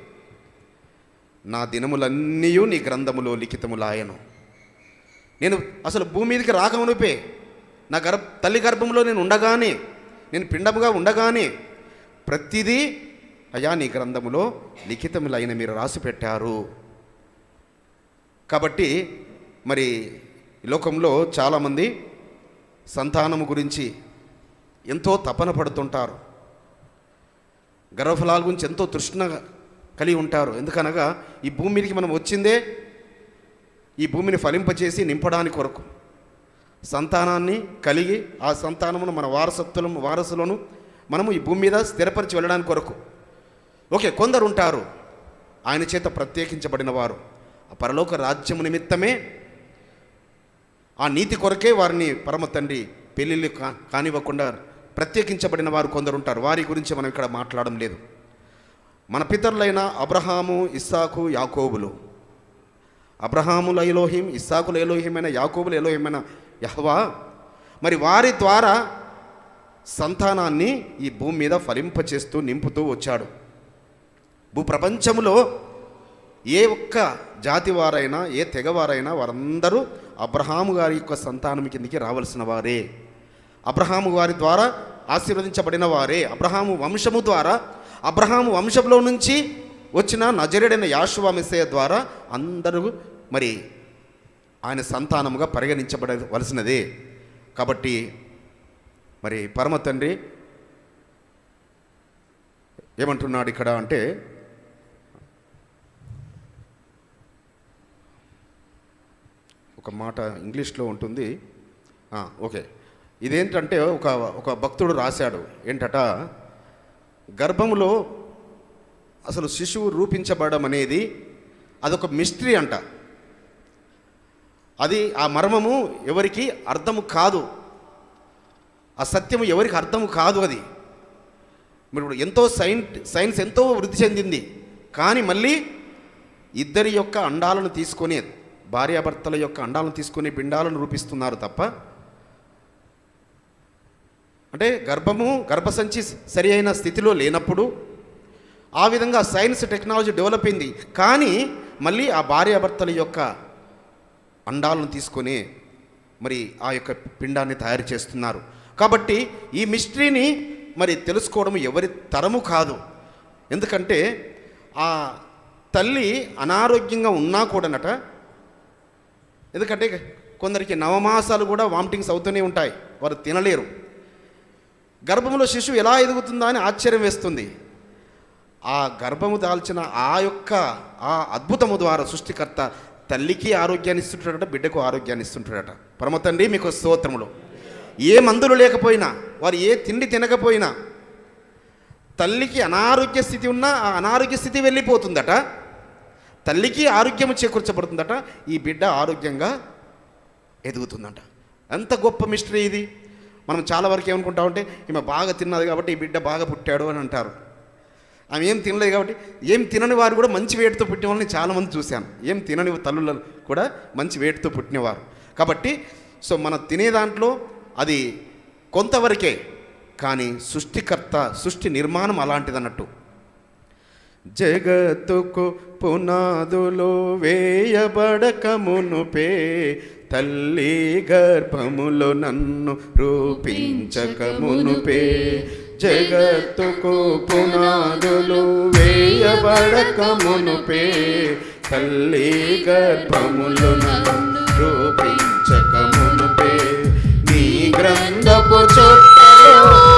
నా దినములన్నీ నీ గ్రంథములో లిఖితములాయను నేను అసలు భూమి మీదకి రాకమునిపే నా గర్భ తల్లి గర్భంలో నేను ఉండగానే నేను పిండముగా ఉండగానే ప్రతిదీ అయా నీ గ్రంథములో లిఖితములైన మీరు రాసి పెట్టారు కాబట్టి మరి ఈ లోకంలో చాలామంది సంతానము గురించి ఎంతో తపన పడుతుంటారు గర్భఫలాల గురించి ఎంతో తృష్ణ కలిగి ఉంటారు ఎందుకనగా ఈ భూమి మీదకి మనం వచ్చిందే ఈ భూమిని ఫలింపచేసి నింపడానికి కొరకు సంతానాన్ని కలిగి ఆ సంతానమును మన వారసత్వం వారసులను మనము ఈ భూమి మీద స్థిరపరిచి వెళ్ళడానికి కొరకు ఓకే కొందరు ఉంటారు ఆయన చేత ప్రత్యేకించబడిన వారు ఆ పరలోక రాజ్యము నిమిత్తమే ఆ నీతి కొరకే వారిని పరమ తండ్రి పెళ్ళిళ్ళు కా కానివ్వకుండా ప్రత్యేకించబడిన వారు కొందరు ఉంటారు వారి గురించి మనం ఇక్కడ మాట్లాడడం లేదు మన పితరులైన అబ్రహాము ఇస్సాకు యాకోబులు అబ్రహాముల ఎలోహిం ఇస్సాకుల ఎలోహిమైన యాకోబుల ఎలోహిమైన యహ్వా మరి వారి ద్వారా సంతానాన్ని ఈ భూమి మీద ఫలింపచేస్తూ నింపుతూ వచ్చాడు భూప్రపంచంలో ఏ ఒక్క జాతి వారైనా ఏ తెగవారైనా వారందరూ అబ్రహాము గారి యొక్క సంతానం కిందికి రావలసిన వారే అబ్రహాము వారి ద్వారా ఆశీర్వదించబడిన వారే అబ్రహాము వంశము ద్వారా అబ్రహాము వంశంలో నుంచి వచ్చిన నజరుడైన యాశువా మెస్సయ్య ద్వారా అందరూ మరి ఆయన సంతానముగా పరిగణించబడవలసినదే కాబట్టి మరి పరమ తండ్రి ఏమంటున్నాడు ఇక్కడ అంటే ఒక మాట ఇంగ్లీష్లో ఉంటుంది ఆ, ఓకే ఇదేంటంటే ఒక ఒక భక్తుడు రాశాడు ఏంటట గర్భములో అసలు శిశువు రూపించబడడం అనేది అదొక మిస్టరీ అంట అది ఆ మర్మము ఎవరికి అర్థము కాదు ఆ సత్యము ఎవరికి అర్థము కాదు అది మరి ఇప్పుడు ఎంతో సైన్స్ సైన్స్ ఎంతో వృద్ధి చెందింది కానీ మళ్ళీ ఇద్దరి యొక్క అండాలను తీసుకొని భార్యాభర్తల యొక్క అండాలను తీసుకొని పిండాలను రూపిస్తున్నారు తప్ప అంటే గర్భము గర్భసంచి సరి అయిన స్థితిలో లేనప్పుడు ఆ విధంగా సైన్స్ టెక్నాలజీ డెవలప్ అయింది కానీ మళ్ళీ ఆ భార్యాభర్తల యొక్క అండాలను తీసుకొని మరి ఆ యొక్క పిండాన్ని తయారు చేస్తున్నారు కాబట్టి ఈ మిస్టరీని మరి తెలుసుకోవడం ఎవరి తరము కాదు ఎందుకంటే ఆ తల్లి అనారోగ్యంగా ఉన్నా కూడానట ఎందుకంటే కొందరికి నవమాసాలు కూడా వామిటింగ్స్ అవుతూనే ఉంటాయి వారు తినలేరు గర్భంలో శిశువు ఎలా ఎదుగుతుందా అని ఆశ్చర్యం వేస్తుంది ఆ గర్భము దాల్చిన ఆ యొక్క ఆ అద్భుతము ద్వారా సృష్టికర్త తల్లికి ఆరోగ్యాన్ని ఇస్తుంటాడట బిడ్డకు ఆరోగ్యాన్ని ఇస్తుంటాడట పరమ తండ్రి మీకు స్తోత్రములు ఏ మందులు లేకపోయినా వారు ఏ తిండి తినకపోయినా తల్లికి అనారోగ్య స్థితి ఉన్నా ఆ అనారోగ్య స్థితి వెళ్ళిపోతుందట తల్లికి ఆరోగ్యం చేకూర్చబడుతుందట ఈ బిడ్డ ఆరోగ్యంగా ఎదుగుతుందంట ఎంత గొప్ప మిస్టరీ ఇది మనం చాలా వరకు ఏమనుకుంటామంటే ఈమె బాగా తిన్నది కాబట్టి ఈ బిడ్డ బాగా పుట్టాడు అని అంటారు ఆమె ఏం తినలేదు కాబట్టి ఏం తినని వారు కూడా మంచి వేటితో పుట్టిన వాళ్ళని చాలామంది చూశాను ఏం తినని తల్లులు కూడా మంచి వేటితో పుట్టినవారు కాబట్టి సో మన తినే దాంట్లో అది కొంతవరకే కానీ సృష్టికర్త సృష్టి నిర్మాణం అలాంటిదన్నట్టు జగత్తుకు పునాదులు వేయబడక మునుపే తల్లి గర్భములో నన్ను రూపించక మునుపే జగత్తుకు పునాదులు వేయబడక మునుపే తల్లి గర్భములో నన్ను రూపించక మునుపే నీ గ్రంథపు చుట్టలో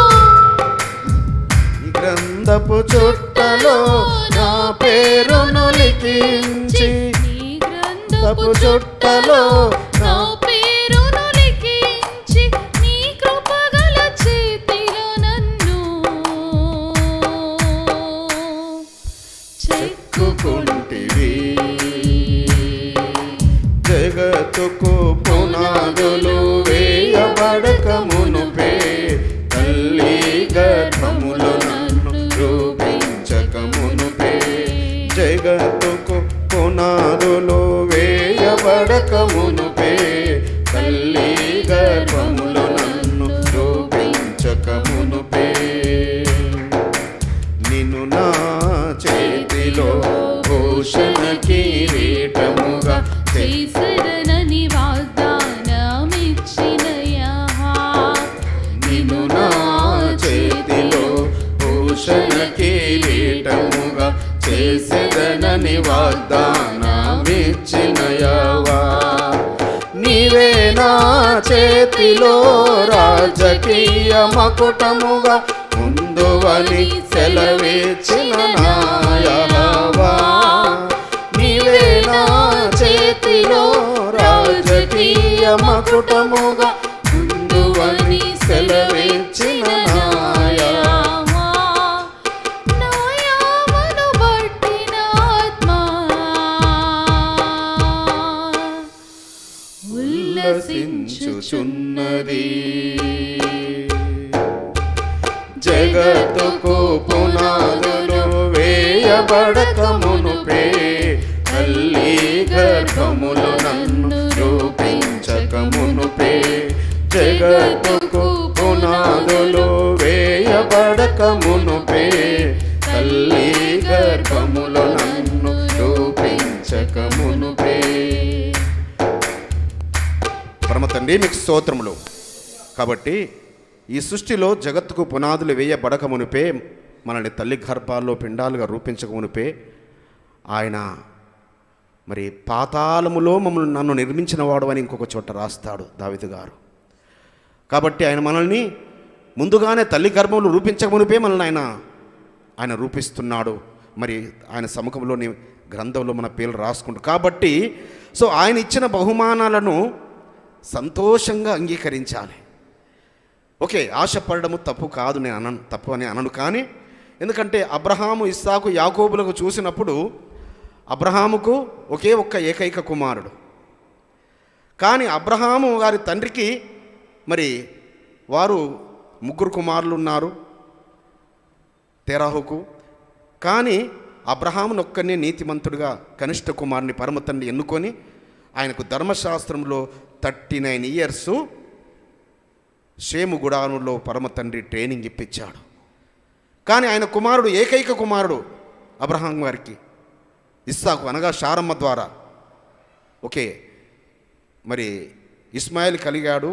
ఈ గ్రంథపు చుట్టలో నా పేరును లిఖించి గ్రంథపు చుట్టలో నా పేరును లిఖించి నీ కృపగల చేతిలో నన్ను చెక్కుకుంటివి జగత్తుకు పునాదులు వేయబడక మునుపే తల్లి గర్భములో నన్ను రూపించక మునుపే జగత్తుకు పునాదులు వేయబడక మునుపే తల్లి గర్భములో నన్ను రూపించక మునుపే నిన్ను నా చేతిలో భూషణ కిరీటముగా చేసరనని వాగ్దానమిచ్చినయా నిన్ను నా చేతిలో భూషణ కిరీటముగా చేసేదనని వాగ్దానమిచ్చినయవా నీవే నా చేతిలో రాజకీయ మకుటముగా ముందువని సెలవిచ్చిన నాయవా నీవే నా చేతిలో రాజకీయ మకుటముగా ముందువని సెలవిచ్చిన నాయవా నాయామను బట్టిన ఆత్మ ఉల్లసించుచున్నది జగత్తుకు పునాదులు వేయబడక మునుపే తల్లి గర్భములు నన్ను రూపించక మునుపే జగత్తుకు పునాదులు వేయబడక మునుపే తల్లి గర్భములు నన్ను రూపించక మునుపే పరమ తండ్రి మీకు స్తోత్రములు కాబట్టి ఈ సృష్టిలో జగత్తుకు పునాదులు వేయబడక మునిపే మనల్ని తల్లి గర్భాల్లో పిండాలుగా రూపించక మునిపే ఆయన మరి పాతాళములో మమ్మల్ని నన్ను నిర్మించిన వాడు అని ఇంకొక చోట రాస్తాడు దావిదు గారు కాబట్టి ఆయన మనల్ని ముందుగానే తల్లి గర్భంలో రూపించక మునిపే మనల్ని ఆయన ఆయన రూపిస్తున్నాడు మరి ఆయన సముఖంలోని గ్రంథంలో మన పేర్లు రాసుకుంటాం కాబట్టి సో ఆయన ఇచ్చిన బహుమానాలను సంతోషంగా అంగీకరించాలి ఓకే ఆశపడము తప్పు కాదు నేను అనను తప్పు అని అనను కానీ ఎందుకంటే అబ్రహాము ఇస్సాకు యాకోబులకు చూసినప్పుడు అబ్రహాముకు ఒకే ఒక్క ఏకైక కుమారుడు కానీ అబ్రహాము గారి తండ్రికి మరి వారు ముగ్గురు కుమారులు ఉన్నారు తెరాహుకు కానీ అబ్రహామును ఒక్కనే నీతిమంతుడిగా కనిష్ట కుమారుని పరమ తండ్రి ఎన్నుకొని ఆయనకు ధర్మశాస్త్రంలో థర్టీ నైన్ ఇయర్స్ షేము గుడానులో పరమ తండ్రి ట్రైనింగ్ ఇప్పించాడు కానీ ఆయన కుమారుడు ఏకైక కుమారుడు అబ్రహాం గారికి ఇస్సాకు అనగా షారమ్మ ద్వారా ఓకే మరి ఇస్మాయిల్ కలిగాడు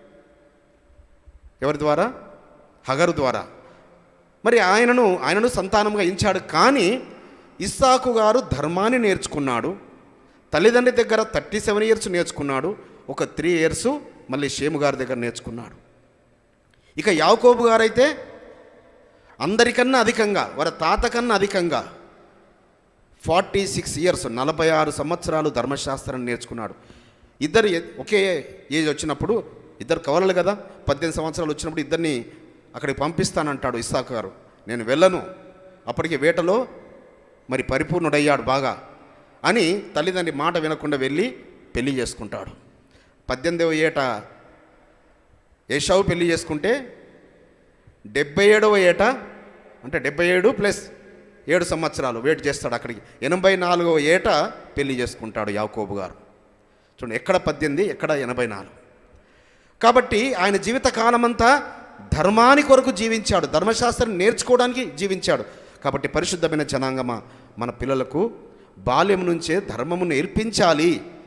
ఎవరి ద్వారా హగరు ద్వారా మరి ఆయనను ఆయనను సంతానంగా ఎంచాడు కానీ ఇస్సాకు గారు ధర్మాన్ని నేర్చుకున్నాడు తల్లిదండ్రి దగ్గర థర్టీ సెవెన్ ఇయర్స్ నేర్చుకున్నాడు ఒక త్రీ ఇయర్స్ మళ్ళీ షేము గారి దగ్గర నేర్చుకున్నాడు ఇక యాకోబు గారైతే అందరికన్నా అధికంగా వారి తాత కన్నా అధికంగా ఫార్టీ సిక్స్ ఇయర్స్ నలభై ఆరు సంవత్సరాలు ధర్మశాస్త్రాన్ని నేర్చుకున్నాడు ఇద్దరు ఎ- ఒకే ఏజ్ వచ్చినప్పుడు ఇద్దరు కవలలు కదా పద్దెనిమిది సంవత్సరాలు వచ్చినప్పుడు ఇద్దరిని అక్కడికి పంపిస్తానంటాడు ఇస్సాకు గారు నేను వెళ్ళను అప్పటికి వేటలో మరి పరిపూర్ణుడయ్యాడు బాగా అని తల్లిదండ్రి మాట వినకుండా వెళ్ళి పెళ్లి చేసుకుంటాడు పద్దెనిమిదవ ఏట ఏషావు పెళ్లి చేసుకుంటే డెబ్బై ఏడవ ఏట అంటే డెబ్బై ఏడు ప్లస్ ఏడు సంవత్సరాలు వెయిట్ చేస్తాడు అక్కడికి ఎనభై నాలుగవ ఏట పెళ్లి చేసుకుంటాడు యాకోబు గారు చూడండి ఎక్కడ పద్దెనిమిది ఎక్కడ ఎనభై నాలుగు కాబట్టి ఆయన జీవిత కాలమంతా ధర్మాని కొరకు జీవించాడు ధర్మశాస్త్రం నేర్చుకోవడానికి జీవించాడు కాబట్టి పరిశుద్ధమైన జనాంగమ మన పిల్లలకు బాల్యం నుంచే ధర్మము నేర్పించాలి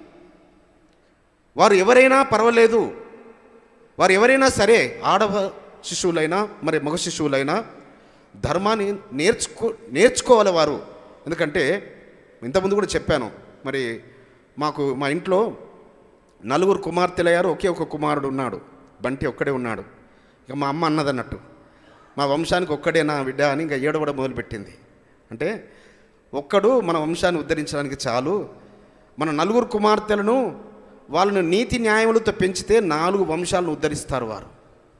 వారు ఎవరైనా పర్వాలేదు వారు ఎవరైనా సరే ఆడవ శిశువులైనా మరి మగ శిశువులైనా ధర్మాన్ని నేర్చుకో నేర్చుకోవాలి వారు ఎందుకంటే ఇంతకుముందు కూడా చెప్పాను మరి మాకు మా ఇంట్లో నలుగురు కుమార్తెలయ్యారు ఒకే ఒక కుమారుడు ఉన్నాడు బంటి ఒక్కడే ఉన్నాడు ఇక మా అమ్మ అన్నదన్నట్టు మా వంశానికి ఒక్కడే నా బిడ్డ అని ఇంకా ఏడవడం మొదలుపెట్టింది అంటే ఒక్కడు మన వంశాన్ని ఉద్ధరించడానికి చాలు మన నలుగురు కుమార్తెలను వాళ్ళను నీతి న్యాయములతో పెంచితే నాలుగు వంశాలను ఉద్ధరిస్తారు వారు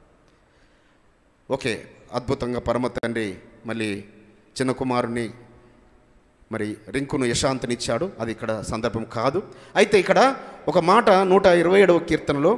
ఓకే అద్భుతంగా పరమ తండ్రి మళ్ళీ చిన్న కుమారుని మరి రింకును యశాంతనిచ్చాడు అది ఇక్కడ సందర్భం కాదు అయితే ఇక్కడ ఒక మాట నూట ఇరవై ఏడవ కీర్తనలో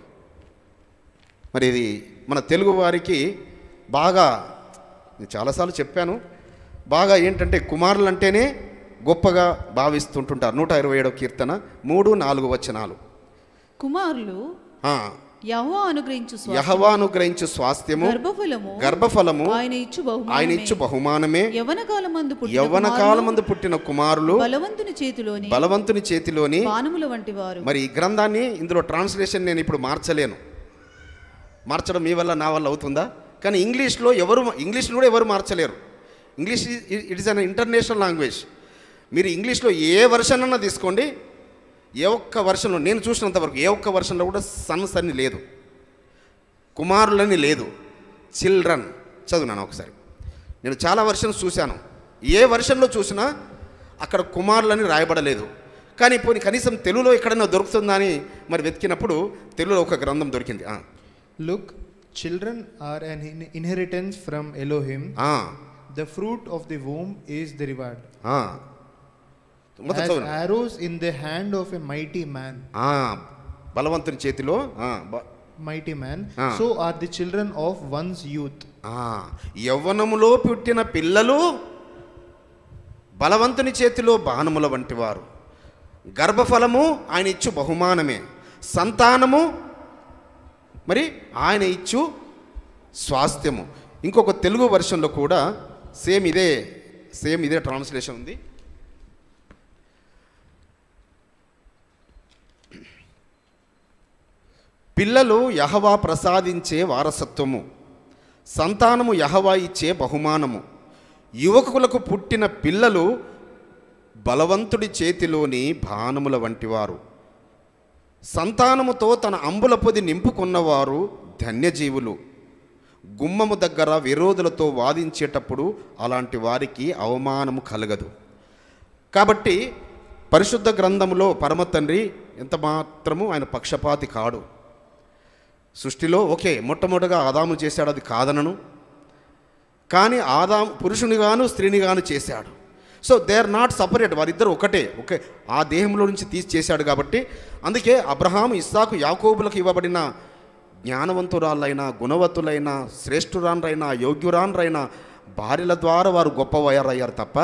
మరి ఇది మన తెలుగు వారికి బాగా నేను చాలాసార్లు చెప్పాను బాగా ఏంటంటే కుమారులు అంటేనే గొప్పగా భావిస్తుంటుంటారు నూట ఇరవై ఏడవ కీర్తన మూడు నాలుగు వచనాలు కుమారులు ఆ, యహోవా అనుగ్రహించు స్వాస్థ్యము, యహోవా అనుగ్రహించు స్వాస్థ్యము గర్భఫలము గర్భఫలము ఆయన ఇచ్చు బహుమానమే. ఆయన ఇచ్చు బహుమానమే యవన కాలమందు పుట్టిన యవ్వన కుమారులు కాలమందు పుట్టిన కుమారులు బలవంతుని చేతిలోని బలవంతుని చేతిలోని బాణముల వంటి వారు మరి ఈ గ్రంథాన్ని ఇందులో ట్రాన్స్లేషన్ నేను ఇప్పుడు మార్చలేను మార్చడం మీ వల్ల నా వల్ల అవుతుందా కానీ ఇంగ్లీష్లో ఎవరు ఇంగ్లీష్లో కూడా ఎవరు మార్చలేరు English it is an international language మీరు ఇంగ్లీష్లో ఏ వర్షన్ అన్నా తీసుకోండి ఏ ఒక్క వర్షన్లో నేను చూసినంత వరకు ఏ ఒక్క వర్షన్లో కూడా సన్స్ అని లేదు కుమారులని లేదు చిల్డ్రన్ చదువునాను ఒకసారి నేను చాలా వర్షన్స్ చూశాను ఏ వర్షన్లో చూసినా అక్కడ కుమారులని రాయబడలేదు కానీ పోనీ కనీసం తెలుగులో ఎక్కడైనా దొరుకుతుందా అని మరి వెతికినప్పుడు తెలుగులో ఒక గ్రంథం దొరికింది ఆ. Look, children are an in- inheritance from Elohim. Ah. The fruit of the womb is the reward. Ah. మొత్తం As చదవండి. arrows in the hand of a mighty man. ఆ, బలవంతుని చేతిలో ఆ, బ- Mighty man. Ah. So are the children of one's youth. ఆ, యవ్వనములో పుట్టిన పిల్లలు బలవంతుని చేతిలో బాణముల వంటివారు గర్భఫలము ఆయన ఇచ్చు బహుమానమే సంతానము మరి ఆయన ఇచ్చు స్వాస్థ్యము ఇంకొక తెలుగు వర్షన్లో కూడా సేమ్ ఇదే సేమ్ ఇదే ట్రాన్స్లేషన్ ఉంది పిల్లలు యహవా ప్రసాదించే వారసత్వము సంతానము యహవా ఇచ్చే బహుమానము యువకులకు పుట్టిన పిల్లలు బలవంతుడి చేతిలోని బాణముల వంటివారు సంతానముతో తన అంబుల పొది నింపుకున్నవారు ధన్యజీవులు గుమ్మము దగ్గర విరోధులతో వాదించేటప్పుడు అలాంటి వారికి అవమానము కలగదు కాబట్టి పరిశుద్ధ గ్రంథములో పరమ తండ్రి ఎంత మాత్రము ఆయన పక్షపాతి కాడు సృష్టిలో ఓకే మొట్టమొదటగా ఆదాము చేశాడు అది కాదనను కానీ ఆదాము పురుషునిగాను స్త్రీనిగాను చేశాడు so they are not separate వారిద్దరు ఒకటే ఒకే ఆ దేహంలో నుంచి తీసి చేశాడు కాబట్టి అందుకే అబ్రహాం ఇస్సాకు యాకోబులకు ఇవ్వబడిన జ్ఞానవంతురాలైన గుణవతులైన శ్రేష్ఠురాన్రైన యోగ్యురాన్రైన భార్యల ద్వారా వారు గొప్పవారయ్యారు తప్ప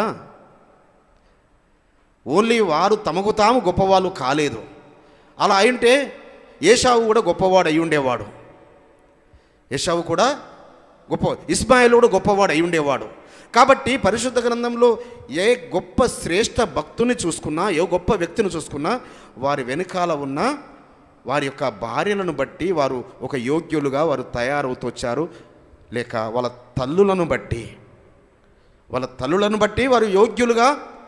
ఓన్లీ వారు తమకు తాము గొప్పవాళ్ళు కాలేదు అలా అయింటే ఏషావు కూడా గొప్పవాడు అయి ఉండేవాడు ఏషావు కూడా గొప్ప ఇస్మాయిల్ కూడా గొప్పవాడు అయి ఉండేవాడు కాబట్టి పరిశుద్ధ గ్రంథంలో ఏ గొప్ప శ్రేష్ఠ భక్తుని చూసుకున్నా ఏ గొప్ప వ్యక్తిని చూసుకున్నా వారి వెనకాల ఉన్న వారి యొక్క భార్యలను బట్టి వారు ఒక యోగ్యులుగా వారు తయారవుతూ వచ్చారు లేక వాళ్ళ తల్లులను బట్టి వాళ్ళ తల్లులను బట్టి వారు యోగ్యులుగా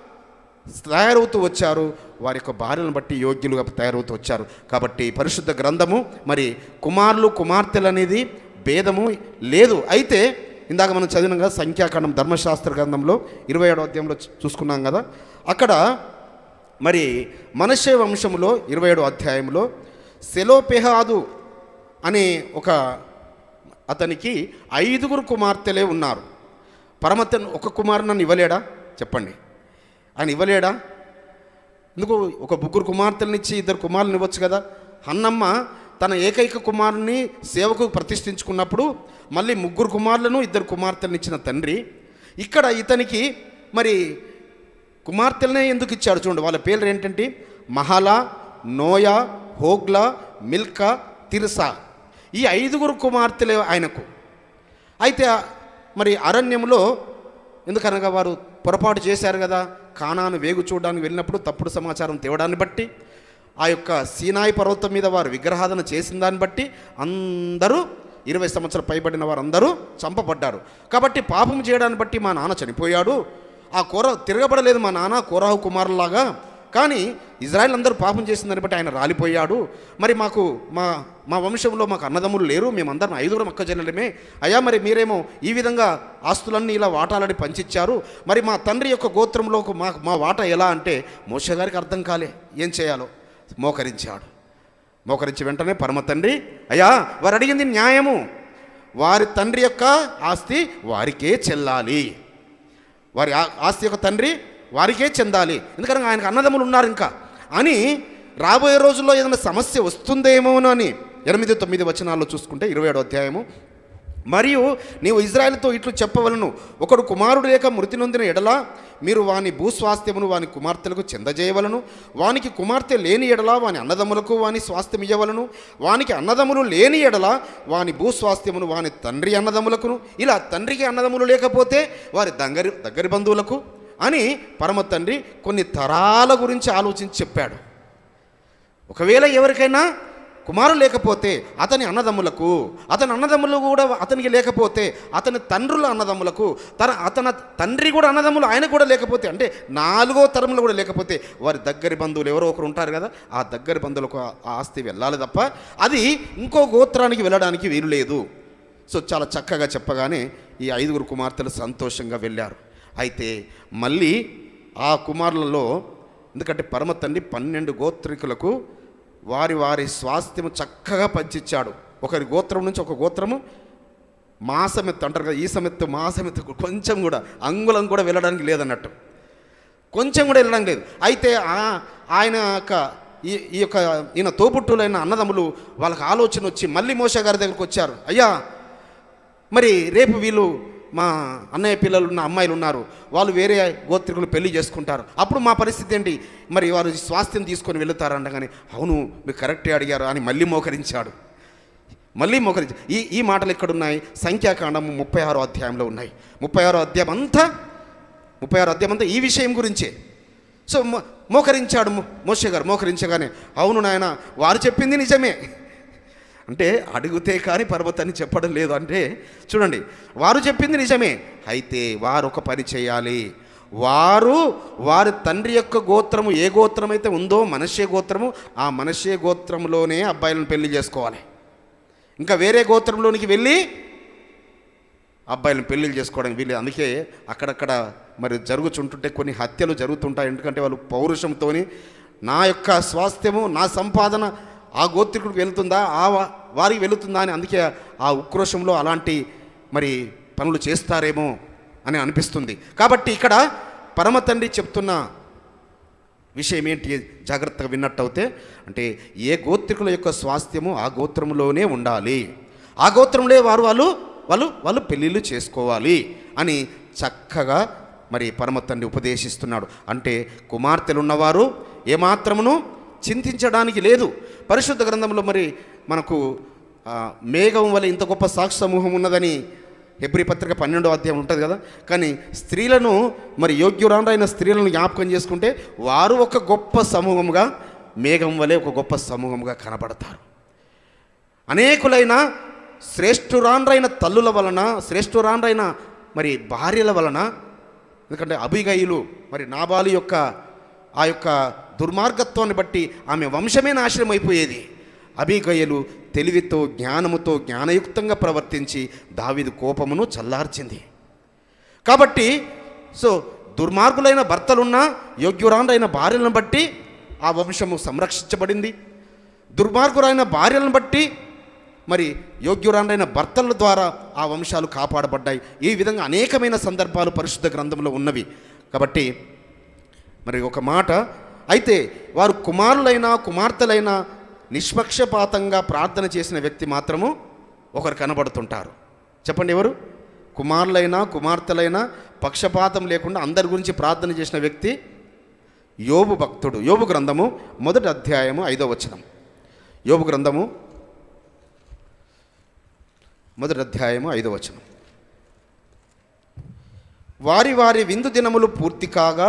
తయారవుతూ వచ్చారు వారి యొక్క భార్యలను బట్టి యోగ్యులుగా తయారవుతూ వచ్చారు కాబట్టి పరిశుద్ధ గ్రంథము మరి కుమారులు కుమార్తెలు అనేది భేదము లేదు అయితే ఇందాక మనం చదివినాం కదా సంఖ్యాకాండం ధర్మశాస్త్ర గ్రంథంలో ఇరవై ఏడో అధ్యాయంలో చూ- చూసుకున్నాం కదా అక్కడ మరి మనషే వంశములో ఇరవై ఏడో అధ్యాయంలో సెలోపెహాదు అనే ఒక అతనికి ఐదుగురు కుమార్తెలే ఉన్నారు పరమతన్ ఒక కుమారుని నన్ను ఇవ్వలేడా చెప్పండి ఆయన ఇవ్వలేడా ఎందుకు ఒక ముగ్గురు కుమార్తెలను ఇచ్చి ఇద్దరు కుమారులను ఇవ్వచ్చు కదా అన్నమ్మ తన ఏకైక కుమారుని సేవకు ప్రతిష్ఠించుకున్నప్పుడు మళ్ళీ ముగ్గురు కుమారులను ఇద్దరు కుమార్తెలను ఇచ్చిన తండ్రి ఇక్కడ ఇతనికి మరి కుమార్తెలనే ఎందుకు ఇచ్చాడు చూడండి వాళ్ళ పేర్లు ఏంటంటే Mahlah Noah Hoglah Milcah Tirzah ఈ ఐదుగురు కుమార్తెలే ఆయనకు అయితే మరి అరణ్యంలో ఎందుకనగా వారు పొరపాటు చేశారు కదా కానాను వేగు చూడడానికి వెళ్ళినప్పుడు తప్పుడు సమాచారం తేవడాన్ని బట్టి ఆ యొక్క సీనాయి పర్వతం మీద వారు విగ్రహాధన చేసిన దాన్ని బట్టి అందరూ ఇరవై సంవత్సరాలు పైబడిన వారందరూ చంపబడ్డారు కాబట్టి పాపం చేయడాన్ని బట్టి మా నాన్న చనిపోయాడు ఆ కూర తిరగబడలేదు మా నాన్న కోరాహు కుమారులాగా కానీ ఇజ్రాయెల్ అందరూ పాపం చేసిన దాన్ని బట్టి ఆయన రాలిపోయాడు మరి మాకు మా మా వంశంలో మాకు అన్నదమ్ములు లేరు మేమందరం ఐదుగురం అక్కజనులమే అయ్యా మరి మీరేమో ఈ విధంగా ఆస్తులన్నీ ఇలా వాటాలని పంచిచ్చారు మరి మా తండ్రి యొక్క గోత్రంలో మా మా వాటా ఎలా అంటే మోష గారికి అర్థం కాలే ఏం చేయాలో మోకరించాడు మోకరించి వెంటనే పరమ తండ్రి అయ్యా వారు అడిగింది న్యాయము వారి తండ్రి యొక్క ఆస్తి వారికే చెల్లాలి వారి ఆ- ఆస్తి యొక్క తండ్రి వారికే చెందాలి ఎందుకంటే ఆయనకు అన్నదమ్ములు ఉన్నారు ఇంకా అని రాబోయే రోజుల్లో ఏదైనా సమస్య వస్తుందేమోనో అని ఎనిమిది తొమ్మిది వచనాల్లో చూసుకుంటే ఇరవై ఏడో అధ్యాయము మరియు నీవు ఇజ్రాయెల్తో ఇట్లు చెప్పవలను ఒకడు కుమారుడు లేక మృతి నొందిన ఎడల మీరు వాని భూస్వాస్థ్యమును వాని కుమార్తెలకు చెందజేయవలను వానికి కుమార్తె లేని ఎడల వాని అన్నదమ్ములకు వాని స్వాస్థ్యం ఇయ్యవలను వానికి అన్నదమ్ములు లేని ఎడల వాని భూస్వాస్థ్యమును వాని తండ్రి అన్నదమ్ములకును ఇలా తండ్రికి అన్నదమ్ములు లేకపోతే వారి దగ్గరి దగ్గరి బంధువులకు అని పరమ తండ్రి కొన్ని తరాల గురించి ఆలోచించి చెప్పాడు ఒకవేళ ఎవరికైనా కుమారులు లేకపోతే అతని అన్నదమ్ములకు అతని అన్నదమ్ములు కూడా అతనికి లేకపోతే అతని తండ్రుల అన్నదమ్ములకు తన అతని తండ్రి కూడా అన్నదమ్ములు ఆయన కూడా లేకపోతే అంటే నాలుగో తరములు కూడా లేకపోతే వారి దగ్గరి బంధువులు ఎవరో ఒకరు ఉంటారు కదా ఆ దగ్గరి బంధువులకు ఆ ఆ ఆస్తి వెళ్ళాలి తప్ప అది ఇంకో గోత్రానికి వెళ్ళడానికి వీలు లేదు సో చాలా చక్కగా చెప్పగానే ఈ ఐదుగురు కుమార్తెలు సంతోషంగా వెళ్ళారు అయితే మళ్ళీ ఆ కుమారులలో ఎందుకంటే పరమ తండ్రి పన్నెండు గోత్రికులకు వారి వారి స్వాస్థ్యము చక్కగా పంచిచ్చాడు ఒకరి గోత్రం నుంచి ఒక గోత్రము మాసమెత్తు అంటారు కదా ఈ సమెత్తు మాసమెత్తు కొంచెం కూడా అంగుళం కూడా వెళ్ళడానికి లేదన్నట్టు కొంచెం కూడా వెళ్ళడం లేదు అయితే ఆ- ఆయన యొక్క ఈ ఈ యొక్క ఈయన తోబుట్టులైన అన్నదమ్ములు వాళ్ళకి ఆలోచన వచ్చి మళ్ళీ మోస గారి దగ్గరికి వచ్చారు అయ్యా మరి రేపు వీళ్ళు మా అన్నయ్య పిల్లలు ఉన్న అమ్మాయిలు ఉన్నారు వాళ్ళు వేరే గోత్రికులు పెళ్లి చేసుకుంటారు అప్పుడు మా పరిస్థితి ఏంటి మరి వారు ఈ స్వాస్థ్యం తీసుకొని వెళుతారు అనగానే అవును మీరు కరెక్టే అడిగారు అని మళ్ళీ మోకరించాడు మళ్ళీ మోకరించి ఈ ఈ మాటలు ఎక్కడున్నాయి సంఖ్యాకాండము ముప్పై ఆరో అధ్యాయంలో ఉన్నాయి ముప్పై ఆరో అధ్యాయం అంతా ముప్పై ఆరో అధ్యాయం అంతా ఈ విషయం గురించే సో మో- మోకరించాడు మో- మోషే గారు మోకరించగానే అవును నాయన వారు చెప్పింది నిజమే అంటే అడిగితే కానీ పర్వతాన్ని చెప్పడం లేదు అంటే చూడండి వారు చెప్పింది నిజమే అయితే వారు ఒక పని చేయాలి వారు వారి తండ్రి యొక్క గోత్రము ఏ గోత్రం అయితే ఉందో మనషే గోత్రము ఆ మనషే గోత్రంలోనే అబ్బాయిలను పెళ్లి చేసుకోవాలి ఇంకా వేరే గోత్రంలోనికి వెళ్ళి అబ్బాయిలను పెళ్ళిళ్ళు చేసుకోవడానికి వీళ్ళు అందుకే అక్కడక్కడ మరి జరుగుతుంటుంటే కొన్ని హత్యలు జరుగుతుంటాయి ఎందుకంటే వాళ్ళు పౌరుషంతో నా యొక్క స్వాస్థ్యము నా సంపాదన ఆ గోత్రికుడికి వెళుతుందా ఆ వా- వారికి వెళుతుందా అని అందుకే ఆ ఉక్రోషంలో అలాంటి మరి పనులు చేస్తారేమో అని అనిపిస్తుంది కాబట్టి ఇక్కడ పరమ తండ్రి చెప్తున్న విషయం ఏంటి జాగ్రత్తగా విన్నట్టయితే అంటే ఏ గోత్రికుల యొక్క స్వాస్థ్యము ఆ గోత్రంలోనే ఉండాలి ఆ గోత్రంలో వారు వాళ్ళు వాళ్ళు వాళ్ళు పెళ్ళిళ్ళు చేసుకోవాలి అని చక్కగా మరి పరమ తండ్రి ఉపదేశిస్తున్నాడు అంటే కుమార్తెలు ఉన్నవారు ఏమాత్రమును చింతించడానికి లేదు పరిశుద్ధ గ్రంథంలో మరి మనకు ఆ, మేఘం వల్ల ఇంత గొప్ప సాక్షి సమూహం ఉన్నదని హెబ్రి పత్రిక పన్నెండో అధ్యాయం ఉంటుంది కదా కానీ స్త్రీలను మరి యోగ్యురాండ్రైన స్త్రీలను జ్ఞాపకం చేసుకుంటే వారు ఒక గొప్ప సమూహంగా మేఘం వలె ఒక గొప్ప సమూహంగా కనబడతారు అనేకులైన శ్రేష్ఠురాండ్రైన తల్లుల వలన శ్రేష్ఠురాండ్రైన మరి భార్యల వలన ఎందుకంటే అభిగయులు మరి నాబాలు యొక్క ఆ యొక్క దుర్మార్గత్వాన్ని బట్టి ఆమె వంశమే నాశనం అయిపోయేది అభిగయలు తెలివితో జ్ఞానముతో జ్ఞానయుక్తంగా ప్రవర్తించి దావీదు కోపమును చల్లార్చింది కాబట్టి సో దుర్మార్గులైన భర్తలున్న యోగ్యురాండ్రైన భార్యలను బట్టి ఆ వంశము సంరక్షించబడింది దుర్మార్గులైన భార్యలను బట్టి మరి యోగ్యురాండ్రైన భర్తల ద్వారా ఆ వంశాలు కాపాడబడ్డాయి ఈ విధంగా అనేకమైన సందర్భాలు పరిశుద్ధ గ్రంథంలో ఉన్నవి కాబట్టి మరి ఒక మాట అయితే వారు కుమారులైనా కుమార్తెలైనా నిష్పక్షపాతంగా ప్రార్థన చేసిన వ్యక్తి మాత్రము ఒకరు కనబడుతుంటారు చెప్పండి ఎవరు కుమారులైనా కుమార్తెలైనా పక్షపాతం లేకుండా అందరి గురించి ప్రార్థన చేసిన వ్యక్తి యోబు భక్తుడు యోబు గ్రంథము మొదటి అధ్యాయము ఐదో వచనం యోబు గ్రంథము మొదటి అధ్యాయము ఐదో వచనం వారి వారి విందు దినములు పూర్తి కాగా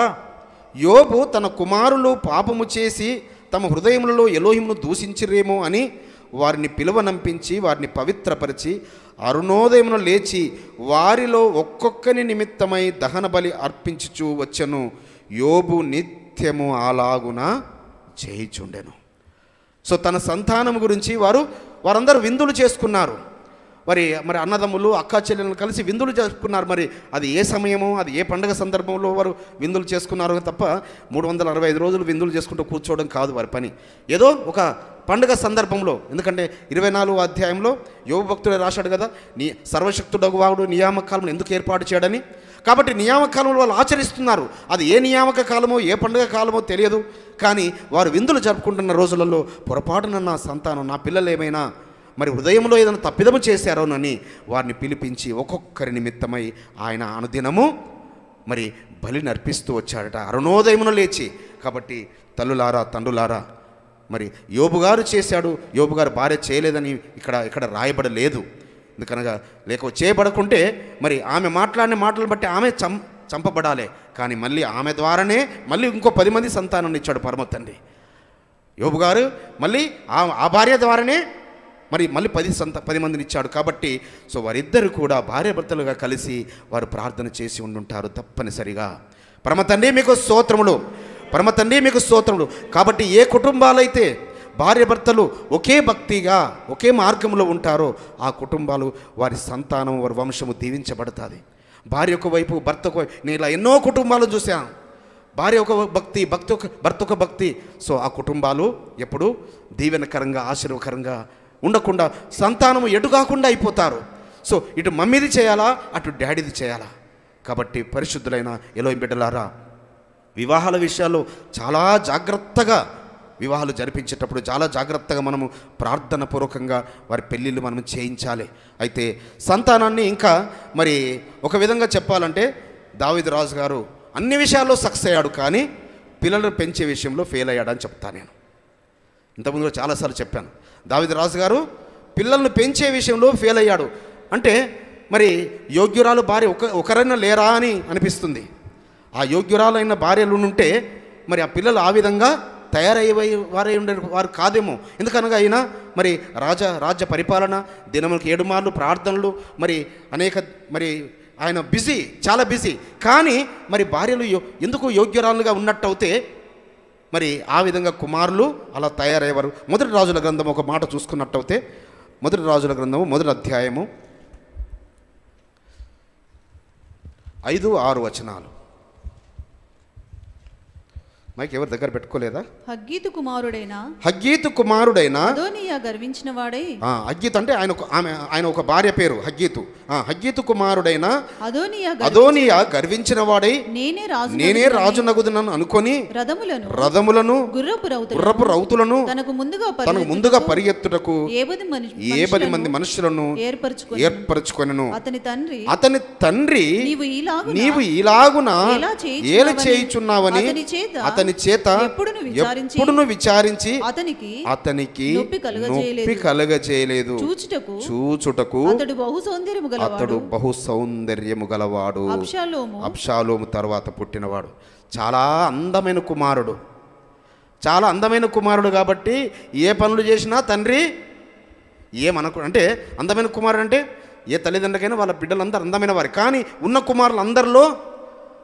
యోబు తన కుమారులు పాపము చేసి తమ హృదయములలో ఎలోహిమును దూషించిరేమో అని వారిని పిలువనంపించి వారిని పవిత్రపరిచి అరుణోదయమును లేచి వారిలో ఒక్కొక్కని నిమిత్తమై దహన బలి అర్పించుచూ వచ్చెను యోబు నిత్యము అలాగున చేయిచుండెను సో తన సంతానం గురించి వారు వారందరూ విందులు చేసుకున్నారు మరి మరి అన్నదమ్ములు అక్కా చెల్లెలను కలిసి విందులు చేసుకున్నారు మరి అది ఏ సమయమో అది ఏ పండగ సందర్భంలో వారు విందులు చేసుకున్నారు తప్ప మూడు వందల అరవై ఐదు రోజులు విందులు చేసుకుంటూ కూర్చోవడం కాదు వారి పని ఏదో ఒక పండుగ సందర్భంలో ఎందుకంటే ఇరవై నాలుగు అధ్యాయంలో యువ భక్తుడే రాశాడు కదా నీ సర్వశక్తుడగు వాడు నియామకాలను ఎందుకు ఏర్పాటు చేయడని కాబట్టి నియామక కాలంలో వాళ్ళు ఆచరిస్తున్నారు అది ఏ నియామక కాలమో ఏ పండుగ కాలమో తెలియదు కానీ వారు విందులు జరుపుకుంటున్న రోజులలో పొరపాటున నా సంతానం నా పిల్లలు ఏమైనా మరి హృదయంలో ఏదైనా తప్పిదము చేశారోనని వారిని పిలిపించి ఒక్కొక్కరి నిమిత్తమై ఆయన అనుదినము మరి బలి నర్పిస్తూ వచ్చాడట అరుణోదయమును లేచి కాబట్టి తల్లులారా తండ్రులారా మరి యోబు గారు చేశాడు యోబు గారు భార్య చేయలేదని ఇక్కడ ఇక్కడ రాయబడలేదు ఎందుకనగా లేక చేయబడకుంటే మరి ఆమె మాట్లాడిన మాటలను బట్టి ఆమె చం చంపబడాలి కానీ మళ్ళీ ఆమె ద్వారానే మళ్ళీ ఇంకో పది మంది సంతానం ఇచ్చాడు పరమ తండ్రి యోబు గారు మళ్ళీ ఆ ఆ భార్య ద్వారానే మరి మళ్ళీ పది సంత పది మందిని ఇచ్చాడు కాబట్టి సో వారిద్దరు కూడా భార్యాభర్తలుగా కలిసి వారు ప్రార్థన చేసి ఉండుంటారు తప్పనిసరిగా పరమ తండ్రి మీకు స్తోత్రములు పరమ తండ్రి మీకు స్తోత్రములు కాబట్టి ఏ కుటుంబాలైతే భార్యాభర్తలు ఒకే భక్తిగా ఒకే మార్గంలో ఉంటారో ఆ కుటుంబాలు వారి సంతానం వారి వంశము దీవించబడుతుంది భార్య ఒక వైపు భర్త ఒక వైపు నేను ఇలా ఎన్నో కుటుంబాలు చూశాను భార్య ఒక భక్తి భక్తి ఒక భర్త ఒక భక్తి సో ఆ కుటుంబాలు ఎప్పుడు దీవెనకరంగా ఆశీర్వకరంగా ఉండకుండా సంతానము ఎటు కాకుండా అయిపోతారు సో ఇటు మమ్మీది చేయాలా అటు డాడీది చేయాలా కాబట్టి పరిశుద్ధులైన ఎలో బిడ్డలారా వివాహాల విషయాల్లో చాలా జాగ్రత్తగా వివాహాలు జరిపించేటప్పుడు చాలా జాగ్రత్తగా మనము ప్రార్థన పూర్వకంగా వారి పెళ్ళిళ్ళు మనం చేయించాలి అయితే సంతానాన్ని ఇంకా మరి ఒక విధంగా చెప్పాలంటే దావిద్ రాజు గారు అన్ని విషయాల్లో సక్సెస్ అయ్యాడు కానీ పిల్లలను పెంచే విషయంలో ఫెయిల్ అయ్యాడని చెప్తాను నేను ఇంతకుముందు కూడా చాలాసార్లు చెప్పాను దావిద్ రాజు గారు పిల్లల్ని పెంచే విషయంలో ఫెయిల్ అయ్యాడు అంటే మరి యోగ్యురాలు భార్య ఒక ఒకరైనా లేరా అని అనిపిస్తుంది ఆ యోగ్యురాలైన భార్యలు ఉంటే మరి ఆ పిల్లలు ఆ విధంగా తయారయ్యే వారై ఉండే వారు కాదేమో ఎందుకనగా అయినా మరి రాజ రాజ్య పరిపాలన దినములకు ఏడు మార్లు ప్రార్థనలు మరి అనేక మరి ఆయన బిజీ చాలా బిజీ కానీ మరి భార్యలు యో- ఎందుకు యోగ్యురాలుగా ఉన్నట్టయితే మరి ఆ విధంగా కుమారులు అలా తయారయ్యేవారు మొదటి రాజుల గ్రంథం ఒక మాట చూసుకున్నట్టయితే మొదటి రాజుల గ్రంథము మొదటి అధ్యాయము ఐదు ఆరు వచనాలు మైక్ ఎవరి దగ్గర పెట్టుకోలేదా హగ్గీతు కుమారుడైన హగ్గీతు కుమారుడైన అదోనియా గర్వించిన వాడై ఆ, హగ్గీతు అంటే ఆయన ఒక- ఆమె ఆయన ఒక భార్య పేరు హగ్గీతు ఆ, హగ్గీతు కుమారుడైన అదోనియా అదోనియా గర్వించిన వాడై నేనే రాజు నేనే రాజునగుదునని అనుకొని రథములను రథములను గుర్రపు రౌతులను గుర్రపు రౌతులను తనకు ముందుగా తనకు ముందుగా పరిగెత్తుటకు ఏ పది మని- ఏ పది మనుషులను మంది మనుషులను ఏర్పరచుకొని ఏర్పరచుకొనెను అతని తండ్రి అతని తండ్రి నీవు ఈలాగున నీవు ఇలాగున ఎలా చేయుచున్నావని ఏలు చేయుచున్నావని అతని చేత అతని చేత ఎప్పుడును విచారించి ఎప్పుడును విచారించి అతనికి అతనికి నొప్పి కలుగజేయలేదు. నొప్పి కలగజేయలేదు చూచుటకు చూచుటకు అతడు బహు సౌందర్యము అతడు గలవాడు బహు సౌందర్యము గలవాడు అబ్షాలోము అబ్షాలోము తర్వాత పుట్టినవాడు చాలా అందమైన కుమారుడు చాలా అందమైన కుమారుడు కాబట్టి ఏ పనులు చేసినా తండ్రి ఏమనకు అంటే అందమైన కుమారుడు అంటే ఏ తల్లిదండ్రులకైనా వాళ్ళ బిడ్డలందరూ అందమైన వారు కానీ ఉన్న కుమారులు అందరిలో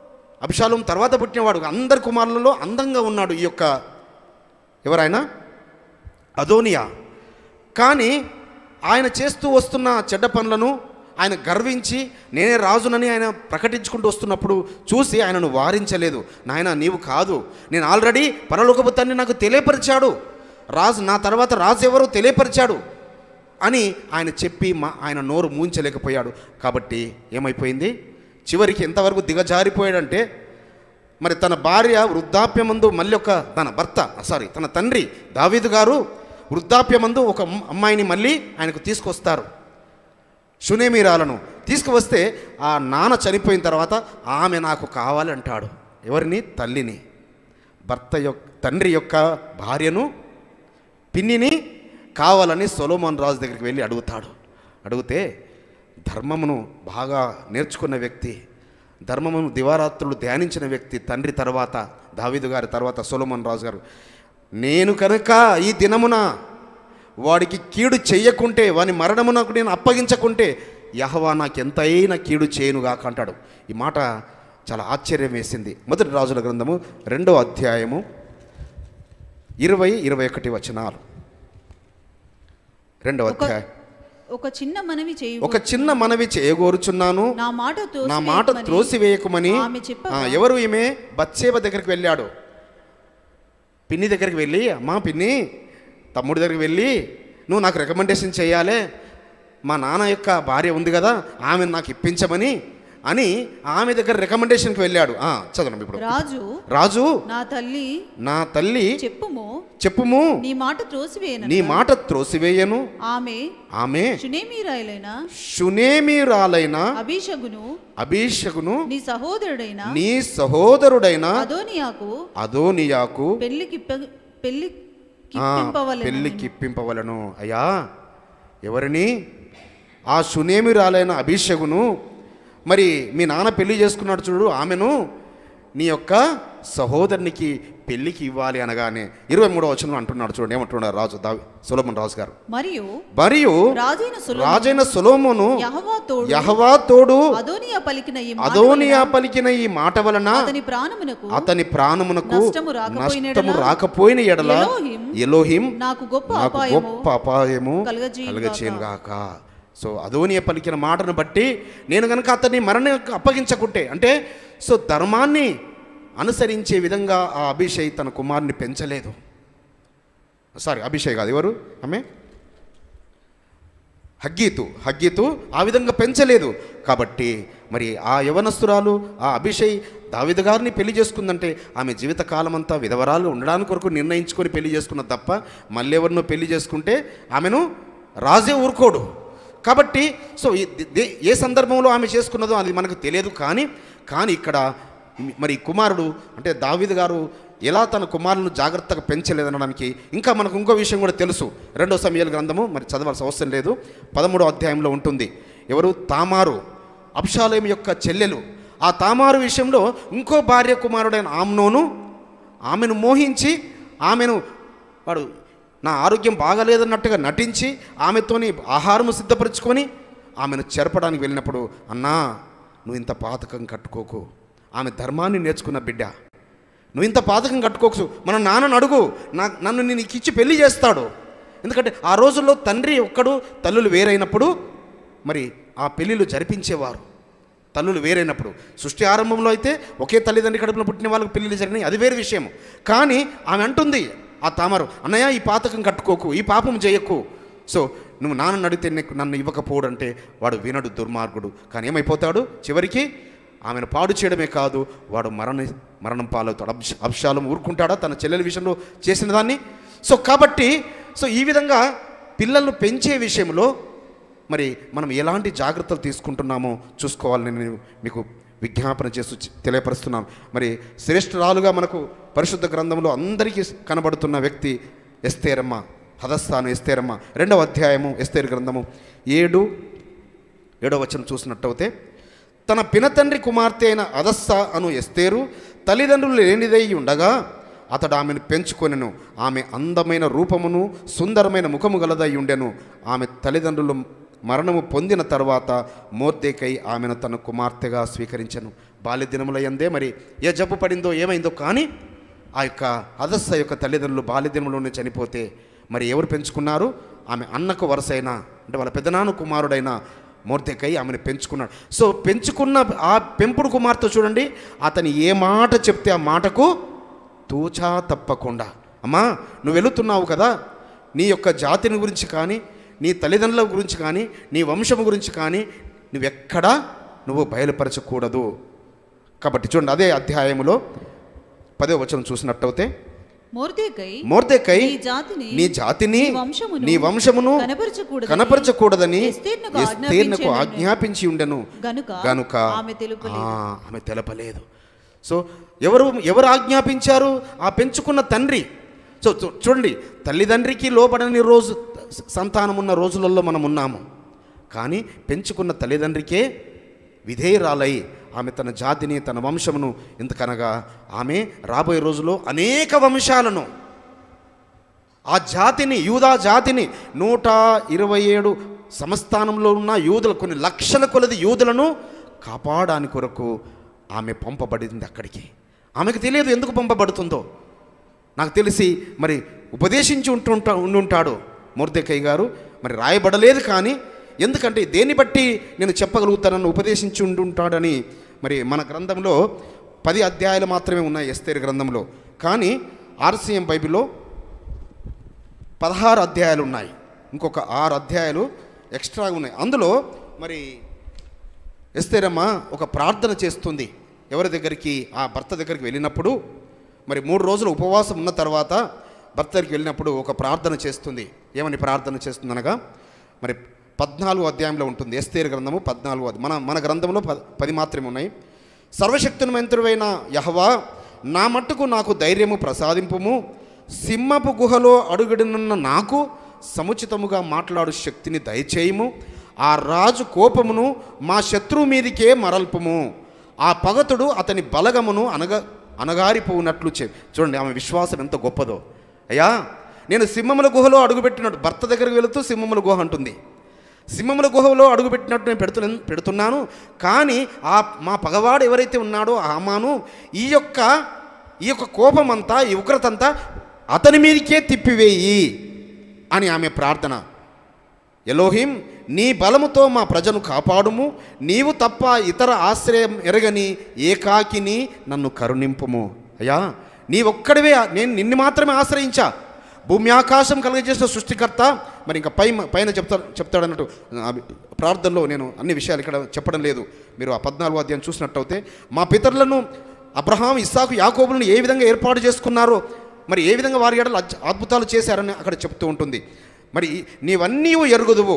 అభిషాలం తర్వాత పుట్టినవాడు అందరి కుమారులలో అందంగా ఉన్నాడు ఈ యొక్క ఎవరైనా అదోనియా కానీ ఆయన చేస్తూ వస్తున్న చెడ్డ పనులను ఆయన గర్వించి నేనే రాజునని ఆయన ప్రకటించుకుంటూ వస్తున్నప్పుడు చూసి ఆయనను వారించలేదు నాయన నీవు కాదు నేను ఆల్రెడీ పరలోకపు తండ్రి నాకు తెలియపరిచాడు రాజు నా తర్వాత రాజు ఎవరో తెలియపరిచాడు అని ఆయన చెప్పి మా ఆయన నోరు మూంచలేకపోయాడు కాబట్టి ఏమైపోయింది చివరికి ఎంతవరకు దిగజారిపోయాడంటే మరి తన భార్య వృద్ధాప్యమందు మళ్ళీ ఒక తన భర్త సారీ తన తండ్రి దావీదు గారు వృద్ధాప్యమందు ఒక అమ్- అమ్మాయిని మళ్ళీ ఆయనకు తీసుకొస్తారు షునేమీరాలను తీసుకువస్తే ఆ నాన్న చనిపోయిన తర్వాత ఆమె నాకు కావాలంటాడు ఎవరిని తల్లిని భర్త యొక్క తండ్రి యొక్క భార్యను పిన్నిని కావాలని సొలోమోన్ రాజు దగ్గరికి వెళ్ళి అడుగుతాడు అడిగితే ధర్మమును బాగా నేర్చుకున్న వ్యక్తి ధర్మమును దివారాత్రులు ధ్యానించిన వ్యక్తి తండ్రి తర్వాత దావీదు గారి తర్వాత సొలోమోన్ రాజు గారు నేను కనుక ఈ దినమున వాడికి కీడు చెయ్యకుంటే వాని మరణమునకు నేను అప్పగించకుంటే యహవా నాకు ఎంతైనా కీడు చేయనుగాక అంటాడు ఈ మాట చాలా ఆశ్చర్యం వేసింది మొదటి రాజుల గ్రంథము రెండో అధ్యాయము ఇరవై ఇరవై ఒకటి వచనాలు రెండో ఒక అధ్యాయం ఒక చిన్న మనవి చేయు ఒక చిన్న మనవి చేయగోరుచున్నాను నా మాట నా మాట త్రోసివేయకమని త్రోసివేయకమని ఆమె చెప్పగా, ఆ, ఎవరు ఈమె బత్సేబ దగ్గరికి వెళ్ళాడు పిన్ని దగ్గరికి వెళ్ళి అమ్మా పిన్ని తమ్ముడి దగ్గరికి వెళ్ళి నువ్వు నాకు రికమెండేషన్ చేయాలి మా నాన్న యొక్క భార్య ఉంది కదా ఆమె నాకు ఇప్పించమని అని ఆమె దగ్గర రికమెండేషన్కి వెళ్ళాడు ఆ, చదవండి ఇప్పుడు రాజు రాజు నా తల్లి నా తల్లి చెప్పుము చెప్పుము నీ మాట త్రోసివేయను నీ మాట త్రోసివేయను ఆమె ఆమె షునేమీరాయలైన షునేమీరాలైన అభిషగును అభిషకును నీ సహోదరుడైన నీ సహోదరుడైన అదోనియాకు అదోనియాకు పెళ్లికి పెళ్లి ఆ, కిప్పింపవలెనని. పెళ్లికి ఇప్పింపవలను అయ్యా ఎవరిని ఆ సునేమిరాలైన అభిషేకును మరి మీ నాన్న పెళ్లి చేసుకున్నాడు చూడు ఆమెను నీ యొక్క సహోదరునికి పెళ్లికి ఇవ్వాలి అనగానే ఇరవై మూడో వచనం అంటున్నాడు చూడండి ఏమంటున్నాడు రాజు దా సొలమన్ రాజు గారు మరియు మరియు రాజైన సొలొమోను రాజైన సొలోమును యెహోవా తోడు యహవా తోడు అదోనియా పలికిన ఈ మాట అదోనియా వలన పలికిన ఈ మాట వలన అతని ప్రాణమునకు అతని ప్రాణమునకు నష్టము రాకపోయిన నష్టము ఎడల రాకపోయిన ఎడల ఎలోహిం ఎలోహిం నాకు గొప్ప నాకు అపాయము గొప్ప అపాయము కలుగజేయునుగాక. కలగచేయునుగాక సో అదోనియ పలికిన మాటను బట్టి నేను కనుక అతన్ని మరణ అప్పగించకుంటే అంటే సో ధర్మాన్ని అనుసరించే విధంగా ఆ అభిషేక్ తన కుమారుని పెంచలేదు సారీ అభిషేక్ కాదు ఎవరు ఆమె హగ్గీతు హగ్గీతు ఆ విధంగా పెంచలేదు కాబట్టి మరి ఆ యవనస్తురాలు ఆ అభిషేక్ దావిద గారిని పెళ్లి చేసుకుందంటే ఆమె జీవితకాలం అంతా విధవరాలు ఉండడానికి కొరకు నిర్ణయించుకొని పెళ్లి చేసుకున్న తప్ప మళ్ళీ ఎవరినో పెళ్లి చేసుకుంటే ఆమెను రాజే ఊరుకోడు కాబట్టి సో ఈ- దే- ఏ సందర్భంలో ఆమె చేసుకున్నదో అది మనకు తెలియదు కానీ కానీ ఇక్కడ మరి కుమారుడు అంటే దావీదు గారు ఎలా తన కుమారులను జాగ్రత్తగా పెంచలేదనడానికి ఇంకా మనకు ఇంకో విషయం కూడా తెలుసు రెండో సమయాల గ్రంథము మరి చదవాల్సిన అవసరం లేదు పదమూడో అధ్యాయంలో ఉంటుంది ఎవరు తామారు అబ్షాలేం యొక్క చెల్లెలు ఆ తామారు విషయంలో ఇంకో భార్య కుమారుడైన ఆమ్నోను ఆమెను మోహించి ఆమెను వాడు నా ఆరోగ్యం బాగాలేదన్నట్టుగా నటించి ఆమెతోని ఆహారము సిద్ధపరచుకొని ఆమెను చెరపడానికి వెళ్ళినప్పుడు అన్నా నువ్వు ఇంత పాతకం కట్టుకోకు ఆమె ధర్మాన్ని నేర్చుకున్న బిడ్డ నువ్వు ఇంత పాతకం కట్టుకోకు మన నాన్నను అడుగు నా నన్ను నీకు ఇచ్చి పెళ్లి చేస్తాడు ఎందుకంటే ఆ రోజుల్లో తండ్రి ఒక్కడు తల్లులు వేరైనప్పుడు మరి ఆ పెళ్ళిళ్ళు జరిపించేవారు తల్లులు వేరైనప్పుడు సృష్టి ఆరంభంలో అయితే ఒకే తల్లిదండ్రి కడుపులో పుట్టిన వాళ్ళకి పెళ్ళిళ్ళు జరిగినాయి అది వేరే విషయం కానీ ఆమె అంటుంది ఆ తామరు అన్నయ్య ఈ పాతకం కట్టుకోకు ఈ పాపం చేయకు సో నువ్వు నాన్న అడిగితే నీకు నన్ను ఇవ్వకపోడు అంటే వాడు వినడు దుర్మార్గుడు కానీ ఏమైపోతాడు చివరికి ఆమెను పాడు చేయడమే కాదు వాడు మరణ మరణం పాలవుతాడు అబ్ష అబ్షాలం ఊరుకుంటాడా తన చెల్లెల విషయంలో చేసిన దాన్ని సో కాబట్టి సో ఈ విధంగా పిల్లలను పెంచే విషయంలో మరి మనం ఎలాంటి జాగ్రత్తలు తీసుకుంటున్నామో చూసుకోవాలని నేను మీకు విజ్ఞాపన చేస్తూ చె- తెలియపరుస్తున్నాను మరి శ్రేష్ఠరాలుగా మనకు పరిశుద్ధ గ్రంథంలో అందరికీ కనబడుతున్న వ్యక్తి ఎస్తేరమ్మ హదస్థాను ఎస్తేరమ్మ రెండవ అధ్యాయము ఎస్తేరు గ్రంథము ఏడు ఏడవ వచనం చూసినట్టయితే తన పినతండ్రి కుమార్తె అయిన అదస్స అను ఎస్తేరు తల్లిదండ్రులు లేనిదై ఉండగా అతడు ఆమెను పెంచుకొనెను ఆమె అందమైన రూపమును సుందరమైన ముఖము గలదై ఉండెను ఆమె తల్లిదండ్రులు మరణము పొందిన తర్వాత మోర్దేకై ఆమెను తన కుమార్తెగా స్వీకరించను బాల్య దినముల యందే మరి ఏ జబ్బు పడిందో ఏమైందో కానీ ఆ యొక్క అదస్స యొక్క తల్లిదండ్రులు బాల్య దినములోనే చనిపోతే మరి ఎవరు పెంచుకున్నారు ఆమె అన్నకు వరుసైన అంటే వాళ్ళ పెదనాన్న కుమారుడైన మోర్దెకై ఆమెను పెంచుకున్నాడు సో పెంచుకున్న ఆ పెంపుడు కుమార్తె చూడండి అతను ఏ మాట చెప్తే ఆ మాటకు తూచా తప్పకుండా అమ్మా నువ్వు వెళుతున్నావు కదా నీ యొక్క జాతిని గురించి కానీ నీ తల్లిదండ్రుల గురించి కానీ నీ వంశం గురించి కానీ నువ్వెక్కడా నువ్వు బయలుపరచకూడదు కాబట్టి చూడండి అదే అధ్యాయములో పదే వచనం చూసినట్టయితే మోర్దేకై మోర్దెకై నీ జాతిని నీ జాతిని నీ వంశమును నీ వంశమును కనపరచకూడదని కనపరచకూడదని ఎస్తేర్నకు ఎస్తేర్నకు ఆజ్ఞాపించెను. ఆజ్ఞాపించి ఉండెను గనుక గనుక ఆమె తెలుపలేదు. ఆ, ఆమె తెలపలేదు సో ఎవరు ఎవరు ఆజ్ఞాపించారు ఆ పెంచుకున్న తండ్రి సో చూ- చూడండి తల్లిదండ్రికి లోబడని రోజు సంతానం ఉన్న రోజులలో మనం ఉన్నాము కానీ పెంచుకున్న తల్లిదండ్రికే విధేయురాలై ఆమె తన జాతిని తన వంశమును ఎందుకనగా ఆమె రాబోయే రోజుల్లో అనేక వంశాలను ఆ జాతిని యూదా జాతిని నూట ఇరవై ఏడు సంస్థానంలో ఉన్న యూదులు కొన్ని లక్షల కొలది యూదులను కాపాడాని కొరకు ఆమె పంపబడింది అక్కడికి ఆమెకు తెలియదు ఎందుకు పంపబడుతుందో నాకు తెలిసి మరి ఉపదేశించి ఉంటుంటా ఉండుంటాడు మూర్తికయ్య గారు మరి రాయబడలేదు కానీ ఎందుకంటే దేన్ని బట్టి నేను చెప్పగలుగుతానని ఉపదేశించి ఉండుంటాడని మరి మన గ్రంథంలో పది అధ్యాయాలు మాత్రమే ఉన్నాయి ఎస్తేరు గ్రంథంలో కానీ ఆర్సీఎం బైబిల్లో పదహారు అధ్యాయాలు ఉన్నాయి ఇంకొక ఆరు అధ్యాయాలు ఎక్స్ట్రా ఉన్నాయి అందులో మరి ఎస్తేరమ్మ ఒక ప్రార్థన చేస్తుంది ఎవరి దగ్గరికి ఆ భర్త దగ్గరికి వెళ్ళినప్పుడు మరి మూడు రోజులు ఉపవాసం ఉన్న తర్వాత భర్త దగ్గరికి వెళ్ళినప్పుడు ఒక ప్రార్థన చేస్తుంది ఏమని ప్రార్థన చేస్తుంది అనగా మరి పద్నాలుగు అధ్యాయంలో ఉంటుంది ఎస్తేరు గ్రంథము పద్నాలుగు అధ్యాయం. మన మన గ్రంథంలో ప పది మాత్రమే ఉన్నాయి సర్వశక్తిమంతుడైన యహవా నా మట్టుకు నాకు ధైర్యము ప్రసాదింపుము సింహపు గుహలో అడుగుడునున్న నాకు సముచితముగా మాట్లాడు శక్తిని దయచేయము ఆ రాజు కోపమును మా శత్రువు మీదికే మరల్పుము ఆ పగతుడు అతని బలగమును అనగ అనగారిపోనట్లు చే చూడండి ఆమె విశ్వాసం ఎంత గొప్పదో అయ్యా నేను సింహముల గుహలో అడుగుపెట్టినట్టు భర్త దగ్గరికి వెళుతూ సింహముల గుహ అంటుంది సింహముల గుహలో అడుగుపెట్టినట్టు నేను పెడుతు పెడుతున్నాను కానీ ఆ మా పగవాడు ఎవరైతే ఉన్నాడో ఆ అమ్మాను ఈ యొక్క ఈ యొక్క కోపం అంతా ఈ ఉగ్రత అంతా అతని మీదకే తిప్పివేయి అని ఆమె ప్రార్థన ఎలోహిం నీ బలముతో మా ప్రజను కాపాడుము నీవు తప్ప ఇతర ఆశ్రయం ఎరగని ఏకాకిని నన్ను కరుణింపుము అయ్యా నీ ఒక్కడివే నేను నిన్ను మాత్రమే ఆశ్రయించా భూమి ఆకాశం కలుగజేసిన సృష్టికర్త మరి ఇంకా పై పైన చెప్తా చెప్తాడన్నట్టు ఆ ప్రార్థనలో నేను అన్ని విషయాలు ఇక్కడ చెప్పడం లేదు మీరు ఆ పద్నాలుగు అధ్యాయం చూసినట్టయితే మా పితరులను అబ్రహాం ఇస్సాకు యాకోబులను ఏ విధంగా ఏర్పాటు చేసుకున్నారో మరి ఏ విధంగా వారి ఎడలు అద్భు- అద్భుతాలు చేశారని అక్కడ చెప్తూ ఉంటుంది మరి నీవన్నీ ఎరుగుదువు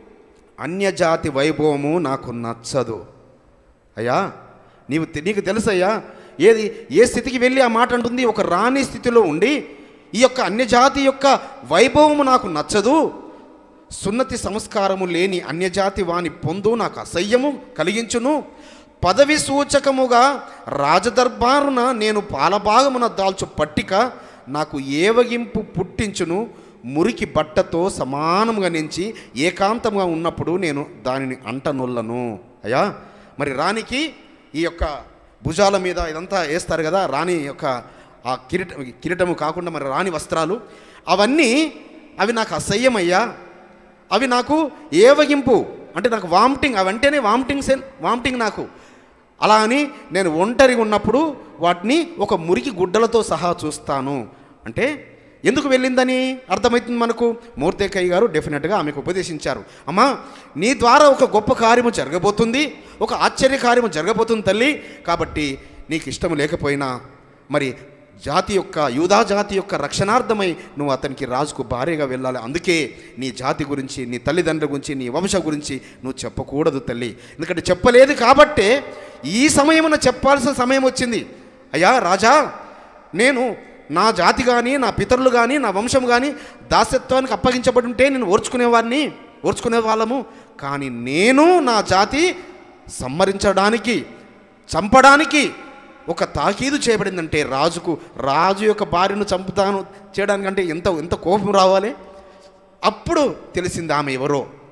అన్యజాతి వైభవము నాకు నచ్చదు అయ్యా నీవు తె- నీకు తెలుసయ్యా ఏది ఏ స్థితికి వెళ్ళి ఆ మాట అంటుంది ఒక రాని స్థితిలో ఉండి ఈ యొక్క అన్యజాతి యొక్క వైభవము నాకు నచ్చదు సున్నతి సంస్కారము లేని అన్యజాతి వాని పొందు నాకు అసహ్యము కలిగించును పదవి సూచకముగా రాజదర్బారున నేను పాలభాగమున దాల్చు పట్టిక నాకు ఏవగింపు పుట్టించును మురికి బట్టతో సమానముగా నుంచి ఏకాంతంగా ఉన్నప్పుడు నేను దానిని అంటనొల్లను అయ్యా మరి రాణికి ఈ యొక్క భుజాల మీద ఇదంతా వేస్తారు కదా రాణి యొక్క ఆ కిరీట కిరీటము కాకుండా మరి రాణి వస్త్రాలు అవన్నీ అవి నాకు అసహ్యమయ్యా అవి నాకు ఏవగింపు అంటే నాకు వామిటింగ్ అవంటేనే వామిటింగ్ సెన్ వామిటింగ్ నాకు అలా అని నేను ఒంటరిగా ఉన్నప్పుడు వాటిని ఒక మురికి గుడ్డలతో సహా చూస్తాను అంటే ఎందుకు వెళ్ళిందని అర్థమవుతుంది మనకు మూర్తేకయ్య గారు డెఫినెట్గా ఆమెకు ఉపదేశించారు అమ్మా నీ ద్వారా ఒక గొప్ప కార్యము జరగబోతుంది ఒక ఆశ్చర్య కార్యము జరగబోతుంది తల్లి కాబట్టి నీకు ఇష్టం లేకపోయినా మరి జాతి యొక్క యూదా జాతి యొక్క రక్షణార్థమై నువ్వు అతనికి రాజుకు భార్యగా వెళ్ళాలి అందుకే నీ జాతి గురించి నీ తల్లిదండ్రుల గురించి నీ వంశ గురించి నువ్వు చెప్పకూడదు తల్లి ఎందుకంటే చెప్పలేదు కాబట్టే ఈ సమయమున చెప్పాల్సిన సమయం వచ్చింది అయ్యా రాజా నేను నా జాతి కానీ నా పితరులు కానీ నా వంశం కానీ దాసత్వానికి అప్పగించబడి ఉంటే నేను ఓర్చుకునేవాడిని ఓర్చుకునే వాళ్ళము కానీ నేను నా జాతి సంహరించడానికి చంపడానికి ఒక తాకీదు చేయబడిందంటే రాజుకు రాజు యొక్క భార్యను చంపుతాను చేయడానికంటే ఎంత ఎంత కోపం రావాలి అప్పుడు తెలిసింది ఆమె ఎవరో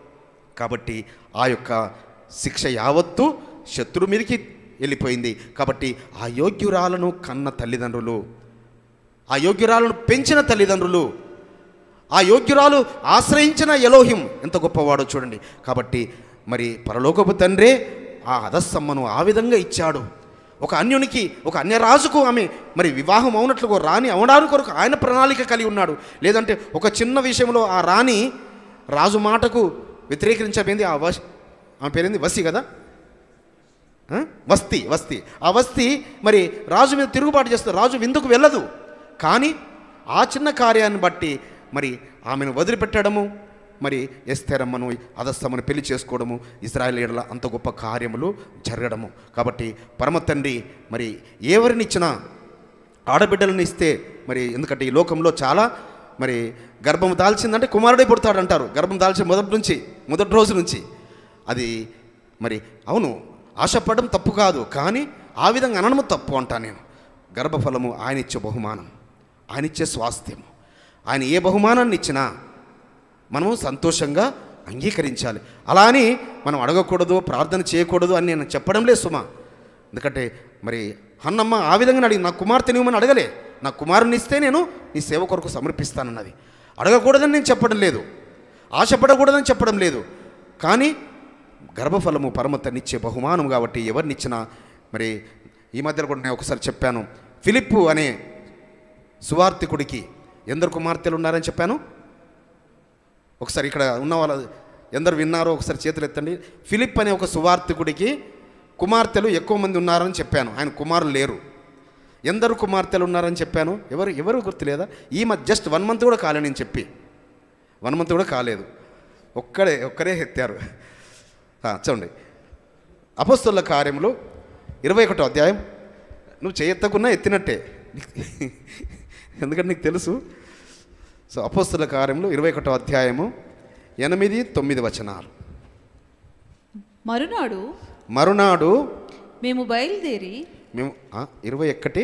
కాబట్టి ఆ యొక్క శిక్ష యావత్తు శత్రు మీదకి వెళ్ళిపోయింది కాబట్టి ఆ యోగ్యురాలను కన్న తల్లిదండ్రులు ఆ యోగ్యురాలను పెంచిన తల్లిదండ్రులు ఆ యోగ్యురాలు ఆశ్రయించిన ఎలోహిం ఎంత గొప్పవాడో చూడండి కాబట్టి మరి పరలోకపు తండ్రే ఆ అధస్సమ్మను ఆ విధంగా ఇచ్చాడు ఒక అన్యునికి ఒక అన్యరాజుకు ఆమె మరి వివాహం అవునట్లుగా రాణి అవడానికి కొరకు ఆయన ప్రణాళిక కలిగి ఉన్నాడు లేదంటే ఒక చిన్న విషయంలో ఆ రాణి రాజు మాటకు వ్యతిరేకరించబోయింది ఆ వస్ ఆమె పేరేంది వసి కదా ఆ? వస్తి వస్తి ఆ వస్తి మరి రాజు మీద తిరుగుబాటు చేస్తుంది రాజు విందుకు వెళ్ళదు కానీ ఆ చిన్న కార్యాన్ని బట్టి మరి ఆమెను వదిలిపెట్టడము మరి ఎస్తేరమ్మను అదస్తమ్మను పెళ్లి చేసుకోవడము ఇజ్రాయేలీల అంత గొప్ప కార్యములు జరగడము కాబట్టి పరమ తండ్రి మరి ఎవరినిచ్చినా ఆడబిడ్డలను ఇస్తే మరి ఎందుకంటే ఈ లోకంలో చాలా మరి గర్భం దాల్చిందంటే కుమారుడే పుడతాడంటారు గర్భం దాల్చిన మొదటి నుంచి మొదటి రోజు నుంచి అది మరి అవును ఆశపడడం తప్పు కాదు కానీ ఆ విధంగా అనడము తప్పు అంటాను నేను గర్భఫలము ఆయన ఇచ్చే బహుమానం ఆయన ఇచ్చే స్వాస్థ్యము ఆయన ఏ బహుమానాన్ని ఇచ్చినా మనము సంతోషంగా అంగీకరించాలి అలా అని మనం అడగకూడదు ప్రార్థన చేయకూడదు అని నేను చెప్పడం లేదు సుమా ఎందుకంటే మరి అన్నమ్మ ఆ విధంగా అడిగి నా కుమార్తెని ఇవ్వమని అడగలే నా కుమారుని ఇస్తే నేను నీ సేవ కొరకు సమర్పిస్తానన్నది అడగకూడదని నేను చెప్పడం లేదు ఆశపడకూడదని చెప్పడం లేదు కానీ గర్భఫలము పరమతనిచ్చే బహుమానం కాబట్టి ఎవరినిచ్చినా మరి ఈ మధ్యలో కూడా నేను ఒకసారి చెప్పాను ఫిలిప్పు అనే సువార్థికుడికి ఎందరు కుమార్తెలు ఉన్నారని చెప్పాను ఒకసారి ఇక్కడ ఉన్న వాళ్ళ ఎందరు విన్నారో ఒకసారి చేతులు ఎత్తండి ఫిలిప్ అనే ఒక సువార్థికుడికి కుమార్తెలు ఎక్కువ మంది ఉన్నారని చెప్పాను ఆయన కుమారులు లేరు ఎందరు కుమార్తెలు ఉన్నారని చెప్పాను ఎవరు ఎవరు గుర్తులేదా ఈ మధ్య జస్ట్ వన్ మంత్ కూడా కాలే నేను చెప్పి వన్ మంత్ కూడా కాలేదు ఒక్కడే ఒక్కరే ఎత్తారు ఆ, చూడండి అపస్తుల కార్యములు ఇరవై ఒకటో అధ్యాయం నువ్వు చేయెత్తకున్నా ఎత్తినట్టే ఎందుకంటే నీకు తెలుసు సో అపస్తుల కార్యములు ఇరవై ఒకటో అధ్యాయము ఎనిమిది తొమ్మిది వచనాలు మరునాడు మరునాడు మేము బయలుదేరి మేము ఆ, ఇరవై ఒకటి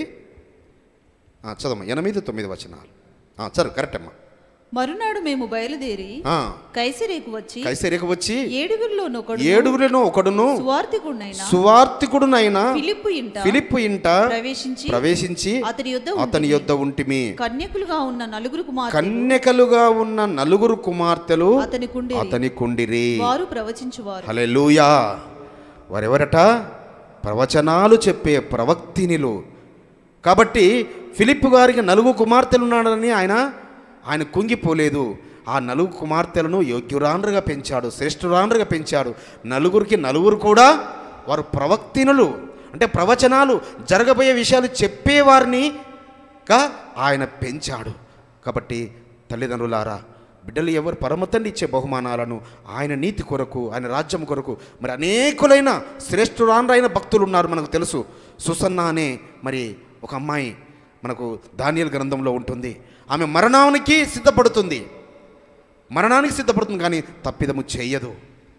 ఆ, చదవమ్మా ఎనిమిది తొమ్మిది వచనాలు ఆ, చదువు కరెక్ట్ అమ్మా మరునాడు మేము బయలుదేరి ఆ, కైసరేకు వచ్చి కైసరికి వచ్చి ఏడుగురిలోను ఒకడు ఏడుగురిలో ఒకడును సువార్థికుడినైన సువార్థికుడునైన ఫిలిప్పు ఇంట ఫిలిప్పు ఇంట ప్రవేశించి ప్రవేశించి అతని యొద్ద అతని యొద్ద ఉంటిమి కన్యకులుగా ఉన్న నలుగురు కుమార్తెలు కన్యకలుగా ఉన్న నలుగురు కుమార్తెలు అతని కుండిరి. అతని కుండిరి వారు ప్రవచించువారు హల్లెలూయా వారెవరట ప్రవచనాలు చెప్పే ప్రవక్తినిలు కాబట్టి ఫిలిప్ గారికి నలుగు కుమార్తెలు ఉన్నాడని ఆయన ఆయన కుంగిపోలేదు ఆ నలుగు కుమార్తెలను యోగ్యురాండ్రుగా పెంచాడు శ్రేష్ఠురాండ్రుగా పెంచాడు నలుగురికి నలుగురు కూడా వారు ప్రవక్తినులు అంటే ప్రవచనాలు జరగబోయే విషయాలు చెప్పేవారిని గా ఆయన పెంచాడు కాబట్టి తల్లిదండ్రులారా బిడ్డలు ఎవరు పరమతండి ఇచ్చే బహుమానాలను ఆయన నీతి కొరకు ఆయన రాజ్యం కొరకు మరి అనేకులైన శ్రేష్ఠురాండ్రైన భక్తులు ఉన్నారు మనకు తెలుసు సుసన్న అనే మరి ఒక అమ్మాయి మనకు ధాన్యాల గ్రంథంలో ఉంటుంది ఆమె మరణానికి సిద్ధపడుతుంది మరణానికి సిద్ధపడుతుంది కానీ తప్పిదము చేయదు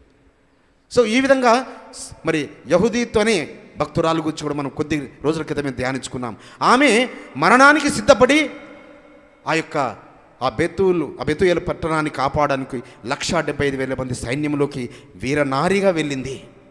సో ఈ విధంగా స్- మరి యహుదీతోనే భక్తురాలు గురించి కూడా మనం కొద్ది రోజుల క్రితమే ధ్యానించుకున్నాం ఆమె మరణానికి సిద్ధపడి ఆ యొక్క ఆ బెతులు ఆ బెతుయేల పట్టణాన్ని కాపాడడానికి లక్ష డెబ్బై ఐదు వేల మంది సైన్యంలోకి వీరనారిగా వెళ్ళింది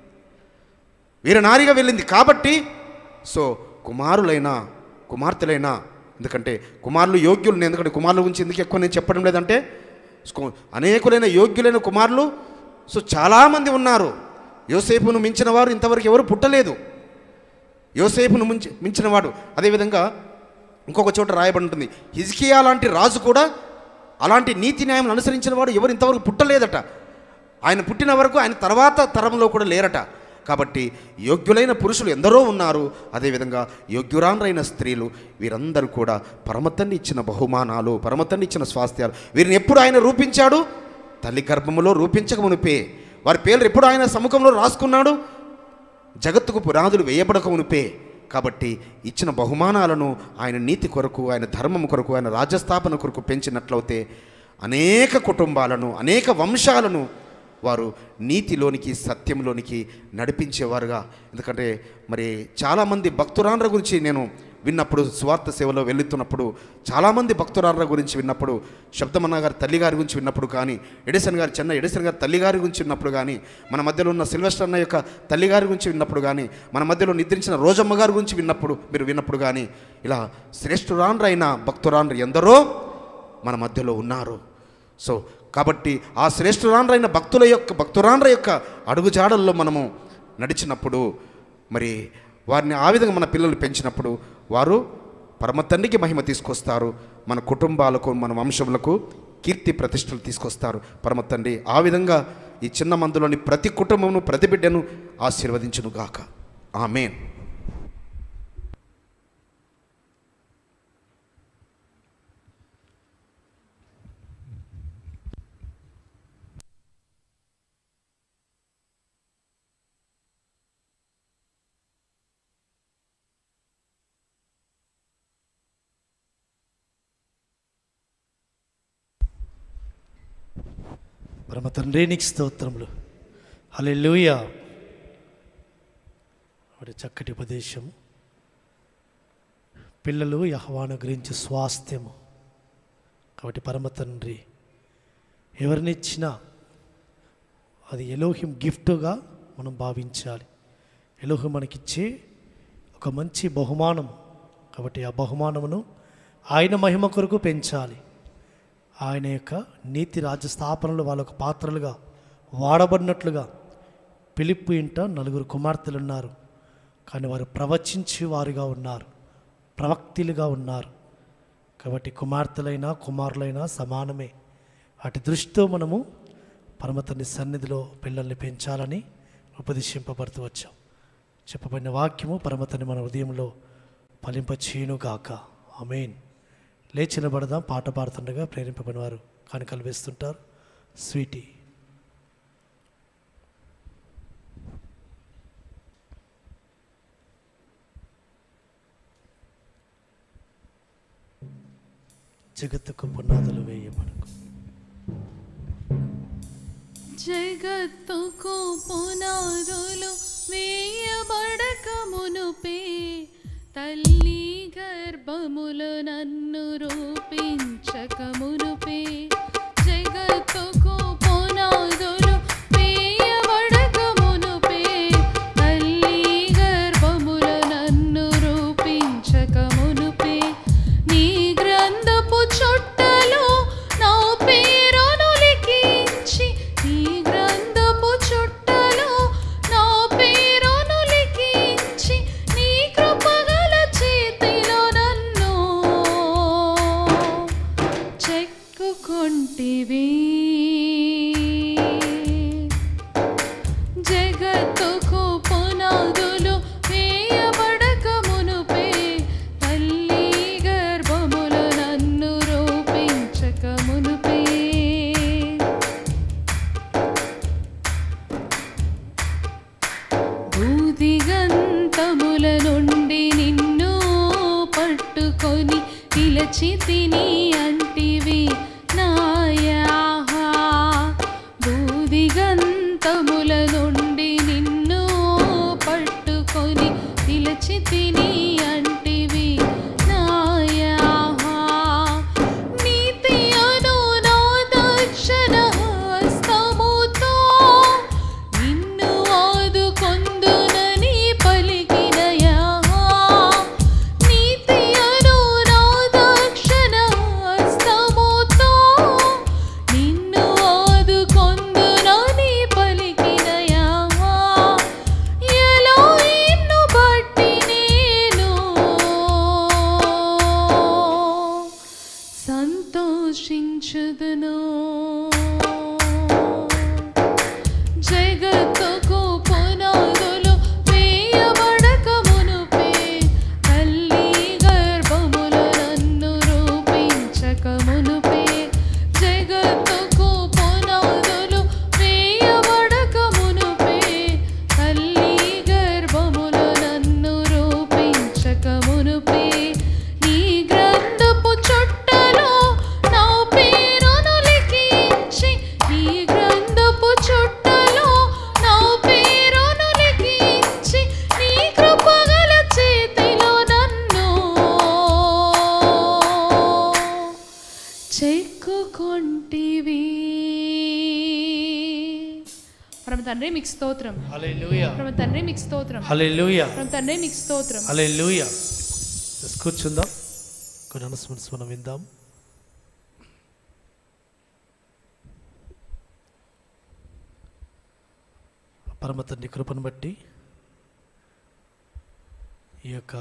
వీరనారిగా వెళ్ళింది కాబట్టి సో కుమారులైనా కుమార్తెలైనా ఎందుకంటే కుమారులు యోగ్యులు నేను ఎందుకంటే కుమారుల గురించి ఎందుకు ఎక్కువ నేను చెప్పడం లేదంటే స్కూ- అనేకులైన యోగ్యులైన కుమారులు సో చాలామంది ఉన్నారు యోసేపును మించిన వారు ఇంతవరకు ఎవరు పుట్టలేదు యోసేపును మించి మించిన వాడు అదేవిధంగా ఇంకొక చోట రాయబడి ఉంటుంది హిజ్కియా లాంటి రాజు కూడా అలాంటి నీతి న్యాయం అనుసరించిన వాడు ఎవరు ఇంతవరకు పుట్టలేదట ఆయన పుట్టిన వరకు ఆయన తర్వాత తరంలో కూడా లేరట కాబట్టి యోగ్యులైన పురుషులు ఎందరో ఉన్నారు అదేవిధంగా యోగ్యురాన్రైన స్త్రీలు వీరందరూ కూడా పరమతండి ఇచ్చిన బహుమానాలు పరమతండి ఇచ్చిన స్వాస్థ్యాలు వీరిని ఎప్పుడు ఆయన రూపించాడు తల్లి గర్భములో రూపించక మునిపే వారి పేర్లు ఎప్పుడు ఆయన సముఖంలో రాసుకున్నాడు జగత్తుకు పునాదులు వేయబడక మునిపే కాబట్టి ఇచ్చిన బహుమానాలను ఆయన నీతి కొరకు ఆయన ధర్మం కొరకు ఆయన రాజ్యస్థాపన కొరకు పెంచినట్లయితే అనేక కుటుంబాలను అనేక వంశాలను వారు నీతిలోనికి సత్యంలోనికి నడిపించేవారుగా ఎందుకంటే మరి చాలామంది భక్తురాండ్ర గురించి నేను విన్నప్పుడు స్వార్థ సేవలో వెళ్తున్నప్పుడు చాలామంది భక్తురాల గురించి విన్నప్పుడు శబ్దమన్న గారి తల్లి గారి గురించి విన్నప్పుడు కానీ ఎడిసన్ గారి చిన్న ఎడిసన్ గారి తల్లి గారి గురించి విన్నప్పుడు కానీ మన మధ్యలో ఉన్న సిల్వెస్టర్ అన్న యొక్క తల్లి గారి గురించి విన్నప్పుడు కానీ మన మధ్యలో నిద్రించిన రోజమ్మ గారి గురించి విన్నప్పుడు మీరు విన్నప్పుడు కానీ ఇలా శ్రేష్ఠురాండ్రైన భక్తురాండ్రు ఎందరో మన మధ్యలో ఉన్నారు సో కాబట్టి ఆ శ్రేష్ఠురాండ్రైన భక్తుల యొక్క భక్తురాండ్ర యొక్క అడుగుజాడల్లో మనము నడిచినప్పుడు మరి వారిని ఆ విధంగా మన పిల్లలు పెంచినప్పుడు వారు పరమ తండ్రికి మహిమ తీసుకొస్తారు మన కుటుంబాలకు మన వంశములకు కీర్తి ప్రతిష్టలు తీసుకొస్తారు పరమ తండ్రి ఆ విధంగా ఈ చిన్న మందులోని ప్రతి కుటుంబమును ప్రతి బిడ్డను ఆశీర్వదించును గాక ఆమెన్ పరమ తండ్రి నీకు స్తోత్రములు హల్లెలూయా వాడి చక్కటి ఉపదేశం పిల్లలు యహవాను గురించి స్వాస్థ్యము కాబట్టి పరమ తండ్రి ఎవరినిచ్చినా అది ఎలోహిం గిఫ్ట్గా మనం భావించాలి ఎలోహిం మనకిచ్చే ఒక మంచి బహుమానం కాబట్టి ఆ బహుమానమును ఆయన మహిమ కొరకు పెంచాలి ఆయన యొక్క నీతి రాజ్య స్థాపనలు వాళ్ళకు పాత్రలుగా వాడబడినట్లుగా పిలుపు ఇంట నలుగురు కుమార్తెలు ఉన్నారు కానీ వారు ప్రవచించి వారుగా ఉన్నారు ప్రవక్తిలుగా ఉన్నారు కాబట్టి కుమార్తెలైనా కుమారులైనా సమానమే వాటి దృష్టితో మనము పరమతని సన్నిధిలో పిల్లల్ని పెంచాలని ఉపదేశింపబడుతూ వచ్చాం చెప్పబడిన వాక్యము పరమతని మన ఉదయంలో ఫలింపచేయునుగాక ఆమెన్ లేచిన పడదాం పాట పాడుతుండగా ప్రేరేపింపబడిన వారు కానుకలు వేస్తుంటారు స్వీటీ జగత్తుకు పునాదులు వేయమనకు జగత్తుకు పునాదులు వేయబడక మునుపే తల్లి గర్భములు నన్ను రూపించక మునుపే జగత్తుకు పునాదులు వేయబడక మునుపే తల్లి గర్భములు నన్ను రూపించక మునుపే నీ గ్రంథపు చుట్టలో నా పేరును లిఖించి నీ గ్రంథపు చుట్టలో నా పేరును లిఖించి నీ కృపగల చేతిలో నన్ను చెక్కుకొంటివి జగత్తుకు పునాదులు వేయబడక మునుపే తల్లి గర్భములు నన్ను రూపించక మునుపే భూదిగంతముల నుండి నిన్ను పట్టుకొని పిలచి తిని అంటివి నాయాహా భూదిగంతముల నుండి నిన్ను పట్టుకొని పిలచి తిని అంటివి నాయాహా నీతి అను నా దక్షిణ హస్తముతో నిన్ను ఆదుకొందునని పలికిన యాహా నీతి అను నా దక్షిణ హస్తముతో నిన్ను ఆదుకొందునని పలికిన యాహా ఎలోహింను బట్టి నేను సంతోషించుదును జగత్తుకు పునాదులు వేయబడక మునుపే తల్లి గర్భములు నన్ను రూపించక మునుపే జగత్తుకు పునాదులు వేయబడక మునుపే తల్లి గర్భములు నన్ను రూపించక మునుపే నీ గ్రంథపు చుట్టలో నా పేరును లిఖించి నీ గ్రంథపు చుట్టలో నా ఉంటివి పరమ తండ్రి మీకు స్తోత్రం హల్లెలూయా. పరమ తండ్రి మీకు స్తోత్రం హల్లెలూయా. పరమ తండ్రి మీకు స్తోత్రం హల్లెలూయా Just కూర్చుందాం కొన్ని అనౌన్స్మెంట్స్ మనం విందాం పరమ తండ్రి కృపను బట్టి ఈ యొక్క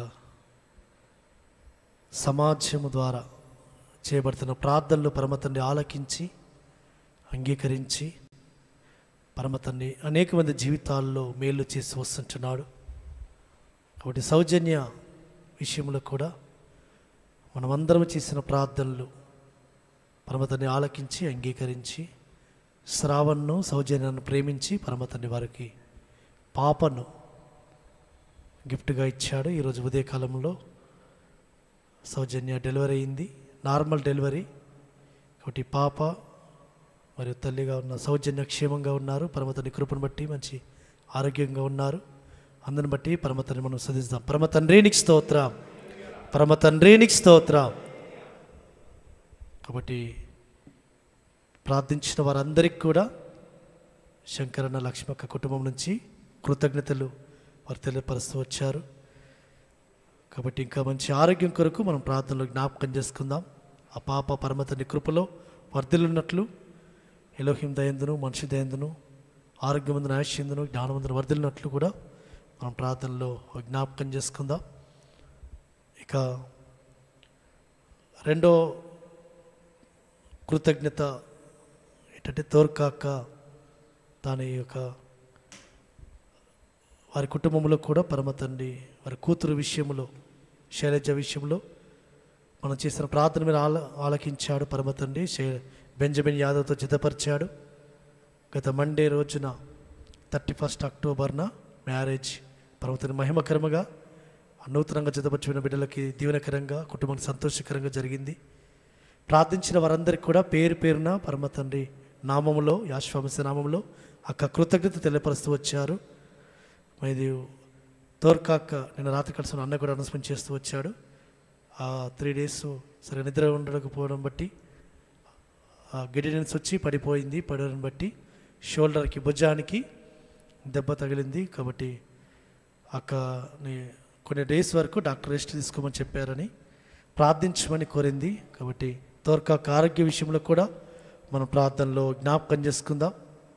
సమాజము ద్వారా చేయబడుతున్న ప్రార్థనలు పరమ తండ్రి ఆలకించి అంగీకరించి పరమ తండ్రి అనేక మంది జీవితాల్లో మేలు చేసి వస్తుంటున్నాడు కాబట్టి సౌజన్య విషయంలో కూడా మనమందరం చేసిన ప్రార్థనలు పరమతని ఆలకించి అంగీకరించి శ్రావణ్ను సౌజన్యాన్ని ప్రేమించి పరమతని వారికి పాపను గిఫ్ట్గా ఇచ్చాడు ఈరోజు ఉదయకాలంలో సౌజన్య డెలివరీ అయింది నార్మల్ డెలివరీ కాబట్టి పాప మరియు తల్లిగా ఉన్న సౌజన్య క్షేమంగా ఉన్నారు పరమతని కృపను బట్టి మంచి ఆరోగ్యంగా ఉన్నారు అందుని బట్టి పరమ తండ్రి మనం సదిస్తాం పరమ తండ్రినికి స్తోత్రం పరమ తండ్రినికి స్తోత్రం కాబట్టి ప్రార్థించిన వారందరికీ కూడా శంకరన్న లక్ష్మక్క కుటుంబం నుంచి కృతజ్ఞతలు వారు తెలియపరుస్తూ వచ్చారు కాబట్టి ఇంకా మంచి ఆరోగ్యం కొరకు మనం ప్రార్థనలో జ్ఞాపకం చేసుకుందాం ఆ పాప పరమతండ్రి కృపలో వర్ధిల్లున్నట్లు ఎలోహిం దయందును మనిషి దయందును ఆరోగ్యమందును ఆయుష్యందును జ్ఞానమందును వర్ధిల్లినట్లు కూడా మనం ప్రార్థనలో జ్ఞాపకం చేసుకుందాం ఇక రెండో కృతజ్ఞత ఏంటంటే తోర్కాక దాని యొక్క వారి కుటుంబంలో కూడా పరమ తండ్రి వారి కూతురు విషయంలో శైలజ విషయంలో మనం చేసిన ప్రార్థన మీద ఆల ఆలకించాడు పరమ తండ్రి శై బెంజమిన్ యాదవ్తో జతపరిచాడు గత మండే రోజున థర్టీ ఫస్ట్ అక్టోబర్న మ్యారేజ్ పర్వతని మహిమకరముగా నూతనంగా జతపరిచిన బిడ్డలకి దీవెనకరంగా కుటుంబానికి సంతోషకరంగా జరిగింది ప్రార్థించిన వారందరికీ కూడా పేరు పేరున పరమ తండ్రి నామములో యాశ్వామస్య నామంలో అక్క కృతజ్ఞత తెలియపరుస్తూ వచ్చారు ఇది తోర్కాక నిన్న రాత్రి కలిసి అన్న కూడా అనౌన్స్మెంట్ చేస్తూ వచ్చాడు ఆ త్రీ డేస్ సరే నిద్ర ఉండకపోవడం బట్టి ఆ గిడినెన్స్ వచ్చి పడిపోయింది పడడం బట్టి షోల్డర్కి భుజానికి దెబ్బ తగిలింది కాబట్టి అక్కని కొన్ని డేస్ వరకు డాక్టర్ రెస్ట్ తీసుకోమని చెప్పారని ప్రార్థించమని కోరింది కాబట్టి తోర్కాక ఆరోగ్య విషయంలో కూడా మనం ప్రార్థనలో జ్ఞాపకం చేసుకుందాం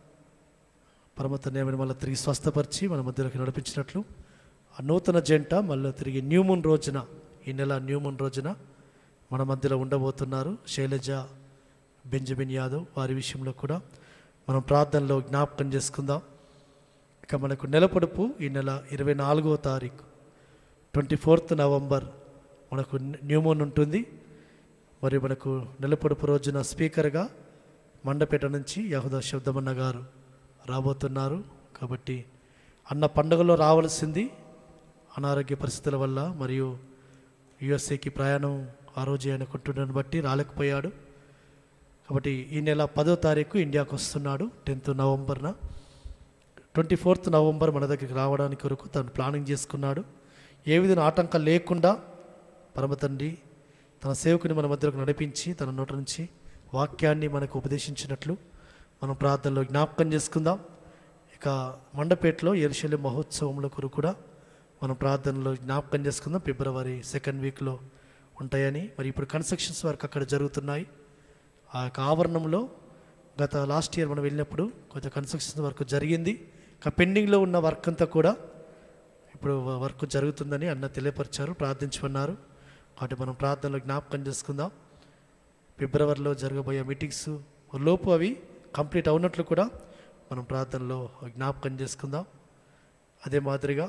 పరమతని మళ్ళీ తిరిగి స్వస్థపరిచి మన మధ్యలోకి నడిపించినట్లు ఆ నూతన జంట మళ్ళీ తిరిగి న్యూమూన్ రోజున ఈ నెల న్యూమూన్ రోజున మన మధ్యలో ఉండబోతున్నారు శైలజ బెంజమిన్ యాదవ్ వారి విషయంలో కూడా మనం ప్రార్థనలో జ్ఞాపకం చేసుకుందాం ఇక మనకు నెల పొడుపు ఈ నెల ఇరవై నాలుగవ తారీఖు ట్వంటీ ఫోర్త్ నవంబర్ మనకు న్యూమోన్ ఉంటుంది మరి మనకు నెల పొడుపు రోజున స్పీకర్గా మండపేట నుంచి యహుద శబ్దమన్న గారు రాబోతున్నారు కాబట్టి అన్న పండుగలో రావాల్సింది అనారోగ్య పరిస్థితుల వల్ల మరియు యుఎస్ఏకి ప్రయాణం ఆ రోజు ఆయన కొంటున్నాను బట్టి రాలేకపోయాడు కాబట్టి ఈ నెల పదో తారీఖు ఇండియాకు వస్తున్నాడు టెన్త్ నవంబర్న ట్వంటీ ఫోర్త్ నవంబర్ మన దగ్గరికి రావడానికి కొరకు తను ప్లానింగ్ చేసుకున్నాడు ఏ విధంగా ఆటంకం లేకుండా పరమ తండ్రి తన సేవకుని మన మధ్యలోకి నడిపించి తన నోట నుంచి వాక్యాన్ని మనకు ఉపదేశించినట్లు మనం ప్రార్థనలో జ్ఞాపకం చేసుకుందాం ఇక మండపేటలో ఎరుశల్య మహోత్సవంలో కొరకు కూడా మనం ప్రార్థనలో జ్ఞాపకం చేసుకుందాం ఫిబ్రవరి సెకండ్ వీక్లో ఉంటాయని మరి ఇప్పుడు కన్స్ట్రక్షన్స్ వర్క్ అక్కడ జరుగుతున్నాయి ఆ యొక్క ఆవరణంలో గత లాస్ట్ ఇయర్ మనం వెళ్ళినప్పుడు కొంచెం కన్స్ట్రక్షన్ వర్క్ జరిగింది ఇక పెండింగ్లో ఉన్న వర్క్ అంతా కూడా ఇప్పుడు వర్క్ జరుగుతుందని అన్న తెలియపరిచారు ప్రార్థించమన్నారు కాబట్టి మనం ప్రార్థనలో జ్ఞాపకం చేసుకుందాం ఫిబ్రవరిలో జరగబోయే మీటింగ్స్ లోపు అవి కంప్లీట్ అవునట్లు కూడా మనం ప్రార్థనలో జ్ఞాపకం చేసుకుందాం అదే మాదిరిగా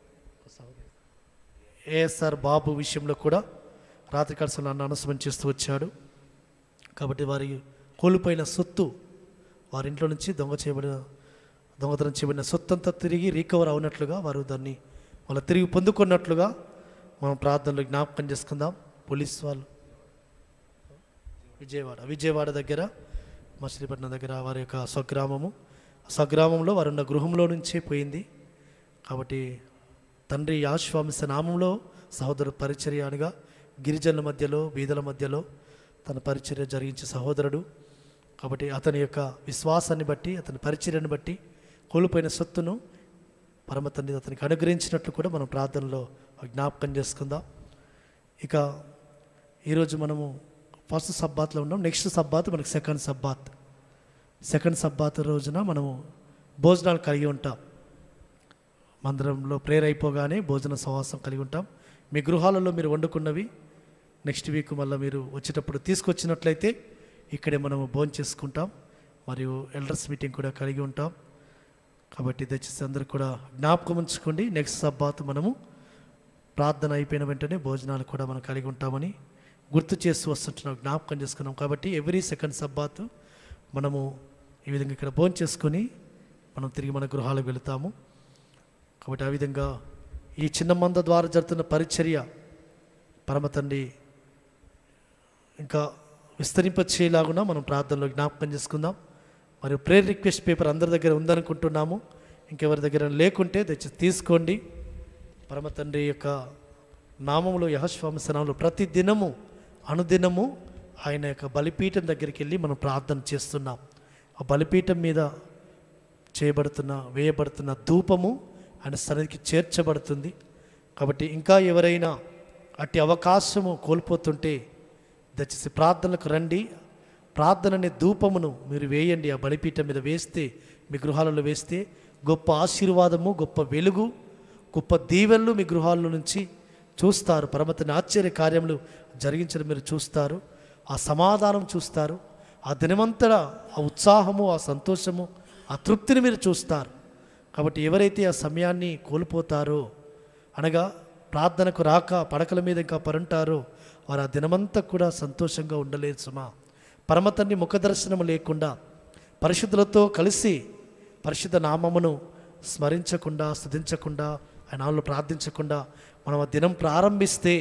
ఏఎస్ఆర్ బాబు విషయంలో కూడా రాత్రి కలసలు అన్న అనౌన్స్మెంట్ చేస్తూ వచ్చాడు కాబట్టి వారి కోల్పోయిన సొత్తు వారి ఇంట్లో నుంచి దొంగ చేయబడిన దొంగతనం చేయబడిన సొత్తు అంతా తిరిగి రీకవర్ అవునట్లుగా వారు దాన్ని వాళ్ళు తిరిగి పొందుకున్నట్లుగా మనం ప్రార్థనలో జ్ఞాపకం చేసుకుందాం పోలీస్ వాళ్ళు విజయవాడ విజయవాడ దగ్గర మచిలీపట్నం దగ్గర వారి యొక్క స్వగ్రామము ఆ స్వగ్రామంలో వారు ఉన్న గృహంలో నుంచే పోయింది కాబట్టి తండ్రి యాశ్వామిస నామంలో సహోదరు పరిచర్య అనగా గిరిజనుల మధ్యలో బీదల మధ్యలో తన పరిచర్య జరిగించే సహోదరుడు కాబట్టి అతని యొక్క విశ్వాసాన్ని బట్టి అతని పరిచర్యను బట్టి కోల్పోయిన సొత్తును పరమ తండ్రి అతనికి అనుగ్రహించినట్లు కూడా మనం ప్రార్థనలో జ్ఞాపకం చేసుకుందాం ఇక ఈరోజు మనము ఫస్ట్ సబ్బాత్లో ఉన్నాం నెక్స్ట్ సబ్బాత్ మనకి సెకండ్ సబ్బాత్ సెకండ్ సబ్బాత్ రోజున మనము భోజనాలు కలిగి ఉంటాం మందిరంలో ప్రేయర్ అయిపోగానే భోజన సహవాసం కలిగి ఉంటాం మీ గృహాలలో మీరు వండుకున్నవి నెక్స్ట్ వీక్ మళ్ళీ మీరు వచ్చేటప్పుడు తీసుకొచ్చినట్లయితే ఇక్కడే మనము భోజనం చేసుకుంటాం మరియు ఎల్డర్స్ మీటింగ్ కూడా కలిగి ఉంటాం కాబట్టి దయచేసి అందరూ కూడా జ్ఞాపకం ఉంచుకోండి నెక్స్ట్ సబ్బాత్ మనము ప్రార్థన అయిపోయిన వెంటనే భోజనాలు కూడా మనం కలిగి ఉంటామని గుర్తు చేస్తూ వస్తుంటున్నాం జ్ఞాపకం చేసుకున్నాం కాబట్టి ఎవ్రీ సెకండ్ సబ్బాత్ మనము ఈ విధంగా ఇక్కడ భోజనం చేసుకొని మనం తిరిగి మన గృహాలకు వెళుతాము కాబట్టి ఆ విధంగా ఈ చిన్న మంద ద్వారా జరుగుతున్న పరిచర్య పరమ తండ్రి ఇంకా విస్తరింపచేయలాగున మనం ప్రార్థనలో జ్ఞాపకం చేసుకుందాం మరియు ప్రేయర్ రిక్వెస్ట్ పేపర్ అందరి దగ్గర ఉందనుకుంటున్నాము ఇంకెవరి దగ్గర లేకుంటే దయచేసి తీసుకోండి పరమ తండ్రి యొక్క నామములో యహస్వామసనాలు ప్రతి దినము అనుదినము ఆయన యొక్క బలిపీఠం దగ్గరికి వెళ్ళి మనం ప్రార్థన చేస్తున్నాం ఆ బలిపీఠం మీద చేయబడుతున్న వేయబడుతున్న ధూపము ఆయన సన్నిధికి చేర్చబడుతుంది కాబట్టి ఇంకా ఎవరైనా అట్టి అవకాశము కోల్పోతుంటే దయచేసి ప్రార్థనలకు రండి ప్రార్థన అనే ధూపమును మీరు వేయండి ఆ బలిపీఠం మీద వేస్తే మీ గృహాలలో వేస్తే గొప్ప ఆశీర్వాదము గొప్ప వెలుగు గొప్ప దీవెనలు మీ గృహాల నుంచి చూస్తారు పరమతని ఆశ్చర్య కార్యములు జరిగించడం మీరు చూస్తారు ఆ సమాధానం చూస్తారు ఆ దినమంతటా ఆ ఉత్సాహము ఆ సంతోషము ఆ తృప్తిని మీరు చూస్తారు కాబట్టి ఎవరైతే ఆ సమయాన్ని కోల్పోతారో అనగా ప్రార్థనకు రాక పడకల మీద ఇంకా పరుంటారో వారు ఆ దినమంతా కూడా సంతోషంగా ఉండలేదు సుమా పరమతన్ని ముఖదర్శనం లేకుండా పరిశుద్ధులతో కలిసి పరిశుద్ధ నామమును స్మరించకుండా స్థుతించకుండా ఆయన నామములో ప్రార్థించకుండా మనం ఆ దినం ప్రారంభిస్తే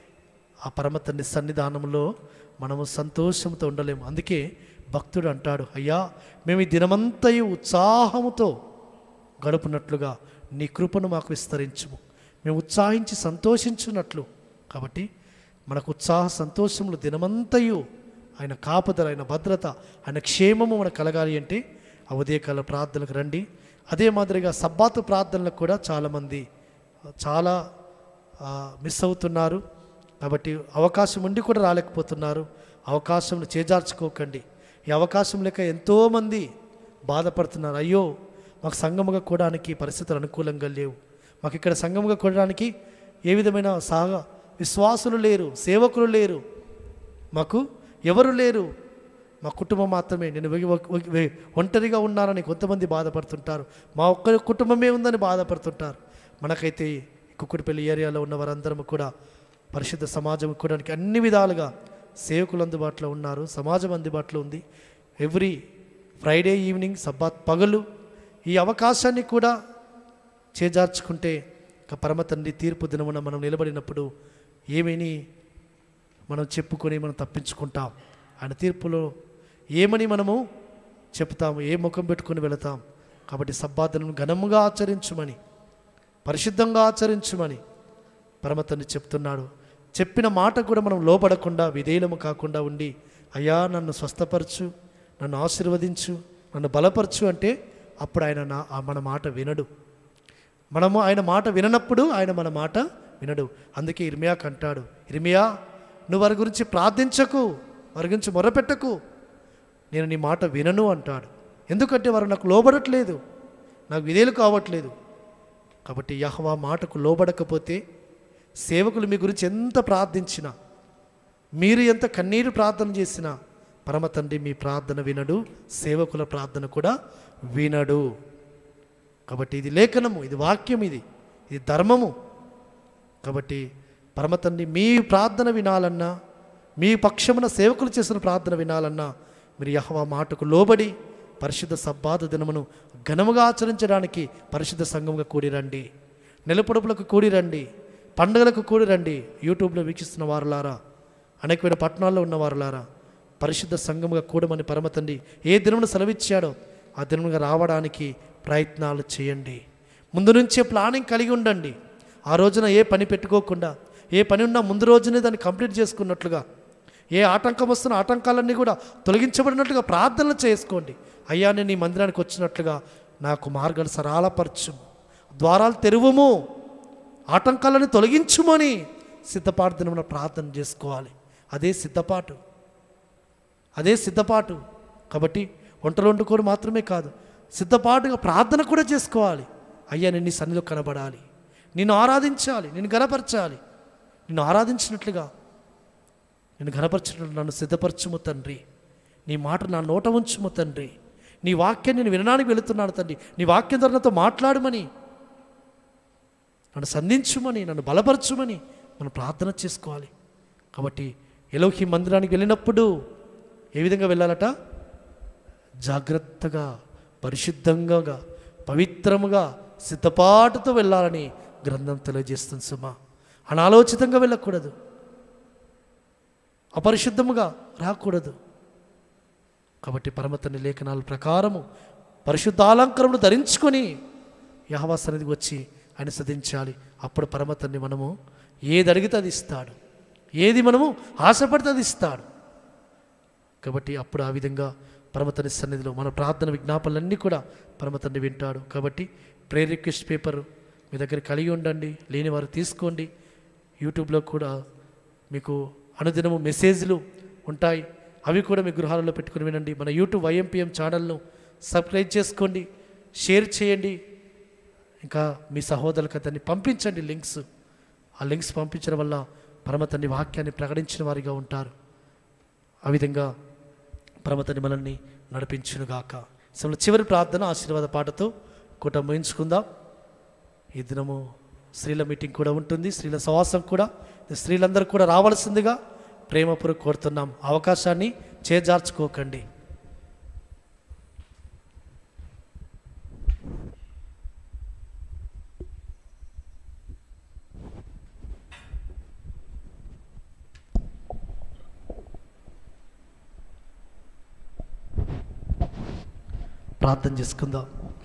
ఆ పరమతండ్రి సన్నిధానంలో మనము సంతోషంతో ఉండలేము అందుకే భక్తుడు అంటాడు అయ్యా మేము ఈ దినమంతయు ఉత్సాహముతో గడుపునట్లుగా నీ కృపను మాకు విస్తరించుము మేము ఉత్సాహించి సంతోషించున్నట్లు కాబట్టి మనకు ఉత్సాహ సంతోషములు దినమంతయు ఆయన కాపుదల ఆయన భద్రత ఆయన క్షేమము మనకు కలగాలి అంటే ఆ ఉదయకాల ప్రార్థనలకు రండి అదే మాదిరిగా సబ్బాతు ప్రార్థనలకు కూడా చాలామంది చాలా ఆ, మిస్ అవుతున్నారు కాబట్టి అవకాశం ఉండి కూడా రాలేకపోతున్నారు అవకాశం చేజార్చుకోకండి ఈ అవకాశం లేక ఎంతోమంది బాధపడుతున్నారు అయ్యో మాకు సంగముగా కూడడానికి పరిస్థితులు అనుకూలంగా లేవు మాకు ఇక్కడ సంగముగా కూడడానికి ఏ విధమైన సహ విశ్వాసులు లేరు సేవకులు లేరు మాకు ఎవరు లేరు మా కుటుంబం మాత్రమే నేను వె- వె- వె- ఒంటరిగా ఉన్నానని కొంతమంది బాధపడుతుంటారు మా ఒక్క కుటుంబమే ఉందని బాధపడుతుంటారు మనకైతే ఈ కుక్కుడిపల్లి ఏరియాలో ఉన్న వారందరం కూడా పరిశుద్ధ సమాజం కూడానికి అన్ని విధాలుగా సేవకులు అందుబాటులో ఉన్నారు సమాజం అందుబాటులో ఉంది ఎవ్రీ ఫ్రైడే ఈవినింగ్ సబ్బాత్ పగలు ఈ అవకాశాన్ని కూడా చేజార్చుకుంటే ఇక పరమ తండ్రి తీర్పు దినమున మనం నిలబడినప్పుడు ఏమని మనం చెప్పుకొని మనం తప్పించుకుంటాం ఆయన తీర్పులో ఏమని మనము చెప్తాము ఏ ముఖం పెట్టుకొని వెళతాం కాబట్టి సబ్బాతను ఘనముగా ఆచరించుమని పరిశుద్ధంగా ఆచరించుమని పరమతండ్రి చెప్తున్నాడు చెప్పిన మాట కూడా మనం లోపడకుండా విధేయులము కాకుండా ఉండి అయ్యా నన్ను స్వస్థపరచు నన్ను ఆశీర్వదించు నన్ను బలపరచు అంటే అప్పుడు ఆయన నా ఆ మన మాట వినడు మనము ఆయన మాట విననప్పుడు ఆయన మన మాట వినడు అందుకే ఇర్మియాకు అంటాడు ఇర్మియా నువ్వు వారి గురించి ప్రార్థించకు వారి గురించి మొరపెట్టకు నేను నీ మాట వినను అంటాడు ఎందుకంటే వారు నాకు లోబడట్లేదు నాకు విధేయులు కావట్లేదు కాబట్టి యహవా మాటకు లోబడకపోతే సేవకులు మీ గురించి ఎంత ప్రార్థించినా మీరు ఎంత కన్నీరు ప్రార్థన చేసినా పరమ తండ్రి మీ ప్రార్థన వినడు సేవకుల ప్రార్థన కూడా వినడు కాబట్టి ఇది లేఖనము ఇది వాక్యం ఇది ఇది ధర్మము కాబట్టి పరమ తండ్రి మీ ప్రార్థన వినాలన్నా మీ పక్షమున సేవకులు చేసిన ప్రార్థన వినాలన్నా మీరు యహవా మాటకు లోబడి పరిశుద్ధ సబ్బాద దినమును ఘనముగా ఆచరించడానికి పరిశుద్ధ సంఘముగా కూడి రండి నెలపొడుపులకు కూడి రండి పండుగలకు కూడి రండి యూట్యూబ్లో వీక్షిస్తున్న వారులారా అనేకమైన పట్టణాల్లో ఉన్న వారులారా పరిశుద్ధ సంఘముగా కూడమని పరమతండి ఏ దినమును సెలవిచ్చాడో ఆ దినముగా రావడానికి ప్రయత్నాలు చేయండి ముందు నుంచే ప్లానింగ్ కలిగి ఉండండి ఆ రోజున ఏ పని పెట్టుకోకుండా ఏ పని ఉన్నా ముందు రోజునే దాన్ని కంప్లీట్ చేసుకున్నట్లుగా ఏ ఆటంకం వస్తున్న ఆటంకాలన్నీ కూడా తొలగించబడినట్లుగా ప్రార్థనలు చేసుకోండి అయ్యా నేను ఈ మందిరానికి వచ్చినట్లుగా నాకు మార్గాలు సరళపరచు ద్వారాలు తెరువుము ఆటంకాలను తొలగించుమని సిద్ధపాటుదినమున ప్రార్థన చేసుకోవాలి అదే సిద్ధపాటు అదే సిద్ధపాటు కాబట్టి వంటలు వండుకోవడం మాత్రమే కాదు సిద్ధపాటుగా ప్రార్థన కూడా చేసుకోవాలి అయ్యా నేను నీ సన్నిధిలో కనబడాలి నిన్ను ఆరాధించాలి నేను గనపరచాలి నిన్ను ఆరాధించినట్లుగా నేను గనపరచినట్లు నన్ను సిద్ధపరచుము తండ్రి నీ మాట నా నోట ఉంచుము తండ్రి నీ వాక్యం నేను వినడానికి వెళుతున్నాను తండ్రి నీ వాక్యం ద్వారా నాతో మాట్లాడమని నన్ను సంధించుమని నన్ను బలపరచుమని మనం ప్రార్థన చేసుకోవాలి కాబట్టి ఎలోహి మందిరానికి వెళ్ళినప్పుడు ఏ విధంగా వెళ్ళాలట జాగ్రత్తగా పరిశుద్ధంగా పవిత్రముగా సిద్ధపాటుతో వెళ్ళాలని గ్రంథం తెలియజేస్తుంది సుమా అనాలోచితంగా వెళ్ళకూడదు అపరిశుద్ధముగా రాకూడదు కాబట్టి పరమతని లేఖనాల ప్రకారము పరిశుద్ధ అలంకరమును ధరించుకొని యహవా సన్నిధికి వచ్చి ఆయన సదించాలి అప్పుడు పరమతన్ని మనము ఏది అడిగితే అది ఇస్తాడు ఏది మనము ఆశపడితే అది ఇస్తాడు కాబట్టి అప్పుడు ఆ విధంగా పరమతని సన్నిధిలో మన ప్రార్థన విజ్ఞాపనలన్నీ కూడా పరమతండ్రి వింటాడు కాబట్టి ప్రేయర్ రిక్వెస్ట్ పేపర్ మీ దగ్గర కలిగి ఉండండి లేని వారు తీసుకోండి యూట్యూబ్లో కూడా మీకు అనుదినము మెసేజ్లు ఉంటాయి అవి కూడా మీ గృహాలలో పెట్టుకుని వినండి మన యూట్యూబ్ వైఎంపిఎం ఛానల్ను సబ్స్క్రైబ్ చేసుకోండి షేర్ చేయండి ఇంకా మీ సహోదరులకు అతన్ని పంపించండి లింక్స్ ఆ లింక్స్ పంపించడం వల్ల పరమతండ్రి వాక్యాన్ని ప్రకటించిన వారిగా ఉంటారు ఆ విధంగా పరమతని మనల్ని నడిపించునుగాక అసలు చివరి ప్రార్థన ఆశీర్వాద పాటతో కూట ముగించుకుందాం ఈ దినము స్త్రీల మీటింగ్ కూడా ఉంటుంది స్త్రీల సవాసం కూడా స్త్రీలందరూ కూడా రావాల్సిందిగా ప్రేమపూర్వక కోరుతున్నాం అవకాశాన్ని చేజార్చుకోకండి ప్రార్థన చేసుకుందాం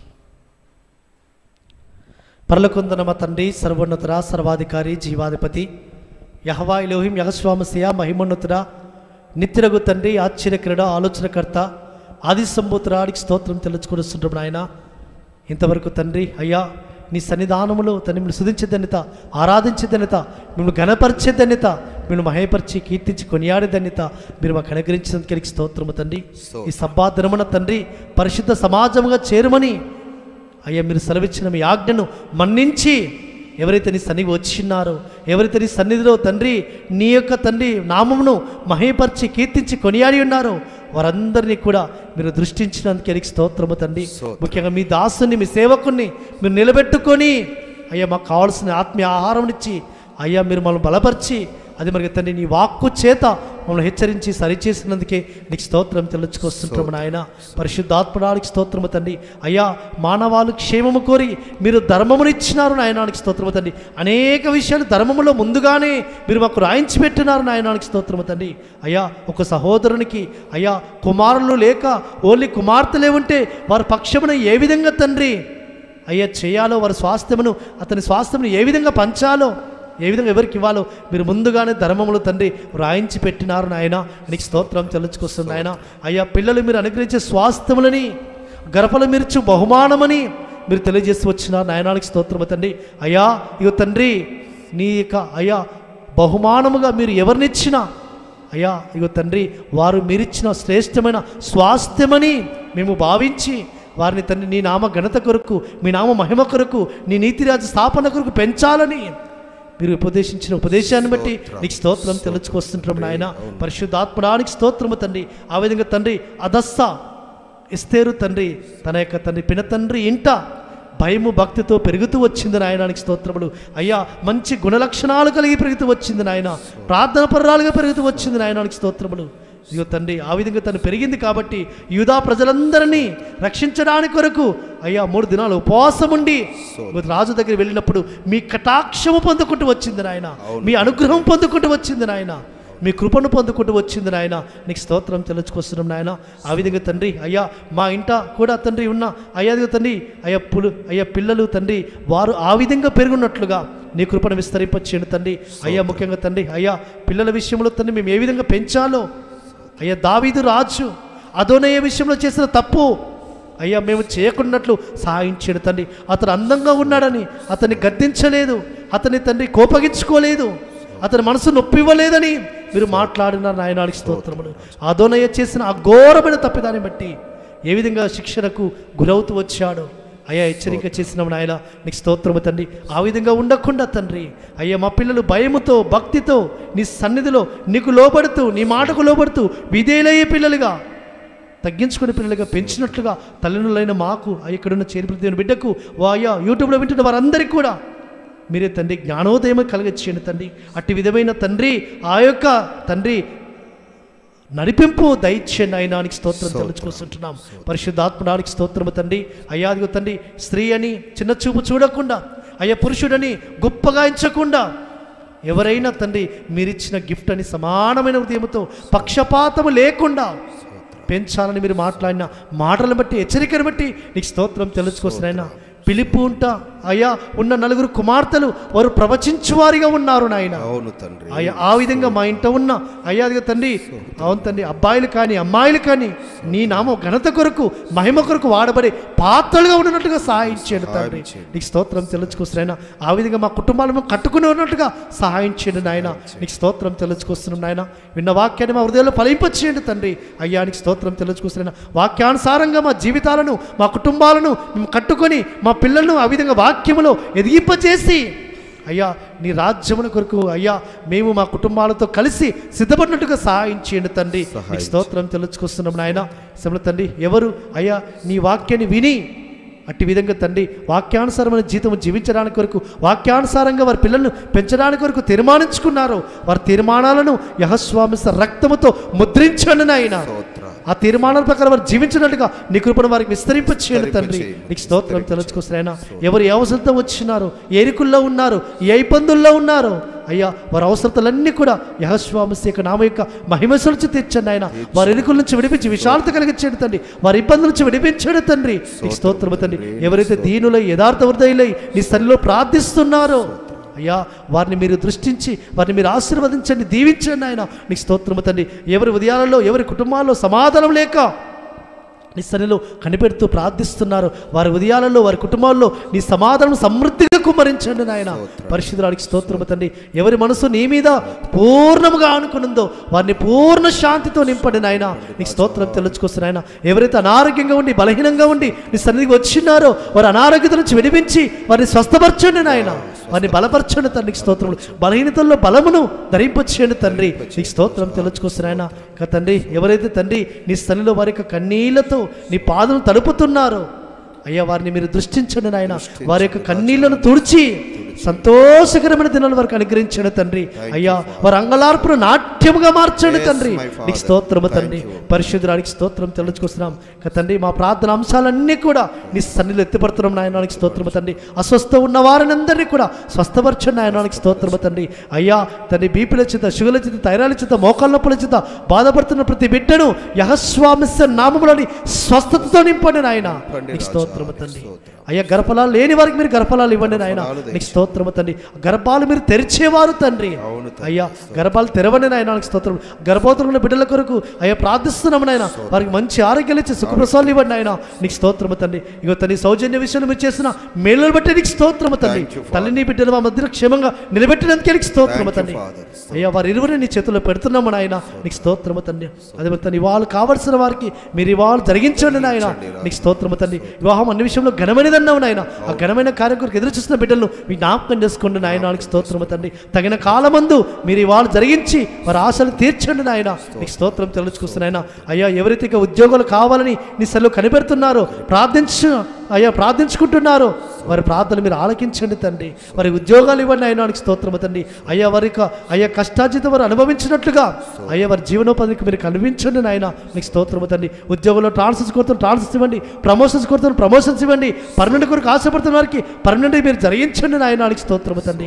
పరలకొందన మా తండ్రి సర్వోన్నతురా సర్వాధికారి జీవాధిపతి యహవా ఇలోహిం యహస్వామస్య మహిమోన్నతుడా నిత్యురగు తండ్రి ఆశ్చర్యకరుడ ఆలోచనకర్త ఆది సంబూతురాడికి స్తోత్రం తెలుసుకొనిస్తుంటాం నాయన ఇంతవరకు తండ్రి అయ్యా నీ సన్నిధానములో తండ్రి మిమ్మల్ని సుధించే ధన్యత ఆరాధించే ధన్యత మిమ్మల్ని గణపరిచే ధన్యత మిమ్మల్ని మహేపరిచి కీర్తించి కొనియాడే ధన్యత మీరు మాకు అనుగ్రహించినందుకు స్తోత్రము తండ్రి ఈ సబ్బాదినమున తండ్రి పరిశుద్ధ సమాజముగా చేరుమని అయ్యా మీరు సెలవిచ్చిన మీ ఆజ్ఞను మన్నించి ఎవరైతే నీ సన్నిధి వచ్చిన్నారో ఎవరైతే నీ సన్నిధిలో తండ్రి నీ యొక్క తండ్రి నామమును మహేపరిచి కీర్తించి కొనియాడి ఉన్నారో వారందరినీ కూడా మీరు దృష్టించినందుకు ఎరికి స్తోత్రము తండ్రి ముఖ్యంగా మీ దాసుని మీ సేవకుని మీరు నిలబెట్టుకొని అయ్యా మాకు కావాల్సిన ఆత్మీయ ఆహారం ఇచ్చి అయ్యా మీరు మమ్మల్ని బలపరిచి అది మరి తండ్రి నీ వాక్కు చేత మమ్మల్ని హెచ్చరించి సరిచేసినందుకే నీకు స్తోత్రం తెలుచుకొస్తుంటాము నాయన పరిశుద్ధాత్మడానికి స్తోత్రము తండ్రి అయ్యా మానవాళి క్షేమము కోరి మీరు ధర్మమును ఇచ్చినారు నాయనానికి స్తోత్రము తండ్రి అనేక విషయాలు ధర్మములో ముందుగానే మీరు మాకు రాయించి పెట్టినారు నాయనానికి స్తోత్రము తండ్రి అయ్యా ఒక సహోదరునికి అయ్యా కుమారులు లేక ఓన్లీ కుమార్తెలే ఉంటే వారి పక్షమున ఏ విధంగా తండ్రి అయ్యా చేయాలో వారి స్వాస్థ్యమును అతని స్వాస్థ్యమును ఏ విధంగా పంచాలో ఏ విధంగా ఎవరికి ఇవ్వాలో మీరు ముందుగానే ధర్మములు తండ్రి రాయించి పెట్టినారు నాయన నీకు స్తోత్రం చెల్లించుకొస్తుంది నాయన అయ్యా పిల్లలు మీరు అనుగ్రహించే స్వాస్థ్యములని గర్భలు మీర్చు బహుమానమని మీరు తెలియజేసి వచ్చిన నాయనానికి స్తోత్రము తండ్రి అయ్యా ఇగో తండ్రి నీ యొక్క అయ్యా బహుమానముగా మీరు ఎవరినిచ్చినా అయ్యా ఇగో తండ్రి వారు మీరిచ్చిన శ్రేష్టమైన స్వాస్థ్యమని మేము భావించి వారిని తండ్రి నీ నామ ఘనత కొరకు మీ నామ మహిమ కొరకు నీ నీతిరాజు స్థాపన కొరకు పెంచాలని మీరు ఉపదేశించిన ఉపదేశాన్ని బట్టి నీకు స్తోత్రం తెలుసుకొస్తుంటాం నాయన పరిశుద్ధాత్మడానికి స్తోత్రము తండ్రి ఆ విధంగా తండ్రి అదస్స ఇస్తేరు తండ్రి తన యొక్క తండ్రి పిన తండ్రి ఇంట భయము భక్తితో పెరుగుతూ వచ్చింది నాయనానికి స్తోత్రములు అయ్యా మంచి గుణలక్షణాలు కలిగి పెరుగుతూ వచ్చింది నాయన ప్రార్థన పర్రాలుగా పెరుగుతూ వచ్చింది నాయనానికి స్తోత్రములు ఇదిగో తండ్రి ఆ విధంగా తను పెరిగింది కాబట్టి యూదా ప్రజలందరినీ రక్షించడానికి కొరకు అయ్యా మూడు దినాలు ఉపవాసం ఉండి ఇదిగో రాజు దగ్గర వెళ్ళినప్పుడు మీ కటాక్షము పొందుకుంటూ వచ్చింది నాయన మీ అనుగ్రహం పొందుకుంటూ వచ్చింది నాయన మీ కృపను పొందుకుంటూ వచ్చింది నాయన నీకు స్తోత్రం తెలుసుకొస్తున్నాం నాయన ఆ విధంగా తండ్రి అయ్యా మా ఇంట కూడా తండ్రి ఉన్న అయ్యా ఇదిగో తండ్రి అయ్యా పులు అయ్యా పిల్లలు తండ్రి వారు ఆ విధంగా పెరుగున్నట్లుగా నీ కృపను విస్తరింపచేయండి తండ్రి అయ్యా ముఖ్యంగా తండ్రి అయ్యా పిల్లల విషయంలో తండ్రి మేము ఏ విధంగా పెంచాలో అయ్యా దావీదు రాజు అదోనయ్య విషయంలో చేసిన తప్పు అయ్యా మేము చేయకున్నట్లు సహాయం చేయడు తండ్రి అతను అందంగా ఉన్నాడని అతన్ని గద్దించలేదు అతని తండ్రి కోపగించుకోలేదు అతని మనసు నొప్పి ఇవ్వలేదని మీరు మాట్లాడిన నాయనానికి స్తోత్రములు అదోనయ్య చేసిన అఘోరమైన తప్పిదాన్ని బట్టి ఏ విధంగా శిక్షణకు గురవుతూ వచ్చాడో అయ్యా హెచ్చరిక చేసిన నాయన నీకు స్తోత్రము తండ్రి ఆ విధంగా ఉండకుండా తండ్రి అయ్యా మా పిల్లలు భయముతో భక్తితో నీ సన్నిధిలో నీకు లోబడుతూ నీ మాటకు లోబడుతూ విధేయులయ్యే పిల్లలుగా తగ్గించుకునే పిల్లలుగా పెంచినట్లుగా తల్లిదండ్రులైన మాకు ఆ ఇక్కడున్న చేరి దేవుని బిడ్డకు వా అయ్యా యూట్యూబ్లో వింటున్న వారందరికీ కూడా మీరే తండ్రి జ్ఞానోదయం కలిగించేయండి తండ్రి అట్టి విధమైన తండ్రి ఆ యొక్క తండ్రి నడిపింపు దయచేయండి అయినానికి స్తోత్రం తెలుసుకొస్తుంటున్నాం పరిశుద్ధాత్మడానికి స్తోత్రము తండ్రి అయ్యాదిగో తండ్రి స్త్రీ అని చిన్న చూపు చూడకుండా అయ్యా పురుషుడని గొప్పగా ఎంచకుండా ఎవరైనా తండ్రి మీరిచ్చిన గిఫ్ట్ అని సమానమైన హృదయంతో పక్షపాతము లేకుండా పెంచాలని మీరు మాట్లాడిన మాటలను బట్టి హెచ్చరికను బట్టి నీకు స్తోత్రం తెలుసుకొస్తున్నాయినా పిలుపు ఉంటా అయ్యా ఉన్న నలుగురు కుమార్తెలు వారు ప్రవచించువారిగా ఉన్నారు నాయన అవును తండ్రి అయ్యా ఆ విధంగా మా ఇంట ఉన్న అయ్యా అదిగో తండ్రి అవును తండ్రి అబ్బాయిలు కానీ అమ్మాయిలు కానీ నీ నామ ఘనత కొరకు మహిమ కొరకు వాడబడే పాత్రలుగా ఉన్నట్టుగా సహాయం చేయండి తండ్రి నీకు స్తోత్రం తెలుసుకొస్తున్నాయినా ఆ విధంగా మా కుటుంబాలను కట్టుకుని ఉన్నట్టుగా సహాయం చేయండి నాయన నీకు స్తోత్రం తెలుసుకొస్తున్నాం నాయన విన్న వాక్యాన్ని మా హృదయంలో ఫలింపచేయండి తండ్రి అయ్యా నీకు స్తోత్రం తెలుసుకొస్తున్నాయినా వాక్యానుసారంగా మా జీవితాలను మా కుటుంబాలను మేము కట్టుకొని మా పిల్లలను ఆ విధంగా వాక్యములో ఎదిగింపచేసి అయ్యా నీ రాజ్యముల కొరకు అయ్యా మేము మా కుటుంబాలతో కలిసి సిద్ధపడినట్టుగా సహాయం చేయండి తండ్రి నీకు స్తోత్రం తెలుసుకొస్తున్నాం నాయన సమల తండ్రి ఎవరు అయ్యా నీ వాక్యాన్ని విని అట్టి విధంగా తండ్రి వాక్యానుసారమైన జీవితం జీవించడానికి కొరకు వాక్యానుసారంగా వారి పిల్లలను పెంచడానికి కొరకు తీర్మానించుకున్నారు వారి తీర్మానాలను యహస్వామి రక్తముతో ముద్రించండి నాయన ఆ తీర్మానాల ప్రకారం వారు జీవించినట్టుగా నీ కృపను వారికి విస్తరింపచేయండి తండ్రి నీకు స్తోత్రం తెలుసుకొస్తాయినా ఎవరు ఏ అవసరంతో వచ్చినారు ఏ ఇరుకుల్లో ఉన్నారు ఏ ఇబ్బందుల్లో ఉన్నారు అయ్యా వారి అవసరతలన్నీ కూడా యహస్వామస్య యొక్క నామ యొక్క మహిమసులచి తెచ్చండి ఆయన వారి ఇరుకుల నుంచి విడిపించి విశాలత కలిగించండి తండ్రి వారి ఇబ్బందుల నుంచి విడిపించండి తండ్రి నీకు స్తోత్రము తండ్రి ఎవరైతే దీనులై యథార్థ హృదయులై నీ సన్నిలో ప్రార్థిస్తున్నారో అయ్యా వారిని మీరు దృష్టించి వారిని మీరు ఆశీర్వదించండి దీవించండి ఆయన నీకు స్తోత్రము తండ్రి ఎవరి ఉదయాలలో ఎవరి కుటుంబాల్లో సమాధానం లేక నీ సన్నిలో కనిపెడుతూ ప్రార్థిస్తున్నారు వారి ఉదయాలలో వారి కుటుంబాల్లో నీ సమాధానం సమృద్ధిగా కుమ్మరించండి నాయన పరిశుద్ధురానికి స్తోత్రము తండ్రి ఎవరి మనసు నీ మీద పూర్ణముగా ఆనుకునుందో వారిని పూర్ణ శాంతితో నింపండి నాయన నీకు స్తోత్రం తెలుసుకొస్తున్న ఆయన ఎవరైతే అనారోగ్యంగా ఉండి బలహీనంగా ఉండి నీ సన్నిధికి వచ్చినారో వారి అనారోగ్యత నుంచి విడిపించి వారిని స్వస్థపరచండి నాయన వారిని బలపరచండి తండ్రికి స్తోత్రములు బలహీనతల్లో బలమును ధరింపచేయండి తండ్రి నీకు స్తోత్రం తెలుసుకొస్తున్నాయన ఇక తండ్రి ఎవరైతే తండ్రి నీ స్థలిలో వారి యొక్క కన్నీళ్లతో నీ పాదం తడుపుతున్నారో అయ్యా వారిని మీరు దృష్టించండి నాయన వారి యొక్క కన్నీళ్లను తుడిచి సంతోషకరమైన దినాలు వారికి అనుగ్రహించండి తండ్రి అయ్యా వారి అంగళార్పును నాట్యముగా మార్చండి తండ్రి నీకు స్తోత్రము తండ్రి పరిశుద్ధురానికి స్తోత్రం తెలుసుకొస్తున్నాం ఇక తండ్రి మా ప్రార్థన అంశాలన్నీ కూడా నీ సన్నిలో ఎత్తిపడుతున్నాం నాయనానికి స్తోత్రము తండ్రి అస్వస్థ ఉన్న వారిని అందరినీ కూడా స్వస్థపరచండి నాయనానికి స్తోత్రము తండ్రి అయ్యా తండ్రి బీపీల చేత షుగర్ల చేత థైరాయిడ్ చేత మోకాళ్ళ నొప్పుల చేత బాధపడుతున్న ప్రతి బిడ్డను యహస్వామిస్య నామములని స్వస్థతతో నింపండి నాయన నీకు స్తోత్రము తండ్రి అయ్యా గర్భలాలు లేని వారికి మీరు గర్భలాలు ఇవ్వండి నాయన నీకు స్తోత్రము తండ్రి గర్భాలు మీరు తెరిచేవారు తండ్రి అయ్యా గర్భాలు తెరవండి నాయన నీకు స్తోత్రం గర్భవతులు ఉన్న బిడ్డల కొరకు అయ్యా ప్రార్థిస్తున్నాము నాయన వారికి మంచి ఆరోగ్యాలు ఇచ్చి సుఖప్రసాదాలు ఇవ్వండి నాయన నీకు స్తోత్రము తండ్రి ఇగో తండ్రి సౌజన్య విషయంలో మీరు చేసిన మేలును బట్టి నీకు స్తోత్రము తండ్రి తల్లిని బిడ్డలు మా మధ్యలో క్షేమంగా నిలబెట్టినందుకే నీకు స్తోత్రము తండ్రి అయ్యా వారి ఇరువురిని నీ చేతుల్లో పెడుతున్నాము నాయన నీకు స్తోత్రము తండ్రి అదే తండ్రి ఇవాళ కావలసిన వారికి మీరు ఇవాళ జరిగించండి నాయన నీకు స్తోత్రము తండ్రి వివాహం అన్ని విషయంలో ఘనమైనదన్నావు నాయన ఆ ఘనమైన కార్యం కొరకు ఎదురు చూస్తున్న బిడ్డలను మీ జ్ఞాపకం చేసుకోండి నాయన నీకు స్తోత్రము తండ్రి తగిన కాలమందు మీరు ఇవాళ జరిగించి వారి ఆశలు తీర్చండి నాయన నీకు స్తోత్రం తెలుసుకొస్తున్నాయన అయ్యా ఎవరైతే ఇక ఉద్యోగాలు కావాలని నీ సెలవు కనిపెడుతున్నారో ప్రార్థించు అయ్యా ప్రార్థించుకుంటున్నారు వారి ప్రార్థనలు మీరు ఆలకించండి తండ్రి వారి ఉద్యోగాలు ఇవ్వండి అయినానికి స్తోత్రము తండ్రి అయ్యా వారి యొక్క అయ్యా కష్టార్జిత వారు అనుభవించినట్లుగా అయ్యా వారి జీవనోపాధికి మీరు కనిపించండి నాయన మీకు స్తోత్రము తండ్రి ఉద్యోగంలో ట్రాన్స్ఫర్స్ కొడుతున్న ట్రాన్స్ఫర్స్ ఇవ్వండి ప్రమోషన్స్ కొడుతున్న ప్రమోషన్స్ ఇవ్వండి పర్మనెంట్ కొరకు ఆశపడుతున్న వారికి పర్మనెంట్ మీరు జరిగించండి నాయనానికి స్తోత్రము తండ్రి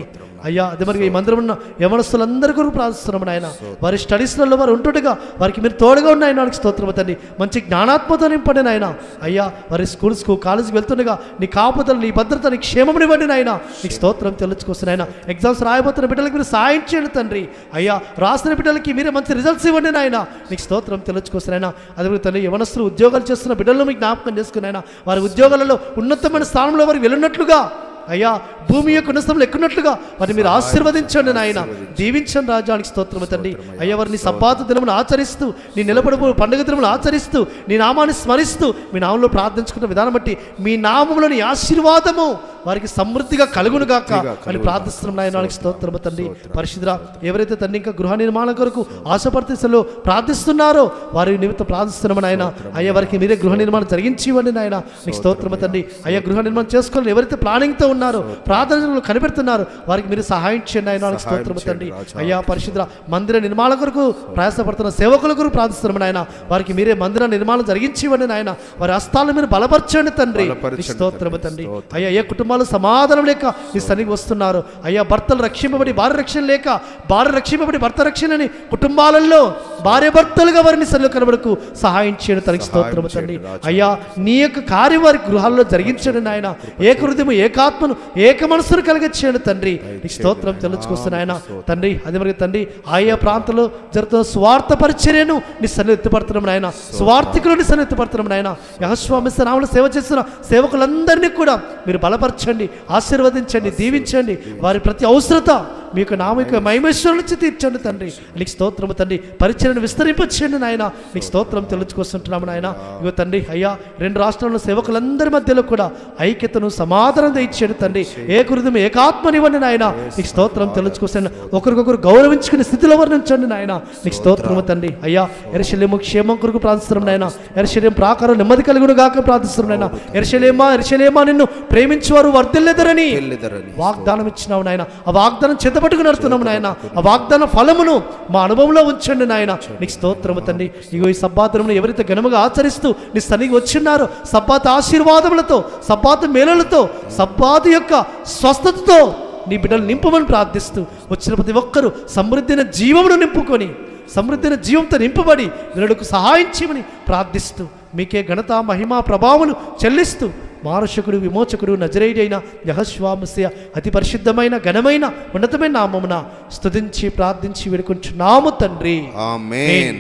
అయ్యా అదే మరి ఈ మందిరం ఉన్న యవనస్తులందరి కొరకు ప్రార్థిస్తున్నాం నాయన వారి స్టడీస్లలో వారు ఉంటుండగా వారికి మీరు తోడుగా ఉన్న ఆయన వారికి స్తోత్రం తండ్రి మంచి జ్ఞానాత్మతో నింపండి నాయన అయ్యా వారి స్కూల్స్కు కాలేజీకి వెళ్తుండగా నీ కాపుదలు నీ భద్రత నీ క్షేమనివ్వండి నాయన నీకు స్తోత్రం తెలుసుకొస్తున్నాయన ఎగ్జామ్స్ రాయబోతున్న బిడ్డలకు మీరు సాయం చేయండి తండ్రి అయ్యా రాసిన బిడ్డలకి మీరే మంచి రిజల్ట్స్ ఇవ్వండి నాయన నీకు స్తోత్రం తెలుసుకొస్తున్నాయన అదే తండ్రి యవనస్తులు ఉద్యోగాలు చేస్తున్న బిడ్డలను మీకు జ్ఞాపకం చేసుకున్నాయన వారి ఉద్యోగాలలో ఉన్నతమైన స్థానంలో వారు వెళ్ళినట్లుగా అయ్యా భూమి యొక్క ఉన్నతంలో ఎక్కున్నట్లుగా వారిని మీరు ఆశీర్వదించండి నాయన దీవించండి రాజానికి స్తోత్రం తండ్రి అయ్యా వారిని సపాత దినమును ఆచరిస్తూ నీ నిలబడబో పండుగ దినములు ఆచరిస్తూ నీ నామాన్ని స్మరిస్తూ మీ నామంలో ప్రార్థించుకున్న విధానం బట్టి మీ నామంలోని ఆశీర్వాదము వారికి సమృద్ధిగా కలుగును గాక అని ప్రార్థిస్తున్నాం నాయనానికి స్తోత్రం తండ్రి పరిశుద్ధ ఎవరైతే తండ్రి ఇంకా గృహ నిర్మాణం కొరకు ఆశపడితేలో ప్రార్థిస్తున్నారో వారి నిమిత్తం ప్రార్థిస్తున్నాం నాయన అయ్యా వారికి మీరే గృహ నిర్మాణం జరిగించి ఇవ్వండి నాయన నీకు స్తోత్రం తండ్రి అయ్యా గృహ నిర్మాణం చేసుకోవాలని ఎవరైతే ప్లానింగ్తో ఉన్నారో ప్రార్థనలు కనిపెడుతున్నారు వారికి మీరు సహాయం చేయండి ఆయన వాళ్ళకి సహాయం స్తోత్రం తండ్రి చేయండి రాజా. అయ్యా పరిశుద్ధ మందిర నిర్మాణ కొరకు ప్రయాసపడుతున్న సేవకుల కొరకు ప్రార్థిస్తున్నాం నాయన వారికి మీరే మందిర నిర్మాణం జరిగించి ఇవ్వండి నాయన వారి హస్తాలను మీరు బలపరచండి తండ్రి బలపరచండి నీకు స్తోత్రం తండ్రి అయ్యా ఏ కుటుంబాలు సమాధానం లేక ఈ సన్నిధికి వస్తున్నారు అయ్యా భర్తలు రక్షింపబడి భార్య రక్షణ లేక భార్య రక్షింపబడి భర్త రక్షణని కుటుంబాలలో భార్య భర్తలుగా వారిని సన్నిలో కనబడకు సహాయం చేయడం తనకి స్తోత్రం తండ్రి అయ్యా నీ యొక్క కార్యం వారి గృహాల్లో జరిగించండి నాయన ఏక హృదయం ఏకాత్మను ఏక మనసును కలిగించండి తండ్రి నీకు స్తోత్రం తెలుసుకొస్తున్న ఆయన తండ్రి అదే మరి తండ్రి ఆయా ప్రాంతంలో జరుగుతున్న స్వార్థ పరిచర్యను నీ సన్ని ఎత్తుపడుతున్నాం నాయన స్వార్థికులు నీ సన్ని ఎత్తుపడుతున్నాం నాయన యహస్వామిస్త నామలు సేవ చేస్తున్న సేవకులందరినీ కూడా మీరు బలపరచండి ఆశీర్వదించండి దీవించండి వారి ప్రతి అవసరత మీ యొక్క నామ యొక్క మహిమేశ్వరం నుంచి తీర్చండి తండ్రి నీకు స్తోత్రము తండ్రి పరిచయను విస్తరింపచేయండి నాయన నీకు స్తోత్రం తెలుసుకొస్తుంటున్నాము నాయన ఇగో తండ్రి అయ్యా రెండు రాష్ట్రాల్లో సేవకులందరి మధ్యలో కూడా ఐక్యతను సమాధానం దయచేయండి తండ్రి ఏ హృదయం ఏకాత్మనివ్వండి నాయన నీకు స్తోత్రం తెలుసుకొస్తాను ఒకరికొకరు గౌరవించుకునే స్థితిలో వర్ణించండి నాయన నీకు స్తోత్రము తండ్రి అయ్యా ఎరశల్యము క్షేమం కొరకు ప్రార్థిస్తున్నాం నాయన ఎరశల్యం ప్రాకారం నెమ్మది కలుగును గాక ప్రార్థిస్తున్నాం నాయన ఎరశలేమా ఎరశలేమా నిన్ను ప్రేమించేవారు వర్తిల్లేదరని వాగ్దానం ఇచ్చినావు నాయన ఆ వాగ్దానం చేతపట్టుకు నడుతున్నాము నాయన ఆ వాగ్దాన ఫలమును మా అనుభవంలో ఉంచండి నాయన నీకు స్తోత్రము తండ్రి ఇగో ఈ సబ్బాతమును ఎవరైతే ఘనముగా ఆచరిస్తూ నీ సన్నిధి వచ్చిన్నారో సబ్బాత ఆశీర్వాదములతో సబ్బాత మేళలతో సబ్బాతు యొక్క స్వస్థతతో నీ బిడ్డలు నింపమని ప్రార్థిస్తూ వచ్చిన ప్రతి ఒక్కరూ సమృద్ధిన జీవమును నింపుకొని సమృద్ధిన జీవంతో నింపబడి వీరులకు సహాయం చేయమని ప్రార్థిస్తూ మీకే ఘనత మహిమ ప్రభావములు చెల్లిస్తూ మారుషకుడు విమోచకుడు నజరేయుడైన యహస్వామస్య అతి పరిశుద్ధమైన ఘనమైన ఉన్నతమైన నామమున స్తుతించి ప్రార్థించి వేడుకుంటున్నాము తండ్రి ఆమేన్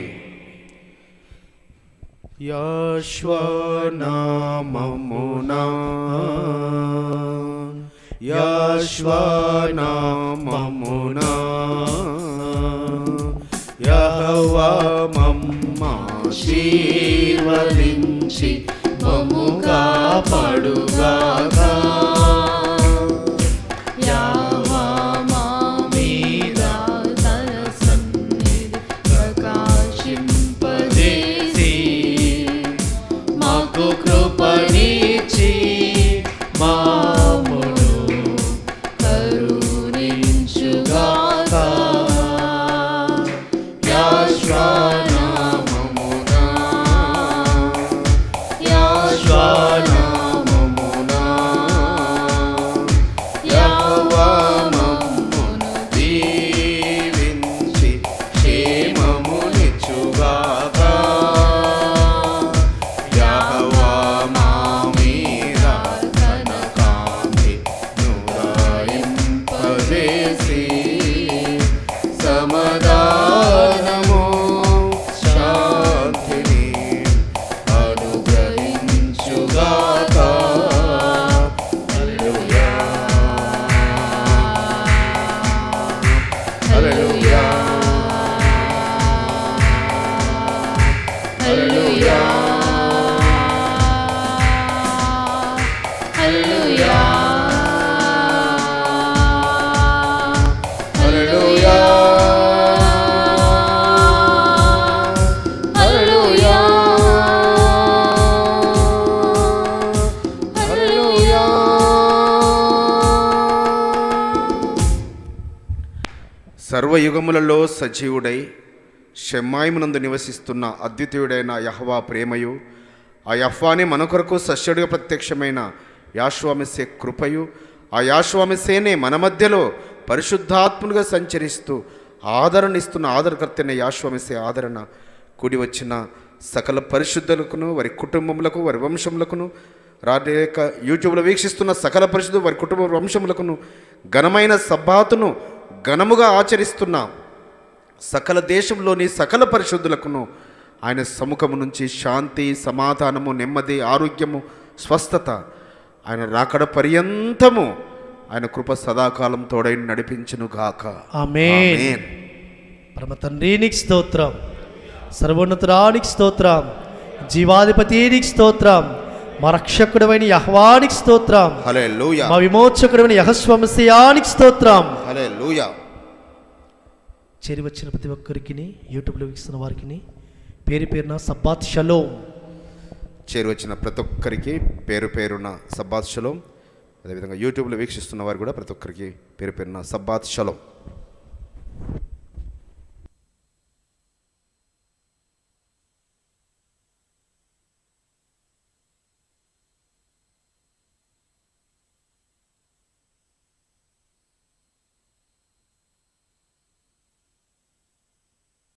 యాశ్వనామమునా యాశ్వనామమునా యహోవా మమ్మాశీర్వదించి మమ్ము కాపాడుగాక యహోవా మా మీద తన సన్నిధి ప్రకాశింపజేసి మాకు కృపనిచ్చి మామును కరుణించుగాక యాశ్వానామమునా యాశ్వానామమునా యెహోవా మమ్మును దీవించి క్షేమమునిచ్చుగాక యెహోవా మా మీద తన కాంతి నురాయింపజేసి సమాధానము శాంతిని అనుగ్రహించుగాక హల్లెలూయా హల్లెలూయా హల్లెలూయా హల్లెలూయా హల్లెలూయా హల్లెలూయా హల్లెలూయా సర్వయుగములలో సజీవుడై షమ్మాయిమునందు నివసిస్తున్న అద్వితీయుడైన యహవా ప్రేమయు ఆ యహ్వాని మన కొరకు సస్యుడిగా ప్రత్యక్షమైన యాశ్వామిసే కృపయు ఆ యాశ్వామిసేనే మన మధ్యలో పరిశుద్ధాత్మునిగా సంచరిస్తూ ఆదరణిస్తున్న ఆదరణకర్తైన యాశ్వమిసే ఆదరణ కూడి వచ్చిన సకల పరిశుద్ధులకును వారి కుటుంబములకు వారి వంశములకును రాలేక యూట్యూబ్లో వీక్షిస్తున్న సకల పరిశుద్ధులు వారి కుటుంబ వంశములకును ఘనమైన సబ్బాతును ఘనముగా ఆచరిస్తున్న సకల దేశంలోని సకల పరిశుద్ధులకును ఆయన సముఖము నుంచి శాంతి సమాధానము నెమ్మది ఆరోగ్యము స్వస్థత ఆయన రాకడ పర్యంతము ఆయన కృప సదాకాలం తోడై నడిపించును గాక ఆమేన్ పరమ తండ్రి నీకు స్తోత్రం సర్వోన్నతురానికి స్తోత్రం జీవాధిపతి నీకు స్తోత్రం మా రక్షకుడమైన యహ్వానికి స్తోత్రం హల్లెలూయా మా విమోచకుడమైన యహస్వమస్యానికి స్తోత్రం హల్లెలూయా చేరి వచ్చిన ప్రతి ఒక్కరికి యూట్యూబ్లో వీక్షిస్తున్న వారికి పేరు పేరున సబ్బాత్ షలో చేరి వచ్చిన ప్రతి ఒక్కరికి పేరు పేరున సబ్బాత్ షలోం అదేవిధంగా యూట్యూబ్లో వీక్షిస్తున్న వారు కూడా ప్రతి ఒక్కరికి పేరు పేరున సబ్బాత్ షలోం